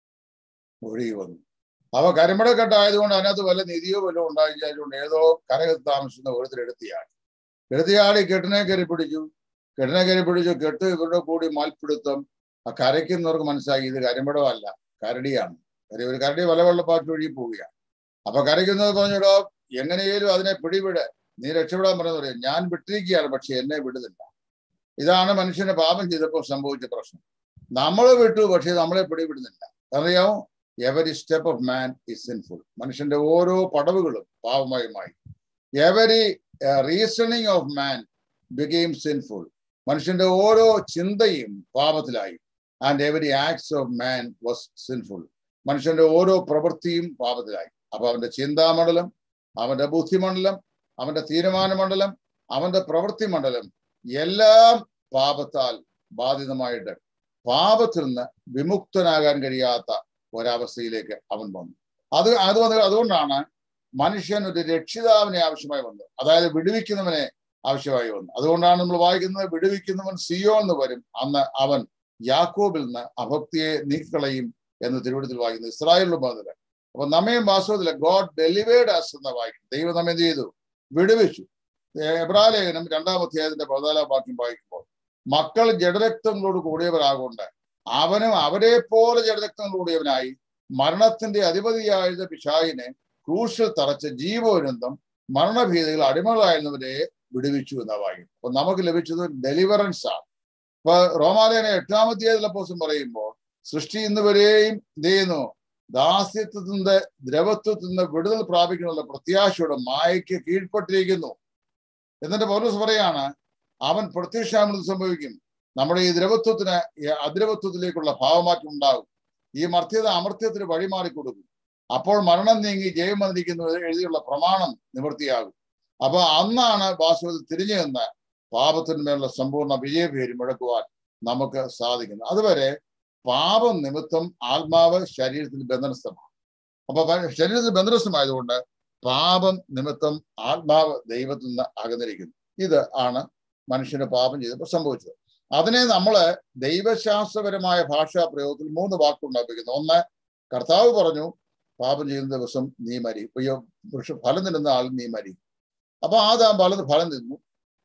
ഒഴുകി വന്നു അപ്പൊ കരിമ്പടക്കെട്ട് ആയതുകൊണ്ട് അതിനകത്ത് വല്ല നിധിയോ വല്ലതും ഉണ്ടായിച്ചുകൊണ്ട് ഏതോ കരകത്ത് താമസിക്കുന്ന ഓരോരുത്തർ എടുത്തിയാടി എടുത്തിയാടി കെട്ടിനെ കയറി പിടിച്ചു കെട്ടിനെ കയറി പിടിച്ചു കെട്ട് ഇവരുടെ കൂടി മൽപ്പിടുത്തം ആ കരയ്ക്കുന്നവർക്ക് മനസ്സിലാക്കി ഇത് കരിമ്പടമല്ല കരടിയാണ് കാര്യം ഒരു കരടി വല വെള്ളപ്പാറ്റ് ഒഴുകി പോവുകയാണ് അപ്പൊ കരയ്ക്കുന്നത് പറഞ്ഞിടോ എങ്ങനെയും അതിനെ പിടിവിട് നീ രക്ഷപ്പെടാൻ പറയുന്നത് പറയും ഞാൻ വിട്ടിരിക്കുകയാണ് പക്ഷെ എന്നെ വിടുന്നില്ല ഇതാണ് മനുഷ്യന് പാപം ചെയ്തപ്പോൾ സംഭവിച്ച പ്രശ്നം നമ്മൾ വിട്ടു പക്ഷെ നമ്മളെ പിടിവിടുന്നില്ല അറിയാമോ every step of man is sinful മനുഷ്യന്റെ ഓരോ പടവുകളും പാപമയമായി every reasoning of man became sinful മനുഷ്യന്റെ ഓരോ ചിന്തയും പാപത്തിലായി and every acts of man was sinful മനുഷ്യന്റെ ഓരോ പ്രവൃത്തിയും പാപത്തിലായി അപ്പൊ അവന്റെ ചിന്താമണ്ഡലം അവന്റെ ബുദ്ധിമണ്ഡലം അവന്റെ തീരുമാനമണ്ഡലം അവന്റെ പ്രവൃത്തി മണ്ഡലം എല്ലാം പാപത്താൽ ബാധിതമായിട്ട് പാപത്തിൽ നിന്ന് വിമുക്തനാകാൻ കഴിയാത്ത ഒരവസ്ഥയിലേക്ക് അവൻ വന്നു അത് അത് വന്ന് അതുകൊണ്ടാണ് മനുഷ്യൻ ഒരു രക്ഷിതാവിനെ ആവശ്യമായി വന്നത് അതായത് വിടുവിക്കുന്നവനെ ആവശ്യമായി വന്നു അതുകൊണ്ടാണ് നമ്മൾ വായിക്കുന്നത് വിടുവിക്കുന്നവൻ സിയോ എന്ന് വരും അന്ന് അവൻ യാക്കോബിൽ നിന്ന് അഭക്തിയെ നീക്കളയും എന്ന് തിരുവനന്തപുരത്തിൽ വായിക്കുന്നത് ഇസ്രായേലിലും പറഞ്ഞത് അപ്പൊ നമ്മയും വാസ്തവത്തില് ഗോഡ് ഡെലിവേർഡ് അസ് എന്ന് വായിക്കും ദൈവം നമ്മെ എന്ത് ചെയ്തു വിടുവിച്ചു എബ്രാലേഖനം രണ്ടാം അധ്യായത്തിന്റെ പതിനാലാം വാക്യം വായിക്കുമ്പോൾ മക്കൾ ജഡരക്തങ്ങളോട് കൂടിയവരാകൊണ്ട് അവനും അവരെ പോലെ ജഡരക്തങ്ങളോടിയവനായി മരണത്തിന്റെ അധിപതിയായ പിശായിനെ ക്രൂശിൽ തറച്ച് ജീവോനന്തം മരണഭീതികൾ അടിമകളായിരുന്നവരെ വിടുവിച്ചു എന്ന വാക്യം അപ്പൊ നമുക്ക് ലഭിച്ചത് ഡെലിവറൻസ് ആണ് ഇപ്പൊ റോമാലയനെ എട്ടാം അധ്യായത്തിലെ പോസം പറയുമ്പോൾ സൃഷ്ടി ഇന്ന് വരെയും എന്ത് ചെയ്യുന്നു ദാസ്യത്വത്തിന്റെ ദ്രവത്വത്തിൽ നിന്ന് വിടുതൽ പ്രാപിക്കുന്നുള്ള പ്രത്യാശയുടെ മായയ്ക്ക് കീഴ്പ്പെട്ടിരിക്കുന്നു എന്നിട്ട് പൗലോസ് പറയാണ് അവൻ പ്രത്യക്ഷാമൃതം സംഭവിക്കും നമ്മുടെ ഈ ദ്രവത്വത്തിന് ഈ അദ്രവത്വത്തിലേക്കുള്ള ഭാവമാറ്റം ഉണ്ടാകും ഈ മർത്യത അമർത്യത്തിന് വഴിമാറി കൊടുക്കും അപ്പോൾ മരണം നീങ്ങി ജയം വന്നിരിക്കുന്നത് എഴുതിയുള്ള പ്രമാണം നിവൃത്തിയാകും അപ്പൊ അന്നാണ് വാസ്തവത്തിൽ തിരിഞ്ഞു നിന്ന് പാപത്തിന്മേലുള്ള സമ്പൂർണ്ണ വിജയപേര് മുഴക്കുവാൻ നമുക്ക് സാധിക്കുന്നത് അതുവരെ പാപം നിമിത്തം ആത്മാവ് ശരീരത്തിൽ ബന്ധനസ്ഥമാണ് അപ്പൊ ശരീരത്തിൽ ബന്ധനസ്ഥമായതുകൊണ്ട് പാപം നിമിത്തം ആത്മാവ് ദൈവത്തിൽ നിന്ന് അകന്നിരിക്കുന്നു ഇത് ആണ് മനുഷ്യന് പാപം ചെയ്തപ്പോൾ സംഭവിച്ചത് അതിനെ നമ്മള് ദൈവശാസ്ത്രപരമായ ഭാഷാ പ്രയോഗത്തിൽ മൂന്ന് വാക്കുണ്ടാപ്പിക്കുന്നു ഒന്ന് കർത്താവ് പറഞ്ഞു പാപം ചെയ്യുന്ന ദിവസം നീ മരി അയ്യോ വൃക്ഷ ഫലം തിന്നുന്ന ആൾ നീ മരി അപ്പൊ ആദാം ഫലം ഫലം തിന്നു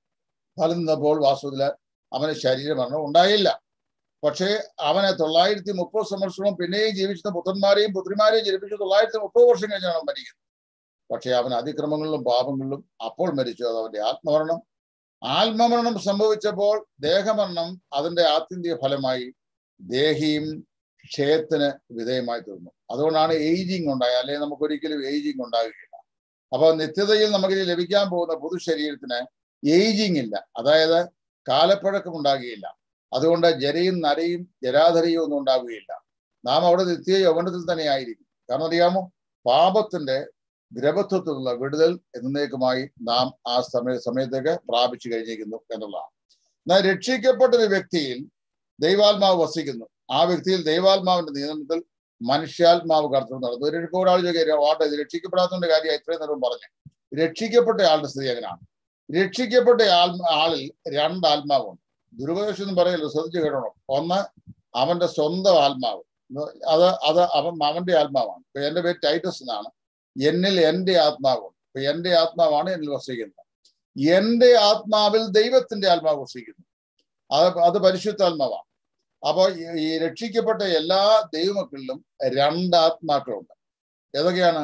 ഫലം നിന്നപ്പോൾ വാസ്തവത്തില് അവന് ശരീരമരണം ഉണ്ടായില്ല പക്ഷേ അവനെ തൊള്ളായിരത്തി മുപ്പത് സംവത്സരം പിന്നെയും ജീവിച്ച പുത്രന്മാരെയും പുത്രിമാരെയും ജനിപ്പിച്ച് തൊള്ളായിരത്തി മുപ്പത് വർഷം കഴിഞ്ഞാണ് അവൻ മരിക്കുന്നത് പക്ഷേ അവൻ അതിക്രമങ്ങളിലും പാപങ്ങളിലും അപ്പോൾ മരിച്ചു അത് അവന്റെ ആത്മമരണം ആത്മമരണം സംഭവിച്ചപ്പോൾ ദേഹമരണം അതിന്റെ ആത്യന്തിക ഫലമായി ദേഹിയും ക്ഷയത്തിന് വിധേയമായി തീർന്നു അതുകൊണ്ടാണ് ഏജിങ് ഉണ്ടായത് അല്ലെങ്കിൽ നമുക്ക് ഒരിക്കലും ഏജിങ് ഉണ്ടാകുകയില്ല അപ്പൊ നിത്യതയിൽ നമുക്ക് ലഭിക്കാൻ പോകുന്ന പൊതു ശരീരത്തിന് ഏജിങ് ഇല്ല അതായത് കാലപ്പഴക്കം ഉണ്ടാകുകയില്ല അതുകൊണ്ട് ജരയും നരയും ജരാധരയും ഒന്നും ഉണ്ടാവുകയില്ല നാം അവിടെ നിത്യ യൗവനത്തിൽ തന്നെ ആയിരിക്കും കാരണം അറിയാമോ പാപത്തിന്റെ ദ്രവത്വത്തിലുള്ള വിടുതൽ എന്നേക്കുമായി നാം ആ സമയ സമയത്തേക്ക് പ്രാപിച്ചു കഴിഞ്ഞിരിക്കുന്നു എന്നുള്ളതാണ് എന്നാൽ രക്ഷിക്കപ്പെട്ട ഒരു വ്യക്തിയിൽ ദൈവാത്മാവ് വസിക്കുന്നു ആ വ്യക്തിയിൽ ദൈവാത്മാവിന്റെ നിയന്ത്രണത്തിൽ മനുഷ്യാത്മാവ് കർത്തവ്യം നടന്നു ഒരു ഒരാൾ ചോദിക്കുക വാട്ടെ ഇത് രക്ഷിക്കപ്പെടാത്തതിന്റെ കാര്യം ഇത്രയും നേരം പറഞ്ഞു രക്ഷിക്കപ്പെട്ട ആളുടെ സ്ഥിതി എങ്ങനെയാണ് രക്ഷിക്കപ്പെട്ട ആൾ ആളിൽ രണ്ട് ആത്മാവുണ്ട് ദുരുപദേശം എന്ന് പറയല്ലോ ശ്രദ്ധിച്ചു കേട്ടണം ഒന്ന് അവന്റെ സ്വന്തം ആത്മാവ് അത് അത് അവൻ അവന്റെ ആത്മാവാണ് ഇപ്പൊ എന്റെ പേര് ടൈറ്റസ് എന്നാണ് എന്നിൽ എന്റെ ആത്മാവുണ്ട് ഇപ്പൊ എന്റെ ആത്മാവാണ് എന്നിൽ വസിക്കുന്നത് എന്റെ ആത്മാവിൽ ദൈവത്തിന്റെ ആത്മാവ് വസിക്കുന്നു അത് അത് പരിശുദ്ധാത്മാവാണ് അപ്പോൾ ഈ രക്ഷിക്കപ്പെട്ട എല്ലാ ദൈവമക്കളിലും രണ്ട് ആത്മാക്കളുണ്ട് ഏതൊക്കെയാണ്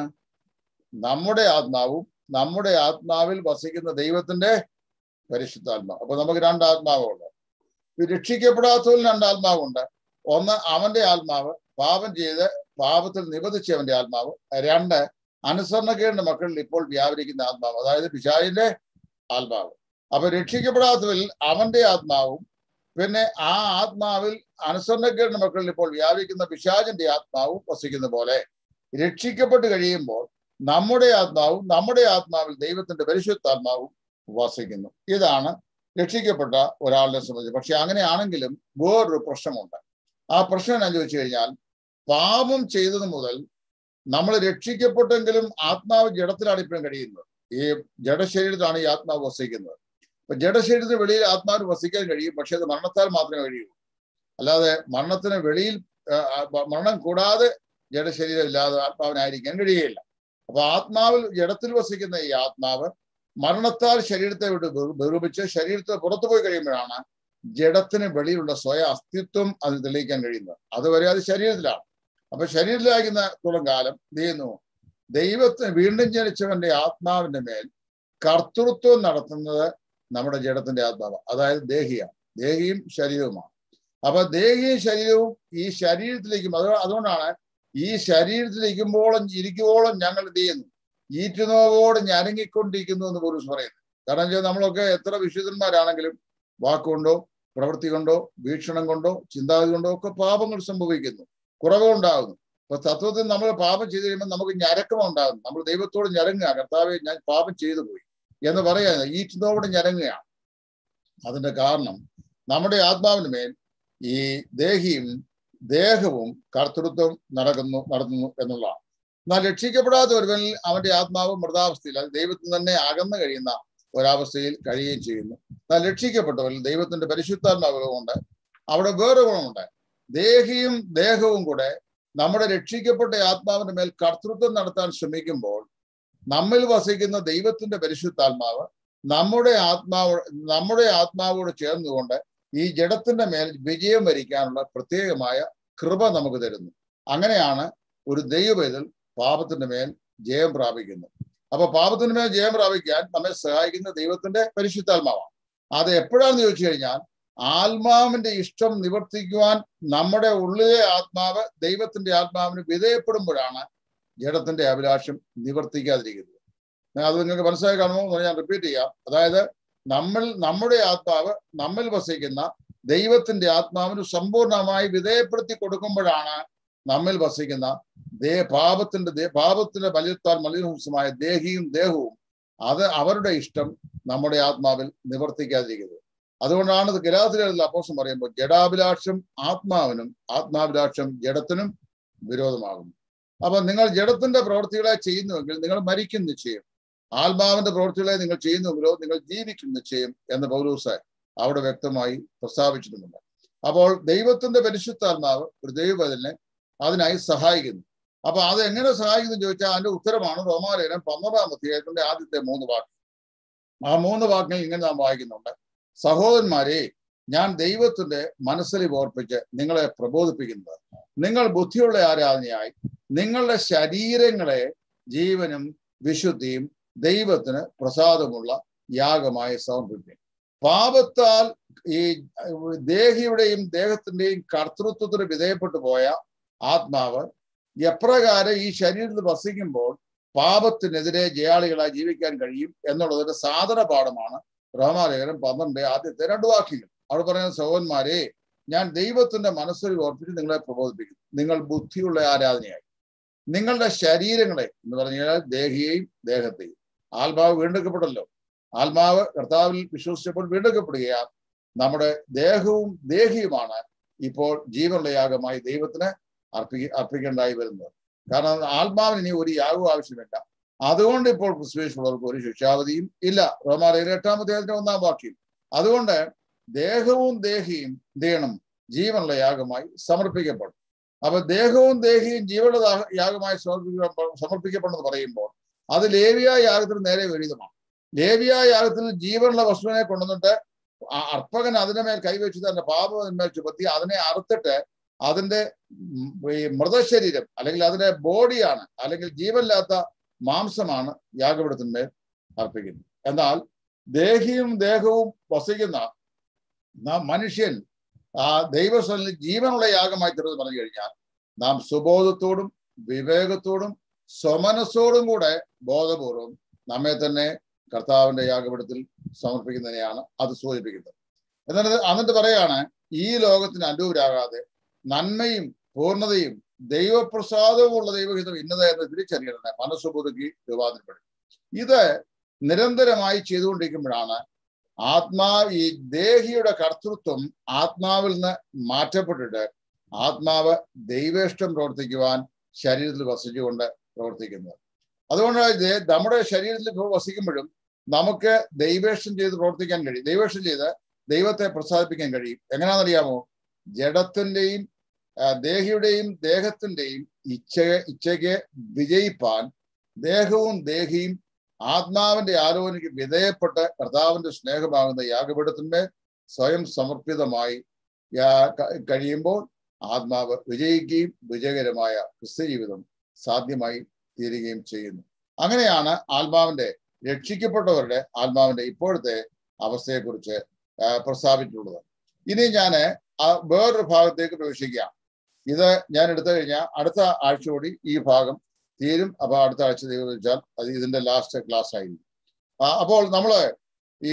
നമ്മുടെ ആത്മാവും നമ്മുടെ ആത്മാവിൽ വസിക്കുന്ന ദൈവത്തിന്റെ പരിശുദ്ധാത്മാവ് അപ്പൊ നമുക്ക് രണ്ട് ആത്മാവുണ്ട് രക്ഷിക്കപ്പെടാത്തതിൽ രണ്ട് ആത്മാവുണ്ട് ഒന്ന് അവന്റെ ആത്മാവ് പാപം ചെയ്ത് പാപത്തിൽ നിബന്ധിച്ചവന്റെ ആത്മാവ് രണ്ട് അനുസരണക്കേടിന്റെ മക്കളിൽ ഇപ്പോൾ വ്യാപരിക്കുന്ന ആത്മാവ് അതായത് പിശാചിന്റെ ആത്മാവ് അപ്പൊ രക്ഷിക്കപ്പെടാത്തവരിൽ അവന്റെ ആത്മാവും പിന്നെ ആ ആത്മാവിൽ അനുസരണക്കേടിന്റെ മക്കളിൽ ഇപ്പോൾ വ്യാപിക്കുന്ന പിശാചിന്റെ ആത്മാവും വസിക്കുന്ന പോലെ രക്ഷിക്കപ്പെട്ട് കഴിയുമ്പോൾ നമ്മുടെ ആത്മാവും നമ്മുടെ ആത്മാവിൽ ദൈവത്തിന്റെ പരിശുദ്ധാത്മാവും വസിക്കുന്നു ഇതാണ് രക്ഷിക്കപ്പെട്ട ഒരാളിനെ സംബന്ധിച്ച് പക്ഷെ അങ്ങനെയാണെങ്കിലും വേറൊരു പ്രശ്നമുണ്ട് ആ പ്രശ്നം എന്നാ ചോദിച്ചു കഴിഞ്ഞാൽ പാപം ചെയ്തത് മുതൽ നമ്മൾ രക്ഷിക്കപ്പെട്ടെങ്കിലും ആത്മാവ് ജഡത്തിലാണ് ഇപ്പോഴും കഴിയുന്നത് ഈ ജഡശരീരത്തിലാണ് ഈ ആത്മാവ് വസിക്കുന്നത് അപ്പൊ ജഡശരീരത്തിന് വെളിയിൽ ആത്മാവിന് വസിക്കാൻ കഴിയും പക്ഷെ അത് മരണത്താൽ മാത്രമേ കഴിയൂ അല്ലാതെ മരണത്തിന് വെളിയിൽ മരണം കൂടാതെ ജഡശരീരം ഇല്ലാതെ ആത്മാവിനായിരിക്കാൻ കഴിയുകയില്ല അപ്പൊ ആത്മാവിൽ ജഡത്തിൽ വസിക്കുന്ന ഈ ആത്മാവ് മരണത്താൽ ശരീരത്തെ വിട്ട് വിറൂപിച്ച് ശരീരത്തെ പുറത്തു പോയി കഴിയുമ്പോഴാണ് ജഡത്തിന് വെളിയിലുള്ള സ്വയ അസ്തിത്വം അത് തെളിയിക്കാൻ കഴിയുന്നത് അതുവരെ അത് ശരീരത്തിലാണ് അപ്പൊ ശരീരത്തിലാകുന്ന തുളം കാലം എന്ത് ചെയ്യുന്നു ദൈവത്തിന് വീണ്ടും ജനിച്ചവന്റെ ആത്മാവിന്റെ മേൽ കർത്തൃത്വം നടത്തുന്നത് നമ്മുടെ ജഡത്തിന്റെ ആത്മാവ് അതായത് ദേഹിയാണ് ദേഹിയും ശരീരവുമാണ് അപ്പൊ ദേഹിയും ശരീരവും ഈ ശരീരത്തിലേക്കും അത് അതുകൊണ്ടാണ് ഈ ശരീരത്തിലിരിക്കുമ്പോഴും ഇരിക്കുമ്പോഴും ഞങ്ങൾ എന്ത് ചെയ്യുന്നു ഈറ്റുനോവോട് ഞരങ്ങിക്കൊണ്ടിരിക്കുന്നു എന്ന് പോലും പറയുന്നത് കാരണം വെച്ചാൽ നമ്മളൊക്കെ എത്ര വിശുദ്ധന്മാരാണെങ്കിലും വാക്കുകൊണ്ടോ പ്രവൃത്തി കൊണ്ടോ വീക്ഷണം കൊണ്ടോ ചിന്താഗതി കൊണ്ടോ ഒക്കെ പാപങ്ങൾ സംഭവിക്കുന്നു കുറവുണ്ടാകുന്നു അപ്പൊ തത്വത്തിൽ നമ്മൾ പാപം ചെയ്തു കഴിയുമ്പോൾ നമുക്ക് ഞരക്കം ഉണ്ടാകുന്നു നമ്മൾ ദൈവത്തോട് ഞരങ്ങുക കർത്താവെ ഞാൻ പാപം ചെയ്തു പോയി എന്ന് പറയാ ഈറ്റുന്നോട് ഞരങ്ങുകയാണ് അതിന്റെ കാരണം നമ്മുടെ ആത്മാവിന് മേൽ ഈ ദേഹിയും ദേഹവും കർത്തൃത്വം നടക്കുന്നു നടത്തുന്നു എന്നുള്ളതാണ് എന്നാൽ രക്ഷിക്കപ്പെടാത്ത ഒരുവനിൽ അവന്റെ ആത്മാവ് മൃതാവസ്ഥയിൽ അത് ദൈവത്തിൽ തന്നെ അകന്നു കഴിയുന്ന ഒരവസ്ഥയിൽ കഴിയുകയും ചെയ്യുന്നു എന്നാൽ രക്ഷിക്കപ്പെട്ടവരിൽ ദൈവത്തിന്റെ പരിശുദ്ധാത്മാവ് കൊണ്ട് അവിടെ വേറെ ഗുണമുണ്ട് ദേഹിയും ദേഹവും കൂടെ നമ്മുടെ രക്ഷിക്കപ്പെട്ട ആത്മാവിന്റെ മേൽ കർത്തൃത്വം നടത്താൻ ശ്രമിക്കുമ്പോൾ നമ്മിൽ വസിക്കുന്ന ദൈവത്തിന്റെ പരിശുദ്ധാത്മാവ് നമ്മുടെ ആത്മാവ് നമ്മുടെ ആത്മാവോട് ചേർന്നുകൊണ്ട് ഈ ജഡത്തിന്റെ മേൽ വിജയം വരിക്കാനുള്ള പ്രത്യേകമായ കൃപ നമുക്ക് തരുന്നു അങ്ങനെയാണ് ഒരു ദൈവവേദൽ പാപത്തിന്റെ മേൽ ജയം പ്രാപിക്കുന്നത് അപ്പൊ പാപത്തിന്റെ മേൽ ജയം പ്രാപിക്കാൻ നമ്മെ സഹായിക്കുന്ന ദൈവത്തിന്റെ പരിശുദ്ധാത്മാവാണ് അത് എപ്പോഴാണെന്ന് ചോദിച്ചു കഴിഞ്ഞാൽ ആത്മാവിന്റെ ഇഷ്ടം നിവർത്തിക്കുവാൻ നമ്മുടെ ഉള്ളിലെ ആത്മാവ് ദൈവത്തിന്റെ ആത്മാവിന് വിധേയപ്പെടുമ്പോഴാണ് ജഡത്തിന്റെ അഭിലാഷം നിവർത്തിക്കാതിരിക്കുന്നത് അത് നിങ്ങൾക്ക് മനസ്സിലായി കാണുമോ എന്ന് ഞാൻ റിപ്പീറ്റ് ചെയ്യാം അതായത് നമ്മൾ നമ്മുടെ ആത്മാവ് നമ്മിൽ വസിക്കുന്ന ദൈവത്തിന്റെ ആത്മാവിന് സമ്പൂർണമായി വിധേയപ്പെടുത്തി കൊടുക്കുമ്പോഴാണ് നമ്മിൽ വസിക്കുന്ന ദേ പാപത്തിന്റെ ദേ പാപത്തിന്റെ ബലിത്താൽ മലിനഹംസമായ ദേഹിയും ദേഹവും അത് അവരുടെ ഇഷ്ടം നമ്മുടെ ആത്മാവിൽ നിവർത്തിക്കാതിരിക്കുന്നത് അതുകൊണ്ടാണ് ഇത് ഗലാത്തിലുള്ള അപ്പോസം പറയുമ്പോൾ ജഡാഭിലാഷം ആത്മാവിനും ആത്മാഭിലാഷം ജഡത്തിനും വിരോധമാകുന്നു അപ്പൊ നിങ്ങൾ ജഡത്തിന്റെ പ്രവൃത്തികളെ ചെയ്യുന്നുവെങ്കിൽ നിങ്ങൾ മരിക്കും നിശ്ചയം ആത്മാവിന്റെ പ്രവൃത്തികളെ നിങ്ങൾ ചെയ്യുന്നുവെങ്കിലോ നിങ്ങൾ ജീവിക്കും നിശ്ചയം എന്ന് പൗലൂസ് അവിടെ വ്യക്തമായി പ്രസ്താവിച്ചിട്ടുമുണ്ട് അപ്പോൾ ദൈവത്തിന്റെ പരിശുദ്ധാത്മാവ് ഒരു ദൈവബദലിനെ അതിനായി സഹായിക്കുന്നു അപ്പൊ അത് എങ്ങനെ സഹായിക്കുന്നു ചോദിച്ചാൽ അതിന്റെ ഉത്തരമാണ് റോമാലേഖനം പന്ത്രണ്ടാം അധ്യായത്തിന്റെ ആദ്യത്തെ മൂന്ന് വാക്ക് ആ മൂന്ന് വാക്കുകൾ ഇങ്ങനെ നാം വായിക്കുന്നുണ്ട് സഹോദരന്മാരെ ഞാൻ ദൈവത്തിന്റെ മനസ്സിൽ ഓർപ്പിച്ച് നിങ്ങളെ പ്രബോധിപ്പിക്കുന്നത് നിങ്ങൾ ബുദ്ധിയുള്ള ആരാധനയായി നിങ്ങളുടെ ശരീരങ്ങളെ ജീവനും വിശുദ്ധിയും ദൈവത്തിന് പ്രസാദമുള്ള യാഗമായി സമർപ്പിക്കും പാപത്താൽ ഈ ദേഹിയുടെയും ദേഹത്തിന്റെയും കർത്തൃത്വത്തിന് വിധേയപ്പെട്ടു പോയ ആത്മാവ് എപ്രകാരം ഈ ശരീരത്തിൽ വസിക്കുമ്പോൾ പാപത്തിനെതിരെ ജയാളികളായി ജീവിക്കാൻ കഴിയും എന്നുള്ളതിന്റെ സാധന പാഠമാണ് റോമാലേഖനം പന്ത്രണ്ട് ആദ്യത്തെ രണ്ട് വാക്യങ്ങൾ അവിടെ പറയുന്ന സഹോദന്മാരെ ഞാൻ ദൈവത്തിന്റെ മനസ്സിൽ ഓർപ്പിച്ച് നിങ്ങളെ പ്രബോധിപ്പിക്കുന്നു നിങ്ങൾ ബുദ്ധിയുള്ള ആരാധനയായി നിങ്ങളുടെ ശരീരങ്ങളെ എന്ന് പറഞ്ഞാൽ ദേഹിയെയും ദേഹത്തെയും ആത്മാവ് വീണ്ടെടുക്കപ്പെട്ടല്ലോ ആത്മാവ് കർത്താവിൽ വിശ്വസിച്ചപ്പോൾ വീണ്ടെടുക്കപ്പെടുകയാണ് നമ്മുടെ ദേഹവും ദേഹിയുമാണ് ഇപ്പോൾ ജീവനുള്ള യാഗമായി ദൈവത്തിന് അർപ്പി അർപ്പിക്കേണ്ടായി വരുന്നത് കാരണം ആത്മാവിന് ഇനി ഒരു യാഗവും ആവശ്യമില്ല അതുകൊണ്ട് ഇപ്പോൾ ക്രിസ്തുവേശുള്ളവർക്ക് ഒരു ശിക്ഷാവധിയും ഇല്ല റോമാലയിലെ എട്ടാം അധ്യായത്തിന്റെ ഒന്നാം വാക്യം അതുകൊണ്ട് ദേഹവും ദേഹിയും ദേണം ജീവനുള്ള യാഗമായി സമർപ്പിക്കപ്പെടും അപ്പൊ ദേഹവും ദേഹിയും ജീവനുള്ള യാഗമായി സമർപ്പിക്ക സമർപ്പിക്കപ്പെടുന്നത് പറയുമ്പോൾ അത് ലേവിയ യാഗത്തിന് നേരെ വിപരീതമാണ് ലേവിയ യാഗത്തിൽ ജീവനുള്ള വസ്തുവിനെ കൊണ്ടുവന്നിട്ട് അർപ്പകൻ അതിന്റെ മേൽ കൈവച്ച് തന്റെ പാപത്തിന്മേൽ ചുമത്തി അതിനെ അറുത്തിട്ട് അതിന്റെ ഈ മൃതശരീരം അല്ലെങ്കിൽ അതിന്റെ ബോഡിയാണ് അല്ലെങ്കിൽ ജീവനില്ലാത്ത മാംസമാണ് യാഗപീഠത്തിന്മേൽ അർപ്പിക്കുന്നത് എന്നാൽ ദേഹിയും ദേഹവും വസിക്കുന്ന മനുഷ്യൻ ആ ദൈവസ്ഥലിൽ ജീവനുള്ള യാഗമായി തീർന്ന് പറഞ്ഞു കഴിഞ്ഞാൽ നാം സുബോധത്തോടും വിവേകത്തോടും സ്വമനസ്സോടും കൂടെ ബോധപൂർവം നമ്മെ തന്നെ കർത്താവിന്റെ യാഗപീഠത്തിൽ സമർപ്പിക്കുന്നതിനെയാണ് അത് സൂചിപ്പിക്കുന്നത് എന്നിട്ട് എന്നിട്ട് പറയാണ് ഈ ലോകത്തിന് അനുകൂരാകാതെ നന്മയും പൂർണ്ണതയും ദൈവപ്രസാദവുമുള്ള ദൈവഹിതം ഇന്നത് എന്ന് തിരിച്ചറിയണേ മനസ്സ് പുതുക്കി രൂപാന്തരപ്പെടും ഇത് നിരന്തരമായി ചെയ്തുകൊണ്ടിരിക്കുമ്പോഴാണ് ആത്മാ ഈ ദേഹിയുടെ കർത്തൃത്വം ആത്മാവിൽ നിന്ന് മാറ്റപ്പെട്ടിട്ട് ആത്മാവ് ദൈവേഷ്ടം പ്രവർത്തിക്കുവാൻ ശരീരത്തിൽ വസിച്ചുകൊണ്ട് പ്രവർത്തിക്കുന്നത് അതുകൊണ്ട് ഇത് നമ്മുടെ ശരീരത്തിൽ ഇപ്പോൾ വസിക്കുമ്പോഴും നമുക്ക് ദൈവേഷ്ടം ചെയ്ത് പ്രവർത്തിക്കാൻ കഴിയും ദൈവേഷ്ടം ചെയ്ത് ദൈവത്തെ പ്രസാദിപ്പിക്കാൻ കഴിയും എങ്ങനെയാണെന്നറിയാമോ ജഡത്തിന്റെയും ദേഹിയുടെയും ദേഹത്തിന്റെയും ഇച്ഛ ഇച്ഛയ്ക്ക് വിജയിപ്പാൻ ദേഹവും ദേഹിയും ആത്മാവിന്റെ ആലോചനയ്ക്ക് വിധേയപ്പെട്ട് കർത്താവിന്റെ സ്നേഹമാകുന്ന യാഗപീഠത്തിന്മേൽ സ്വയം സമർപ്പിതമായി കഴിയുമ്പോൾ ആത്മാവ് വിജയിക്കുകയും വിജയകരമായ ക്രിസ്ത്യ ജീവിതം സാധ്യമായി തീരുകയും ചെയ്യുന്നു അങ്ങനെയാണ് ആത്മാവിന്റെ രക്ഷിക്കപ്പെട്ടവരുടെ ആത്മാവിന്റെ ഇപ്പോഴത്തെ അവസ്ഥയെക്കുറിച്ച് പ്രസ്താവിച്ചിട്ടുള്ളത് ഇനി ഞാൻ വേറൊരു ഭാഗത്തേക്ക് പ്രവേശിക്കാം ഇത് ഞാൻ എടുത്തു കഴിഞ്ഞാൽ അടുത്ത ആഴ്ച കൂടി ഈ ഭാഗം തീരും അപ്പൊ അടുത്ത ആഴ്ച ദൈവം വെച്ചാൽ അത് ഇതിന്റെ ലാസ്റ്റ് ക്ലാസ് ആയിരിക്കും അപ്പോൾ നമ്മള് ഈ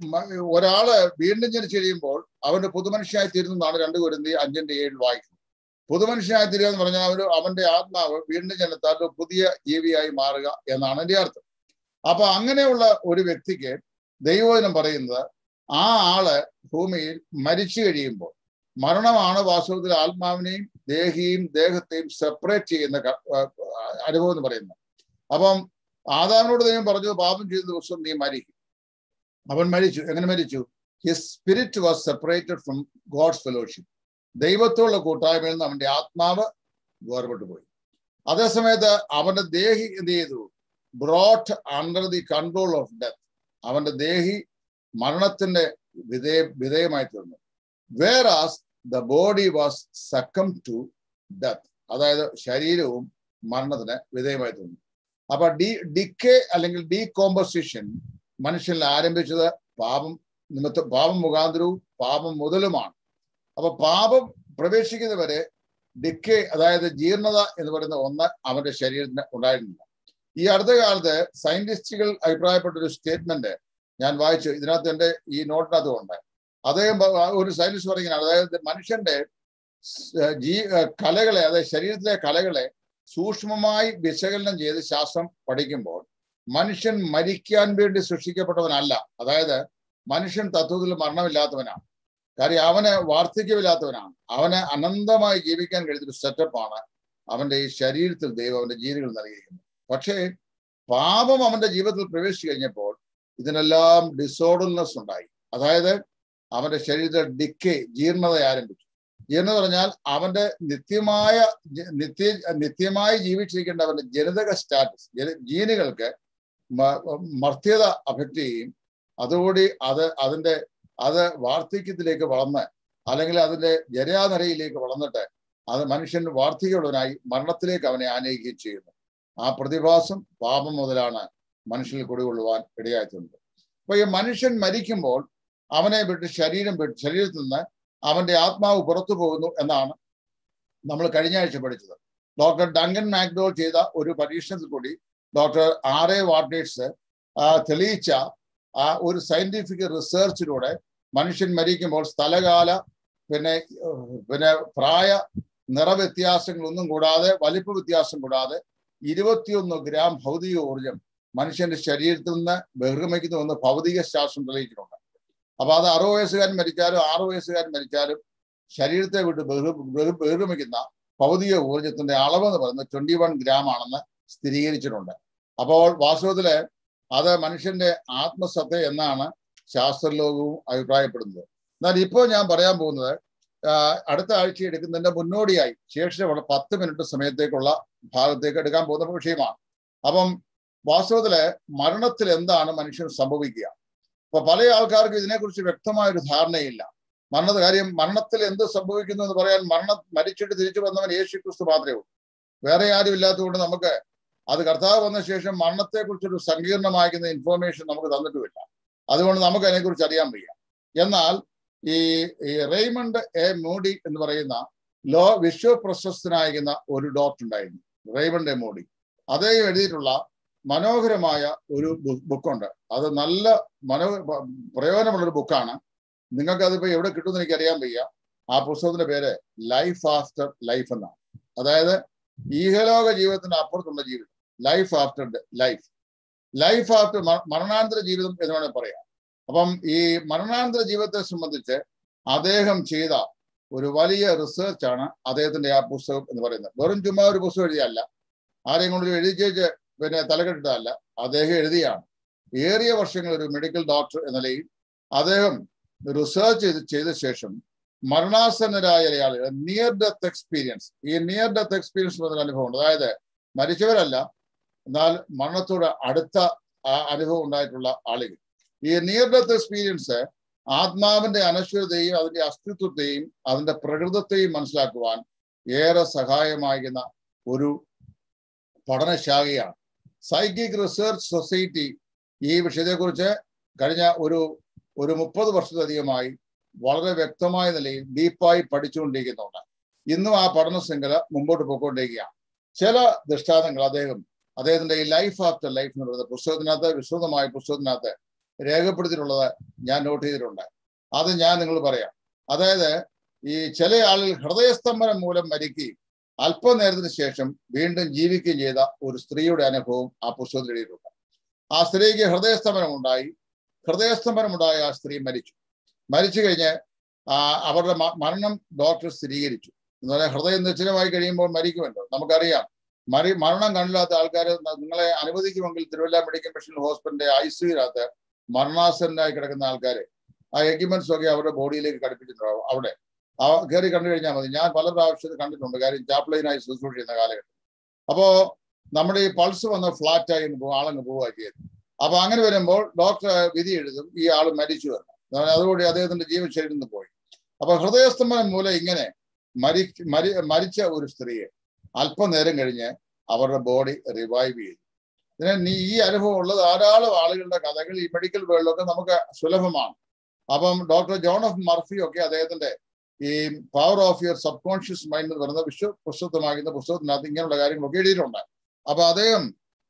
ഒരാള് വീണ്ടും ജനിച്ചു കഴിയുമ്പോൾ അവന്റെ പുതുമനുഷ്യനായി തീരുന്നതാണ് രണ്ട് കുരുന്തി അഞ്ചിന്റെ ഏഴിൽ വായിക്കുന്നത് പുതുമനുഷ്യനായി തീരുക എന്ന് പറഞ്ഞാൽ അവര് അവന്റെ ആത്മാവ് വീണ്ടും ജനത്താൽ പുതിയ ജീവിയായി മാറുക എന്നാണ് എന്റെ അർത്ഥം അപ്പൊ അങ്ങനെയുള്ള ഒരു വ്യക്തിക്ക് ദൈവവചനം പറയുന്നത് ആ ആള് ഭൂമിയിൽ മരിച്ചു കഴിയുമ്പോൾ മരണമാണ് വാസ്തവത്തിൽ ആത്മാവിനെയും ദേഹിയും ദേഹത്തെയും സെപ്പറേറ്റ് ചെയ്യുന്ന അനുഭവം എന്ന് പറയുന്നത് അപ്പം ആദാമിനോട് ദൈവം പറഞ്ഞു പാപം ചെയ്ത ദിവസം നീ മരിക്കും അവൻ മരിച്ചു എങ്ങനെ മരിച്ചു his spirit was separated from God's fellowship ദൈവത്തോടുള്ള കൂട്ടായ്മയിൽ നിന്ന് അവന്റെ ആത്മാവ് വേർപെട്ടു പോയി അതേസമയത്ത് അവന്റെ ദേഹി എന്ത് ചെയ്തു brought under the control of death അവന്റെ ദേഹി മരണത്തിന്റെ വിധേയ വിധേയമായി തീർന്നു whereas the body was succumb to death അതായത് ശരീരവും മരണത്തിന് വിധേയമായി തീർന്നു അപ്പൊ ഡി ഡിക്കെ അല്ലെങ്കിൽ ഡീകോമ്പോസിഷൻ മനുഷ്യനിൽ ആരംഭിച്ചത് പാപം നിമിത്തം പാപം മുഖാന്തരവും പാപം മുതലുമാണ് അപ്പൊ പാപം പ്രവേശിക്കുന്നവരെ ഡിക്കെ അതായത് ജീർണത എന്ന് പറയുന്ന ഒന്ന് അവന്റെ ശരീരത്തിന് ഉണ്ടായിരുന്നില്ല ഈ അടുത്ത കാലത്ത് സയന്റിസ്റ്റുകൾ അഭിപ്രായപ്പെട്ട ഒരു സ്റ്റേറ്റ്മെന്റ് ഞാൻ വായിച്ചു ഇതിനകത്ത് എൻ്റെ ഈ നോട്ടിനകത്തും ഉണ്ട് അദ്ദേഹം ഒരു സയന്റിസ്റ്റ് പറയുകയാണ് അതായത് മനുഷ്യന്റെ ജീ കലകളെ അതായത് ശരീരത്തിലെ കലകളെ സൂക്ഷ്മമായി വിശകലനം ചെയ്ത് ശാസ്ത്രം പഠിക്കുമ്പോൾ മനുഷ്യൻ മരിക്കാൻ വേണ്ടി സൃഷ്ടിക്കപ്പെട്ടവനല്ല അതായത് മനുഷ്യൻ തത്വത്തിൽ മരണമില്ലാത്തവനാണ് കാര്യം അവന് വാർദ്ധക്യമില്ലാത്തവനാണ് അവന് അനന്തമായി ജീവിക്കാൻ കഴിയുന്ന സെറ്റപ്പാണ് അവന്റെ ഈ ശരീരത്തിൽ ദൈവം അവന്റെ ജീവികൾ നൽകിയിരിക്കുന്നത് പക്ഷേ പാപം അവന്റെ ജീവിതത്തിൽ പ്രവേശിച്ചു കഴിഞ്ഞപ്പോൾ ഇതിനെല്ലാം ഡിസോർഡർനെസ് ഉണ്ടായി അതായത് അവന്റെ ശരീരത്തിൽ ഡിക്കെ ജീർണത ആരംഭിച്ചു ജീർണത പറഞ്ഞാൽ അവന്റെ നിത്യമായ നിത്യ നിത്യമായി ജീവിച്ചിരിക്കേണ്ട അവന്റെ ജനിതക സ്റ്റാറ്റസ് ജീനുകൾക്ക് മർത്യത അഫക്റ്റ് ചെയ്യും അതുകൂടി അത് അതിന്റെ അത് വാർദ്ധക്യത്തിലേക്ക് വളർന്ന് അല്ലെങ്കിൽ അതിന്റെ ജരാനരയിലേക്ക് വളർന്നിട്ട് അത് മനുഷ്യൻ വാർദ്ധക്യമുള്ളവനായി മരണത്തിലേക്ക് അവനെ ആനയിക്കുകയും ചെയ്യുന്നു ആ പ്രതിഭാസം പാപം മുതലാണ് മനുഷ്യനിൽ കുടികൊള്ളുവാൻ ഇടയായിട്ടുണ്ട് അപ്പൊ ഈ മനുഷ്യൻ മരിക്കുമ്പോൾ അവനെ വിട്ട് ശരീരം വിട്ട് ശരീരത്തിൽ നിന്ന് അവന്റെ ആത്മാവ് പുറത്തു പോകുന്നു എന്നാണ് നമ്മൾ കഴിഞ്ഞ ആഴ്ച പഠിച്ചത് ഡോക്ടർ ഡങ്കൻ മാക്ഡോൾ ചെയ്ത ഒരു പരീക്ഷണത്തിൽ കൂടി ഡോക്ടർ ആർ എ വാർഡേഴ്സ് തെളിയിച്ച ആ ഒരു സയന്റിഫിക് റിസർച്ചിലൂടെ മനുഷ്യൻ മരിക്കുമ്പോൾ സ്ഥലകാല പിന്നെ പിന്നെ പ്രായ നിറവ്യത്യാസങ്ങളൊന്നും കൂടാതെ വലിപ്പ വ്യത്യാസം കൂടാതെ ഇരുപത്തിയൊന്ന് ഗ്രാം ഭൗതിക ഊർജം മനുഷ്യന്റെ ശരീരത്തിൽ നിന്ന് ബഹിർഗമിക്കുന്നുവെന്ന് ഭൗതിക ശാസ്ത്രം തെളിയിച്ചിട്ടുണ്ട് അപ്പൊ അത് അറുപത് വയസ്സുകാരൻ മരിച്ചാലും ആറു വയസ്സുകാരൻ മരിച്ചാലും ശരീരത്തെ വിട്ട് ബഹിർ ബഹിർഗമിക്കുന്ന ഭൗതിക ഊർജത്തിന്റെ അളവ് എന്ന് പറയുന്നത് ട്വന്റി വൺ ഗ്രാം ആണെന്ന് സ്ഥിരീകരിച്ചിട്ടുണ്ട് അപ്പോൾ വാസ്തവത്തില് അത് മനുഷ്യന്റെ ആത്മസത്ത എന്നാണ് ശാസ്ത്രലോകവും അഭിപ്രായപ്പെടുന്നത് എന്നാൽ ഇപ്പോൾ ഞാൻ പറയാൻ പോകുന്നത് അടുത്ത ആഴ്ച എടുക്കുന്നതിന്റെ മുന്നോടിയായി ശേഷമുള്ള പത്ത് മിനിറ്റ് സമയത്തേക്കുള്ള ഭാഗത്തേക്ക് എടുക്കാൻ പോകുന്ന വിഷയമാണ് അപ്പം വാസ്തവത്തില് മരണത്തിൽ എന്താണ് മനുഷ്യൻ സംഭവിക്കുക അപ്പൊ പല ആൾക്കാർക്കും ഇതിനെക്കുറിച്ച് വ്യക്തമായ ഒരു ധാരണയില്ല മരണ കാര്യം മരണത്തിൽ എന്ത് സംഭവിക്കുന്നു എന്ന് പറയാൻ മരണ മരിച്ചിട്ട് തിരിച്ചു വന്നവൻ യേശു ക്രിസ്തു മാത്രമേ ഉള്ളൂ വേറെ ആരും ഇല്ലാത്തതുകൊണ്ട് നമുക്ക് അത് കർത്താവ് വന്ന ശേഷം മരണത്തെക്കുറിച്ചൊരു സങ്കീർണമാക്കുന്ന ഇൻഫോർമേഷൻ നമുക്ക് തന്നിട്ടുമില്ല അതുകൊണ്ട് നമുക്ക് അതിനെക്കുറിച്ച് അറിയാൻ വയ്യ എന്നാൽ ഈ ഈ റെയ്മണ്ട് എ മൂഡി എന്ന് പറയുന്ന ലോ വിശ്വപ്രശസ്തനായിരുന്ന ഒരു ഡോക്ടർ ഉണ്ടായിരുന്നു റേവണ്ട് മോഡി അദ്ദേഹം എഴുതിയിട്ടുള്ള മനോഹരമായ ഒരു ബുക്കുണ്ട് അത് നല്ല മനോ പ്രയോജനമുള്ള ഒരു ബുക്കാണ് നിങ്ങൾക്ക് അതിപ്പോ എവിടെ കിട്ടുമെന്ന് എനിക്ക് അറിയാൻ വയ്യ ആ പുസ്തകത്തിന്റെ പേര് ലൈഫ് ആഫ്റ്റർ ലൈഫ് എന്നാണ് അതായത് ഈഹലോക ജീവിതത്തിന് അപ്പുറത്തുള്ള ജീവിതം life after life life after മരണാനന്തര ജീവിതം എന്ന് വേണമെങ്കിൽ പറയാം അപ്പം ഈ മരണാനന്തര ജീവിതത്തെ സംബന്ധിച്ച് അദ്ദേഹം ചെയ്ത ഒരു വലിയ റിസർച്ചാണ് അദ്ദേഹത്തിന്റെ ആ പുസ്തകം എന്ന് പറയുന്നത് വെറും ചുമ്മാ ഒരു പുസ്തകം എഴുതിയല്ല ആരെയും കൊണ്ട് എഴുതിച്ച് പിന്നെ തലകെട്ടിട്ടല്ല അദ്ദേഹം എഴുതിയാണ് ഏറിയ വർഷങ്ങൾ ഒരു മെഡിക്കൽ ഡോക്ടർ എന്ന നിലയിൽ അദ്ദേഹം റിസർച്ച് ചെയ്ത് ചെയ്ത ശേഷം മരണാസന്നരായ ആളുകൾ നിയർ ഡെത്ത് എക്സ്പീരിയൻസ് ഈ നിയർ ഡെത്ത് എക്സ്പീരിയൻസ് എന്നൊരു അനുഭവം അതായത് മരിച്ചവരല്ല എന്നാൽ മരണത്തോട് അടുത്ത അനുഭവം ഉണ്ടായിട്ടുള്ള ആളുകൾ ഈ നിയർ ഡെത്ത് എക്സ്പീരിയൻസ് ആത്മാവിന്റെ അനശ്വരതയും അതിന്റെ അസ്തിത്വത്തെയും അതിന്റെ പ്രകൃതത്തെയും മനസ്സിലാക്കുവാൻ ഏറെ സഹായമാകുന്ന ഒരു പഠനശാഖയാണ് സൈക്കിക് റിസർച്ച് സൊസൈറ്റി ഈ വിഷയത്തെക്കുറിച്ച് കഴിഞ്ഞ ഒരു ഒരു മുപ്പത് വർഷത്തിലധികമായി വളരെ വ്യക്തമായ നിലയിൽ ഡീപ്പായി പഠിച്ചുകൊണ്ടിരിക്കുന്നുണ്ട് ഇന്നും ആ പഠന ശൃംഖല മുമ്പോട്ട് പോയിക്കൊണ്ടിരിക്കുകയാണ് ചില ദൃഷ്ടാന്തങ്ങൾ അദ്ദേഹം അദ്ദേഹത്തിന്റെ ഈ ലൈഫ് ആഫ്റ്റർ ലൈഫ് എന്ന് പറയുന്ന പുസ്തകത്തിനകത്ത് വിശദമായ പുസ്തകത്തിനകത്ത് രേഖപ്പെടുത്തിയിട്ടുള്ളത് ഞാൻ നോട്ട് ചെയ്തിട്ടുണ്ട് അത് ഞാൻ നിങ്ങൾ പറയാം അതായത് ഈ ചില ആളുകൾ ഹൃദയസ്തംഭനം മൂലം മരിക്കുകയും അല്പനേരത്തിന് ശേഷം വീണ്ടും ജീവിക്കുകയും ചെയ്ത ഒരു സ്ത്രീയുടെ അനുഭവം ആ പുസ്തകത്തിൽ എഴുതിയിട്ടുണ്ട് ആ സ്ത്രീക്ക് ഹൃദയസ്തംഭനം ഉണ്ടായി ഹൃദയസ്തംഭനം ഉണ്ടായ ആ സ്ത്രീ മരിച്ചു മരിച്ചു കഴിഞ്ഞ് അവരുടെ മരണം ഡോക്ടർ സ്ഥിരീകരിച്ചു എന്ന് പറഞ്ഞാൽ ഹൃദയം നിശ്ചലമായി കഴിയുമ്പോൾ മരിക്കുമല്ലോ നമുക്കറിയാം മരി മരണം കണ്ടില്ലാത്ത ആൾക്കാർ നിങ്ങളെ അനുവദിക്കുമെങ്കിൽ തിരുവല്ല മെഡിക്കൽ മിഷൻ ഹോസ്പിറ്റലിന്റെ ഐ സിയുനകത്ത് മരണാസനായി കിടക്കുന്ന ആൾക്കാരെ ആ എക്യുപ്മെന്റ്സ് ഒക്കെ അവരുടെ ബോഡിയിലേക്ക് ഘടിപ്പിച്ചിട്ടുണ്ടാവും അവിടെ ആ കയറി കണ്ടു കഴിഞ്ഞാൽ മതി ഞാൻ പല പ്രാവശ്യത്തിൽ കണ്ടിട്ടുണ്ട് കാര്യം ചാപ്ലൈനായി ശുശ്രൂഷ ചെയ്യുന്ന കാലഘട്ടം അപ്പോ നമ്മുടെ ഈ പൾസ് വന്ന് ഫ്ലാറ്റായി പോകും ആളങ്ങ് പോവുക ചെയ്തു അപ്പൊ അങ്ങനെ വരുമ്പോൾ ഡോക്ടർ വിധി എഴുതും ഈ ആൾ മരിച്ചു എന്ന് അതുകൊണ്ട് അദ്ദേഹത്തിന്റെ ജീവശൈലിയിൽ നിന്ന് പോയി അപ്പൊ ഹൃദയസ്തംഭനം മൂലം ഇങ്ങനെ മരി മരി മരിച്ച ഒരു സ്ത്രീയെ അല്പനേരം കഴിഞ്ഞ് അവരുടെ ബോഡി റിവൈവ് ചെയ്തു ഇതിന് നീ ഈ അനുഭവം ഉള്ള ധാരാളം ആളുകളുടെ കഥകൾ ഈ മെഡിക്കൽ വേൾഡിലൊക്കെ നമുക്ക് സുലഭമാണ് അപ്പം ഡോക്ടർ ജോൺ ഓഫ് മർഫി ഒക്കെ അദ്ദേഹത്തിന്റെ ഈ power of your subconscious mind എന്ന് പറയുന്ന വിശ്വ പ്രസ്തുതമാകുന്ന പുസ്തകത്തിനകത്ത് ഇങ്ങനെയുള്ള കാര്യങ്ങളൊക്കെ എഴുതിയിട്ടുണ്ട് അപ്പൊ അദ്ദേഹം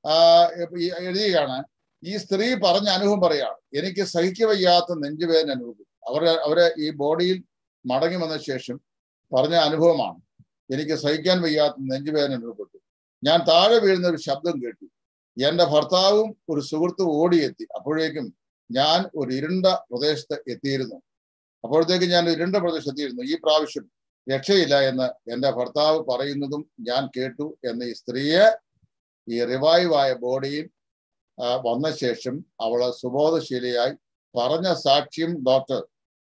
എഴുതുകയാണ് ഈ സ്ത്രീ പറഞ്ഞ അനുഭവം പറയാണ് എനിക്ക് സഹിക്കവയ്യാത്ത നെഞ്ചുവേദന അനുഭവം അവരുടെ അവരെ ഈ ബോഡിയിൽ മടങ്ങി വന്ന ശേഷം പറഞ്ഞ അനുഭവമാണ് എനിക്ക് സഹിക്കാൻ വയ്യാത്ത നെഞ്ചുവേദന അനുഭവപ്പെട്ടു ഞാൻ താഴെ വീഴുന്ന ഒരു ശബ്ദം കേട്ടു എന്റെ ഭർത്താവും ഒരു സുഹൃത്തും ഓടിയെത്തി അപ്പോഴേക്കും ഞാൻ ഒരു ഇരുണ്ട പ്രദേശത്ത് എത്തിയിരുന്നു അപ്പോഴത്തേക്ക് ഞാൻ ഇരുണ്ട പ്രദേശത്ത് എത്തിയിരുന്നു ഈ പ്രാവശ്യം രക്ഷയില്ല എന്ന് എന്റെ ഭർത്താവ് പറയുന്നതും ഞാൻ കേട്ടു എന്ന ഈ സ്ത്രീയെ ഈ റിവൈവ് ആയ ബോഡിയിൽ വന്ന ശേഷം അവള് സുബോധശീലയായി പറഞ്ഞ സാക്ഷ്യം ഡോക്ടർ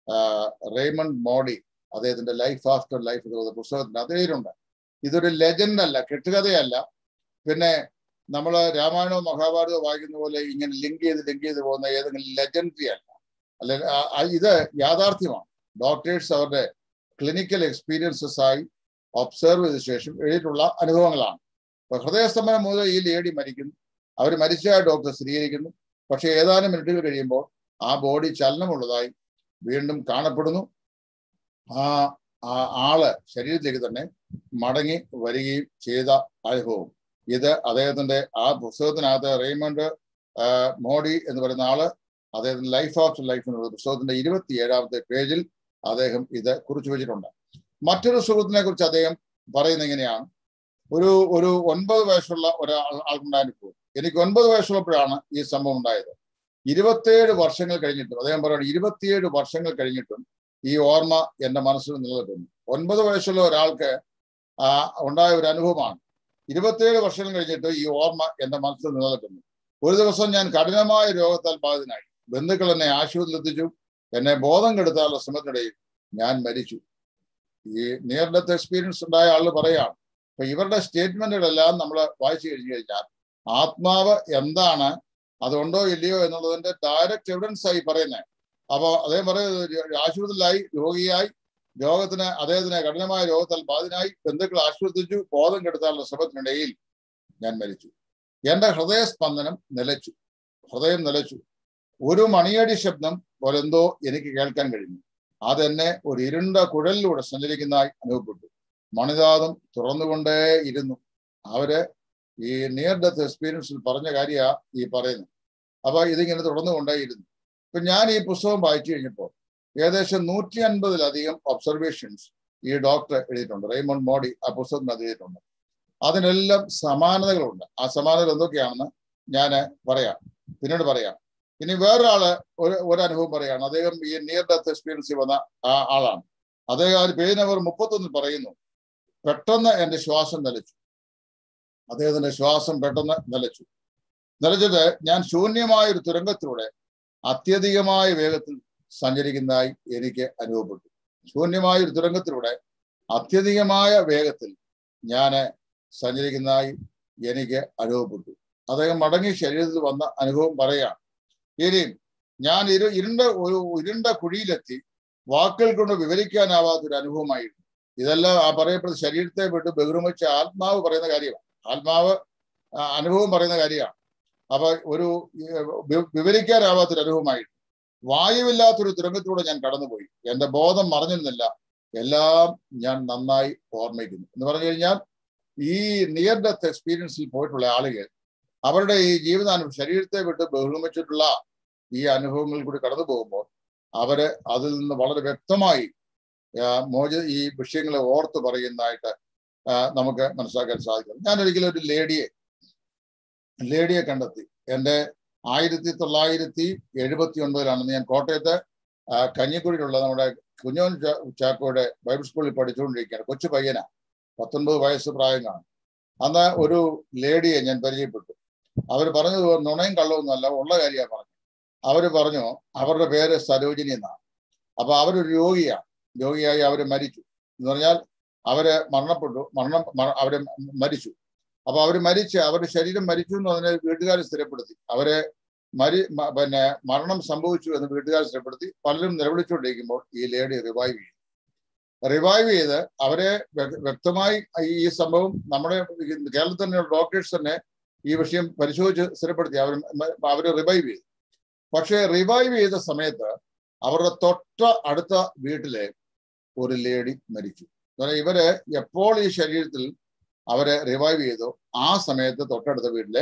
റേമണ്ട് മോഡി അദ്ദേഹത്തിന്റെ ലൈഫ് ആഫ്റ്റർ ലൈഫ് എന്ന പുസ്തകത്തിന് അതിലുണ്ട് ഇതൊരു ലെജൻഡ് അല്ല കെട്ടുകഥയല്ല പിന്നെ നമ്മൾ രാമായണവും മഹാഭാരതവും വായിക്കുന്ന പോലെ ഇങ്ങനെ ലിങ്ക് ചെയ്ത് ലിങ്ക് ചെയ്ത് പോകുന്ന ഏതെങ്കിലും ലെജൻഡറി അല്ല അല്ല ഇത് യാഥാർത്ഥ്യമാണ് ഡോക്ടേഴ്സ് അവരുടെ ക്ലിനിക്കൽ എക്സ്പീരിയൻസസ് ആയി ഒബ്സർവ് ചെയ്ത ശേഷം എഴുതിയിട്ടുള്ള അനുഭവങ്ങളാണ് അപ്പൊ ഹൃദയസ്തംഭനം മുതൽ ഈ ലേഡി മരിക്കുന്നു അവർ മരിച്ചതായി ഡോക്ടർ സ്ഥിരീകരിക്കുന്നു പക്ഷെ ഏതാനും മിനിറ്റുകൾ കഴിയുമ്പോൾ ആ ബോഡി ചലനമുള്ളതായി വീണ്ടും കാണപ്പെടുന്നു ആ ആ ആള് ശരീരത്തിലേക്ക് തന്നെ മടങ്ങി വരികയും ചെയ്ത അനുഭവം ഇത് അദ്ദേഹത്തിന്റെ ആ പുസ്തകത്തിനകത്ത് റെയ്മണ്ട് മോഡി എന്ന് പറയുന്ന ആള് അദ്ദേഹത്തിന്റെ ലൈഫ് ആഫ്റ്റർ ലൈഫ് എന്നുള്ള പുസ്തകത്തിന്റെ ഇരുപത്തി ഏഴാമത്തെ പേജിൽ അദ്ദേഹം ഇത് കുറിച്ചു വെച്ചിട്ടുണ്ട് മറ്റൊരു സുഹൃത്തിനെ കുറിച്ച് അദ്ദേഹം പറയുന്നത് ഇങ്ങനെയാണ് ഒരു ഒരു ഒൻപത് വയസ്സുള്ള ഒരാൾ ആൾക്കുണ്ടായിരുന്നു എനിക്ക് ഒൻപത് വയസ്സുള്ളപ്പോഴാണ് ഈ സംഭവം ഉണ്ടായത് ഇരുപത്തിയേഴ് വർഷങ്ങൾ കഴിഞ്ഞിട്ടും അദ്ദേഹം പറയുന്നത് ഇരുപത്തിയേഴ് വർഷങ്ങൾ കഴിഞ്ഞിട്ടും ഈ ഓർമ്മ എന്റെ മനസ്സിൽ നിലനിൽക്കുന്നു ഒൻപത് വയസ്സുള്ള ഒരാൾക്ക് ആ ഉണ്ടായ ഒരു അനുഭവമാണ് ഇരുപത്തിയേഴ് വർഷങ്ങൾ കഴിഞ്ഞിട്ട് ഈ ഓർമ്മ എന്റെ മനസ്സിൽ നിലനിൽക്കുന്നു ഒരു ദിവസം ഞാൻ കഠിനമായ രോഗത്താൽ ബാധിതനായി ബന്ധുക്കൾ എന്നെ ആശുപത്രിയിൽ എത്തിച്ചു എന്നെ ബോധം കെടുത്താനുള്ള ശ്രമത്തിനിടയിൽ ഞാൻ മരിച്ചു ഈ നിയർ ഡെത്ത് എക്സ്പീരിയൻസ് ഉണ്ടായ ആൾ പറയാണ് അപ്പൊ ഇവരുടെ സ്റ്റേറ്റ്മെന്റുകളെല്ലാം നമ്മൾ വായിച്ചു കഴിഞ്ഞു കഴിഞ്ഞാൽ ആത്മാവ് എന്താണ് അതുണ്ടോ ഇല്ലയോ എന്നുള്ളതിന്റെ ഡയറക്റ്റ് എവിഡൻസ് ആയി പറയുന്നത് അപ്പൊ അദ്ദേഹം പറയുന്നത് ആശുപത്രിയിലായി രോഗിയായി രോഗത്തിന് അദ്ദേഹത്തിന് കഠിനമായ രോഗത്താൽ ബാധിനായി ബന്ധുക്കൾ ആശുപത്രിച്ചു ബോധം കെടുത്താനുള്ള ശ്രമത്തിനിടയിൽ ഞാൻ മരിച്ചു എന്റെ ഹൃദയസ്പന്ദനം നിലച്ചു ഹൃദയം നിലച്ചു ഒരു മണിയടി ശബ്ദം പോലെന്തോ എനിക്ക് കേൾക്കാൻ കഴിഞ്ഞു അതെന്നെ ഒരു ഇരുണ്ട കുഴലിലൂടെ സഞ്ചരിക്കുന്നതായി അനുഭവപ്പെട്ടു മണിനാഥം തുറന്നുകൊണ്ടേ ഇരുന്നു അവര് ഈ നിയർ ഡെത്ത് എക്സ്പീരിയൻസിൽ പറഞ്ഞ കാര്യ ഈ പറയുന്നത് അപ്പൊ ഇതിങ്ങനെ തുടർന്നുകൊണ്ടേയിരുന്നു ഇപ്പൊ ഞാൻ ഈ പുസ്തകം വായിച്ചു കഴിഞ്ഞപ്പോൾ ഏകദേശം നൂറ്റി അൻപതിലധികം ഒബ്സർവേഷൻസ് ഈ ഡോക്ടർ എഴുതിയിട്ടുണ്ട് റെയ്മോണ്ട് മോഡി ആ പുസ്തകത്തിൽ എഴുതിയിട്ടുണ്ട് അതിനെല്ലാം സമാനതകളുണ്ട് ആ സമാനതകൾ എന്തൊക്കെയാണെന്ന് ഞാൻ പറയാം പിന്നീട് പറയാം ഇനി വേറൊരാള് ഒരു ഒരു അനുഭവം പറയാണ് അദ്ദേഹം ഈ നിയർ ഡെത്ത് എക്സ്പീരിയൻസിൽ വന്ന ആ ആളാണ് അദ്ദേഹം ആ പേജ് നമ്പർ മുപ്പത്തൊന്നിൽ പറയുന്നു പെട്ടെന്ന് എന്റെ ശ്വാസം നിലച്ചു അദ്ദേഹത്തിന്റെ ശ്വാസം പെട്ടെന്ന് നിലച്ചു നിലച്ചിട്ട് ഞാൻ ശൂന്യമായ ഒരു തുരങ്കത്തിലൂടെ അത്യധികമായ വേഗത്തിൽ സഞ്ചരിക്കുന്നതായി എനിക്ക് അനുഭവപ്പെട്ടു ശൂന്യമായ ഒരു തുരങ്കത്തിലൂടെ അത്യധികമായ വേഗത്തിൽ ഞാൻ സഞ്ചരിക്കുന്നതായി എനിക്ക് അനുഭവപ്പെട്ടു അദ്ദേഹം മടങ്ങി ശരീരത്തിൽ വന്ന അനുഭവം പറയാണ് ഇനി ഞാൻ ഇരു ഇരുണ്ട ഒരു ഇരുണ്ട കുഴിയിലെത്തി വാക്കുകൾ കൊണ്ട് വിവരിക്കാനാവാത്ത ഒരു അനുഭവമായിരുന്നു ഇതെല്ലാം ആ പറയപ്പെടുന്ന ശരീരത്തെ വിട്ട് ബഹുമിച്ച ആത്മാവ് പറയുന്ന കാര്യമാണ് ആത്മാവ് അനുഭവം പറയുന്ന കാര്യമാണ് അപ്പൊ ഒരു വിവരിക്കാനാവാത്തൊരു അനുഭവമായിരുന്നു വായുവില്ലാത്തൊരു തുരങ്കത്തിലൂടെ ഞാൻ കടന്നുപോയി എന്റെ ബോധം മറഞ്ഞിരുന്നില്ല എല്ലാം ഞാൻ നന്നായി ഓർമ്മിക്കുന്നു എന്ന് പറഞ്ഞു കഴിഞ്ഞാൽ ഈ നിയർ ഡെത്ത് എക്സ്പീരിയൻസിൽ പോയിട്ടുള്ള ആളുകൾ അവരുടെ ഈ ജീവിതാനുഭവം ശരീരത്തെ വിട്ട് ബഹുമിച്ചിട്ടുള്ള ഈ അനുഭവങ്ങളിൽ കൂടി കടന്നു പോകുമ്പോൾ അവര് അതിൽ നിന്ന് വളരെ വ്യക്തമായി മോച ഈ വിഷയങ്ങളെ ഓർത്ത് പറയുന്നതായിട്ട് നമുക്ക് മനസ്സിലാക്കാൻ സാധിക്കും ഞാൻ ഒരിക്കലും ഒരു ലേഡിയെ ലേഡിയെ കണ്ടെത്തി എൻ്റെ ആയിരത്തി തൊള്ളായിരത്തി എഴുപത്തി ഒൻപതിലാണ് ഞാൻ കോട്ടയത്ത് കഞ്ഞിക്കുഴിയിലുള്ള നമ്മുടെ കുഞ്ഞോൻ ചാക്കോയുടെ ബൈബിൾ സ്കൂളിൽ പഠിച്ചുകൊണ്ടിരിക്കുകയാണ് കൊച്ചു പയ്യനാ പത്തൊൻപത് വയസ്സ് പ്രായം കാണും അന്ന് ഒരു ലേഡിയെ ഞാൻ പരിചയപ്പെട്ടു അവർ പറഞ്ഞത് നുണയും കള്ളവുമൊന്നുമല്ല ഉള്ള കാര്യമാണ് പറഞ്ഞു അവര് പറഞ്ഞു അവരുടെ പേര് സരോജിനി എന്നാണ് അപ്പൊ അവരൊരു രോഗിയാണ് രോഗിയായി അവര് മരിച്ചു എന്ന് പറഞ്ഞാൽ അവര് മരണപ്പെട്ടു മരണം അവര് മരിച്ചു അപ്പൊ അവര് മരിച്ച് അവരുടെ ശരീരം മരിച്ചു എന്ന് അതിനെ വീട്ടുകാർ സ്ഥിരപ്പെടുത്തി അവരെ മരി പിന്നെ മരണം സംഭവിച്ചു എന്ന് വീട്ടുകാർ സ്ഥിരപ്പെടുത്തി പലരും നിലവിളിച്ചുകൊണ്ടിരിക്കുമ്പോൾ ഈ ലേഡി റിവൈവ് ചെയ്തു റിവൈവ് ചെയ്ത് അവരെ വ്യക്തമായി ഈ സംഭവം നമ്മുടെ കേരളത്തിൽ തന്നെയുള്ള ഡോക്ടേഴ്സ് തന്നെ ഈ വിഷയം പരിശോധിച്ച് സ്ഥിരപ്പെടുത്തി അവർ അവര് റിവൈവ് ചെയ്തു പക്ഷേ റിവൈവ് ചെയ്ത സമയത്ത് അവരുടെ തൊട്ട അടുത്ത വീട്ടിലെ ഒരു ലേഡി മരിച്ചു ഇവര് എപ്പോൾ ഈ ശരീരത്തിൽ അവരെ റിവൈവ് ചെയ്തു ആ സമയത്ത് തൊട്ടടുത്ത വീട്ടിലെ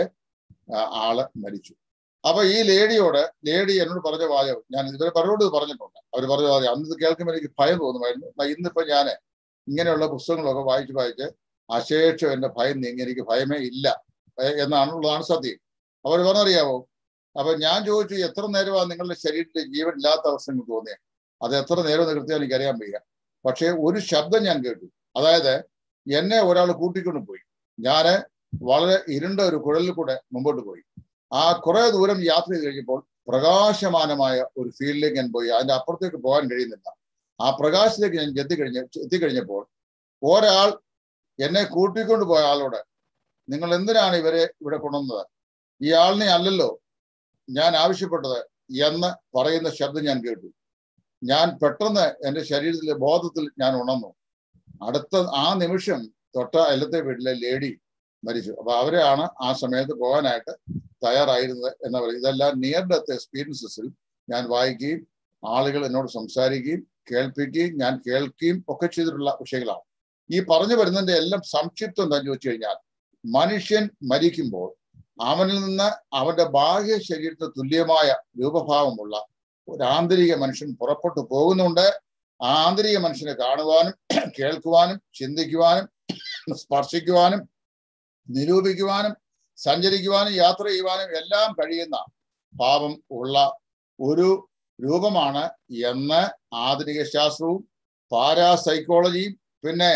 ആള് മരിച്ചു അപ്പൊ ഈ ലേഡിയോട് ലേഡി എന്നോട് പറഞ്ഞ വാചകം ഞാൻ ഇവരെ പലരോട് പറഞ്ഞിട്ടുണ്ട് അവർ പറഞ്ഞ വാചകം അന്ന് ഇത് കേൾക്കുമ്പോൾ എനിക്ക് ഭയം തോന്നുമായിരുന്നു ഇന്നിപ്പോ ഞാൻ ഇങ്ങനെയുള്ള പുസ്തകങ്ങളൊക്കെ വായിച്ച് വായിച്ച് അശേഷം എന്റെ ഭയം നീങ്ങി എനിക്ക് ഭയമേ ഇല്ല എന്നാണുള്ളതാണ് സത്യം അവർ പറഞ്ഞറിയാവോ അപ്പൊ ഞാൻ ചോദിച്ചു എത്ര നേരമാണ് നിങ്ങളുടെ ശരീരത്തിൽ ജീവൻ ഇല്ലാത്ത അവസ്ഥ നിങ്ങൾക്ക് തോന്നിയത് അത് എത്ര നേരം കൃത്യം എനിക്ക് അറിയാൻ വയ്യ പക്ഷേ ഒരു ശബ്ദം ഞാൻ കേട്ടു അതായത് എന്നെ ഒരാൾ കൂട്ടിക്കൊണ്ട് പോയി ഞാന് വളരെ ഇരുണ്ട ഒരു കുഴലിൽ കൂടെ മുമ്പോട്ട് പോയി ആ കുറെ ദൂരം യാത്ര ചെയ്ത് കഴിഞ്ഞപ്പോൾ പ്രകാശമാനമായ ഒരു ഫീൽഡിലേക്ക് ഞാൻ പോയി അതിന്റെ അപ്പുറത്തേക്ക് പോകാൻ കഴിയുന്നില്ല ആ പ്രകാശത്തിലേക്ക് ഞാൻ എത്തിക്കഴിഞ്ഞ എത്തിക്കഴിഞ്ഞപ്പോൾ ഒരാൾ എന്നെ കൂട്ടിക്കൊണ്ട് പോയ ആളോട് നിങ്ങൾ എന്തിനാണ് ഇവരെ ഇവിടെ കൊണ്ടുവന്നത് ഈ ആളിനെ അല്ലല്ലോ ഞാൻ ആവശ്യപ്പെട്ടത് എന്ന് പറയുന്ന ശബ്ദം ഞാൻ കേട്ടു ഞാൻ പെട്ടെന്ന് എൻ്റെ ശരീരത്തിലെ ബോധത്തിൽ ഞാൻ ഉണർന്നു അടുത്ത ആ നിമിഷം തൊട്ട അയലത്തെ വീട്ടിലെ ലേഡി മരിച്ചു അപ്പൊ അവരെയാണ് ആ സമയത്ത് പോകാനായിട്ട് തയ്യാറായിരുന്നത് എന്ന് പറയും ഇതെല്ലാം നിയർ ഡെത്ത് എക്സ്പീരിയൻസസിൽ ഞാൻ വായിക്കുകയും ആളുകൾ എന്നോട് സംസാരിക്കുകയും കേൾപ്പിക്കുകയും ഞാൻ കേൾക്കുകയും ഒക്കെ ചെയ്തിട്ടുള്ള വിഷയങ്ങളാണ് ഈ പറഞ്ഞു വരുന്നതിന്റെ എല്ലാം സംക്ഷിപ്തം എന്താണെന്ന് ചോദിച്ചു കഴിഞ്ഞാൽ മനുഷ്യൻ മരിക്കുമ്പോൾ അവനിൽ നിന്ന് അവന്റെ ബാഹ്യ ശരീരത്തിന് തുല്യമായ രൂപഭാവമുള്ള ഒരു ആന്തരിക മനുഷ്യൻ പുറപ്പെട്ടു പോകുന്നുണ്ട് ആ ആന്തരിക മനുഷ്യനെ കാണുവാനും കേൾക്കുവാനും ചിന്തിക്കുവാനും സ്പർശിക്കുവാനും നിരൂപിക്കുവാനും സഞ്ചരിക്കുവാനും യാത്ര ചെയ്യുവാനും എല്ലാം കഴിയുന്ന പാപം ഉള്ള ഒരു രൂപമാണ് എന്ന് ആധുനിക ശാസ്ത്രവും പാരാസൈക്കോളജിയും പിന്നെ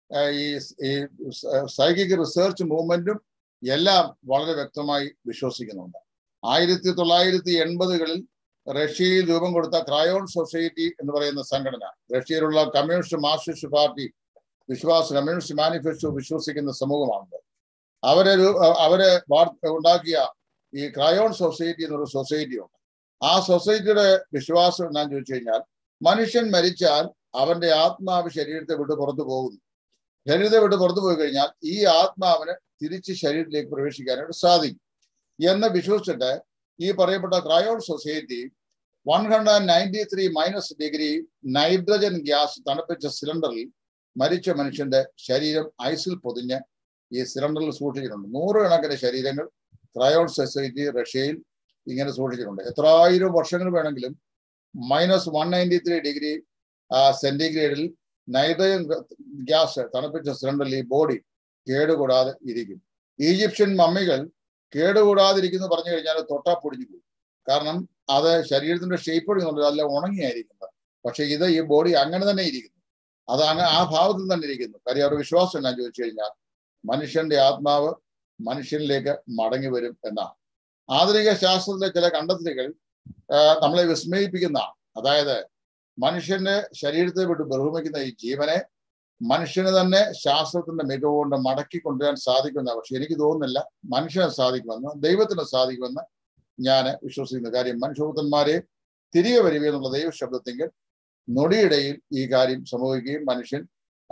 ഈ ഈ സൈക്കിക് റിസർച്ച് മൂവ്മെന്റും എല്ലാം വളരെ വ്യക്തമായി വിശ്വസിക്കുന്നുണ്ട് ആയിരത്തി തൊള്ളായിരത്തി എൺപതുകളിൽ റഷ്യയിൽ രൂപം കൊടുത്ത ക്രയോൺ സൊസൈറ്റി എന്ന് പറയുന്ന സംഘടന റഷ്യയിലുള്ള കമ്മ്യൂണിസ്റ്റ് മാർക്സിസ്റ്റ് പാർട്ടി വിശ്വാസ കമ്മ്യൂണിസ്റ്റ് മാനിഫെസ്റ്റോ വിശ്വസിക്കുന്ന സമൂഹമാണത് അവരെ അവരെ ഉണ്ടാക്കിയ ഈ ക്രയോൺ സൊസൈറ്റി എന്നൊരു സൊസൈറ്റി ഉണ്ട് ആ സൊസൈറ്റിയുടെ വിശ്വാസം എന്താണെന്ന് ചോദിച്ചു കഴിഞ്ഞാൽ മനുഷ്യൻ മരിച്ചാൽ അവന്റെ ആത്മാവ് ശരീരത്തെ വിട്ട് പുറത്തു പോകുന്നു ശരീരത്തെ വിട്ട് പുറത്തു പോയി കഴിഞ്ഞാൽ ഈ ആത്മാവിന് തിരിച്ച് ശരീരത്തിലേക്ക് പ്രവേശിക്കാനായിട്ട് സാധിക്കും എന്ന് വിശ്വസിച്ചിട്ട് ഈ പറയപ്പെട്ട cryon society one hundred ninety three minus degree nitrogen gas തണുപ്പിച്ച സിലിണ്ടറിൽ മരിച്ച മനുഷ്യന്റെ ശരീരം ഐസിൽ പൊതിഞ്ഞ് ഈ സിലിണ്ടറിൽ സൂക്ഷിച്ചിട്ടുണ്ട് നൂറുകണക്കിന് ശരീരങ്ങൾ ക്രയോൺ സൊസൈറ്റി റഷ്യയിൽ ഇങ്ങനെ സൂക്ഷിച്ചിട്ടുണ്ട് എത്രായിരം വർഷങ്ങൾ വേണമെങ്കിലും minus one ninety three degree സെന്റിഗ്രേഡിൽ നൈട്രജൻ ഗ്യാസ് തണുപ്പിച്ച സിലിണ്ടറിൽ ഈ ബോഡി കേടുകൂടാതെ ഇരിക്കും ഈജിപ്ഷ്യൻ മമ്മികൾ കേടുകൂടാതിരിക്കുന്നു പറഞ്ഞു കഴിഞ്ഞാൽ തൊട്ടാ പൊടിഞ്ഞു പോകും കാരണം അത് ശരീരത്തിന്റെ ഷേപ്പ് എടുക്കുന്നുണ്ട് അല്ല ഉണങ്ങിയായിരിക്കുന്നത് പക്ഷെ ഇത് ഈ ബോഡി അങ്ങനെ തന്നെ ഇരിക്കുന്നു അത് അങ്ങ് ആ ഭാവത്തിൽ തന്നെ ഇരിക്കുന്നു കാര്യം അവരുടെ വിശ്വാസം എന്നാ ചോദിച്ചു കഴിഞ്ഞാൽ മനുഷ്യന്റെ ആത്മാവ് മനുഷ്യനിലേക്ക് മടങ്ങി വരും എന്നാണ് ആധുനിക ശാസ്ത്രത്തിലെ ചില കണ്ടെത്തലുകൾ നമ്മളെ വിസ്മയിപ്പിക്കുന്നതാണ് അതായത് മനുഷ്യന്റെ ശരീരത്തെ വിട്ട് ബഹുമിക്കുന്ന ഈ ജീവനെ മനുഷ്യന് തന്നെ ശാസ്ത്രത്തിന്റെ മികവ് കൊണ്ട് മടക്കി കൊണ്ടുവരാൻ സാധിക്കുന്ന പക്ഷെ എനിക്ക് തോന്നുന്നില്ല മനുഷ്യന് സാധിക്കുമെന്ന് ദൈവത്തിന് സാധിക്കുമെന്ന് ഞാൻ വിശ്വസിക്കുന്ന കാര്യം മനുഷ്യപുത്രന്മാരെ തിരികെ വരിക എന്നുള്ള ദൈവശബ്ദത്തെങ്കിൽ നൊടിയിടയിൽ ഈ കാര്യം സംഭവിക്കുകയും മനുഷ്യൻ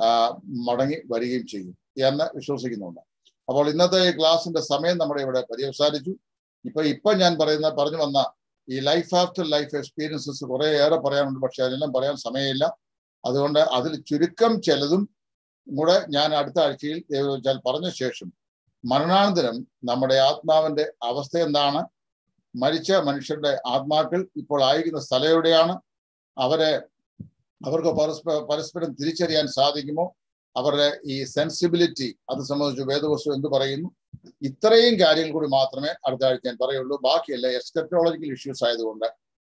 മടങ്ങി വരികയും ചെയ്യും എന്ന് വിശ്വസിക്കുന്നുണ്ട് അപ്പോൾ ഇന്നത്തെ ഈ ക്ലാസിന്റെ സമയം നമ്മുടെ ഇവിടെ പര്യവസാനിച്ചു ഇപ്പൊ ഇപ്പൊ ഞാൻ പറയുന്ന പറഞ്ഞു വന്ന ഈ ലൈഫ് ആഫ്റ്റർ ലൈഫ് എക്സ്പീരിയൻസസ് കുറെ ഏറെ പറയാനുണ്ട് പക്ഷെ അതിനെല്ലാം പറയാൻ സമയമില്ല അതുകൊണ്ട് അതിൽ ചുരുക്കം ചിലതും കൂടെ ഞാൻ അടുത്ത ആഴ്ചയിൽ ദൈവം പറഞ്ഞ ശേഷം മരണാനന്തരം നമ്മുടെ ആത്മാവിന്റെ അവസ്ഥ എന്താണ് മരിച്ച മനുഷ്യരുടെ ആത്മാക്കൾ ഇപ്പോൾ ആയിരിക്കുന്ന സ്ഥലം എവിടെയാണ് അവരെ അവർക്ക് പരസ്പരം പരസ്പരം തിരിച്ചറിയാൻ സാധിക്കുമോ അവരുടെ ഈ സെൻസിബിലിറ്റി അത് സംബന്ധിച്ച് വേദവസ്തു എന്ത് പറയുന്നു ഇത്രയും കാര്യങ്ങൾ കൂടി മാത്രമേ അടുത്ത ആഴ്ച ഞാൻ പറയുള്ളൂ ബാക്കിയല്ല എസ്കറ്റോളജിക്കൽ ഇഷ്യൂസ് ആയതുകൊണ്ട്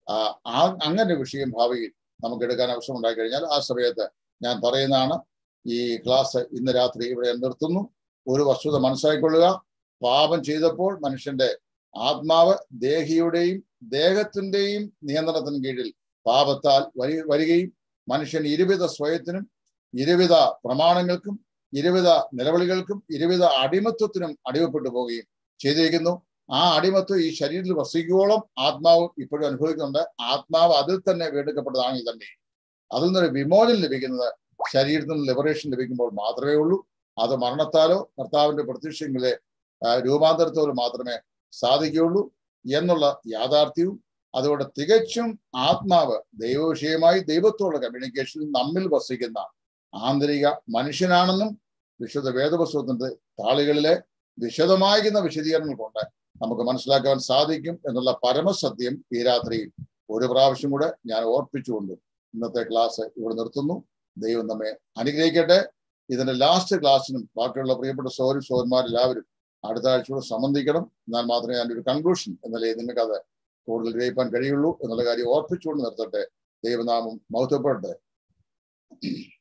ആ അങ്ങനെ വിഷയം ഭാവിയിൽ നമുക്ക് എടുക്കാൻ അവസരം ഉണ്ടായി കഴിഞ്ഞാൽ ആ സമയത്ത് ഞാൻ പറയുന്നതാണ് ഈ ക്ലാസ് ഇന്ന് രാത്രി ഇവിടെ നിർത്തുന്നു ഒരു വസ്തുത മനസ്സിലാക്കിക്കൊള്ളുക പാപം ചെയ്തപ്പോൾ മനുഷ്യന്റെ ആത്മാവ് ദേഹിയുടെയും ദേഹത്തിന്റെയും നിയന്ത്രണത്തിന് കീഴിൽ പാപത്താൽ വരി വരികയും മനുഷ്യൻ ഇരുവിധ സ്വയത്തിനും ഇരുവിധ പ്രമാണങ്ങൾക്കും ഇരുവിധ നിലവിളികൾക്കും ഇരുവിധ അടിമത്വത്തിനും അടിമപ്പെട്ടു പോവുകയും ചെയ്തിരിക്കുന്നു ആ അടിമത്വം ഈ ശരീരത്തിൽ വസിക്കുവോളം ആത്മാവ് ഇപ്പോഴും അനുഭവിക്കുന്നുണ്ട് ആത്മാവ് അതിൽ തന്നെ വീണ്ടെടുക്കപ്പെട്ടതാണെങ്കിൽ തന്നെ അതിൽ നിന്നൊരു വിമോചനം ലഭിക്കുന്നത് ശരീരത്തിൽ നിന്ന് ലിബറേഷൻ ലഭിക്കുമ്പോൾ മാത്രമേ ഉള്ളൂ അത് മരണത്താലോ കർത്താവിന്റെ പ്രത്യക്ഷങ്ങളെ രൂപാന്തരത്തോലോ മാത്രമേ സാധിക്കുകയുള്ളൂ എന്നുള്ള യാഥാർത്ഥ്യവും അതുകൊണ്ട് തികച്ചും ആത്മാവ് ദൈവവിഷയമായി ദൈവത്തോടുള്ള കമ്മ്യൂണിക്കേഷനിൽ നമ്മിൽ വസിക്കുന്ന ആന്തരിക മനുഷ്യനാണെന്നും വിശുദ്ധ വേദപുസ്തകത്തിന്റെ താളുകളിലെ വിശദമായിരിക്കുന്ന വിശദീകരണങ്ങൾ കൊണ്ട് നമുക്ക് മനസ്സിലാക്കാൻ സാധിക്കും എന്നുള്ള പരമസത്യം ഈ രാത്രിയിൽ ഒരു പ്രാവശ്യം കൂടെ ഞാൻ ഓർപ്പിച്ചുകൊണ്ട് ഇന്നത്തെ ക്ലാസ് ഇവിടെ നിർത്തുന്നു ദൈവം നമ്മെ അനുഗ്രഹിക്കട്ടെ ഇതിന്റെ ലാസ്റ്റ് ക്ലാസ്സിനും ബാക്കിയുള്ള പ്രിയപ്പെട്ട സോരി സോന്മാരെല്ലാവരും അടുത്ത ആഴ്ച കൂടെ സംബന്ധിക്കണം എന്നാൽ മാത്രമേ അതിൻ്റെ ഒരു കൺക്ലൂഷൻ എന്നല്ലേ നിങ്ങൾക്ക് അത് കൂടുതൽ ഗ്രഹിക്കാൻ കഴിയുള്ളൂ എന്നുള്ള കാര്യം ഓർപ്പിച്ചുകൊണ്ട് നിർത്തട്ടെ ദൈവനാമം മഹത്വപ്പെടട്ടെ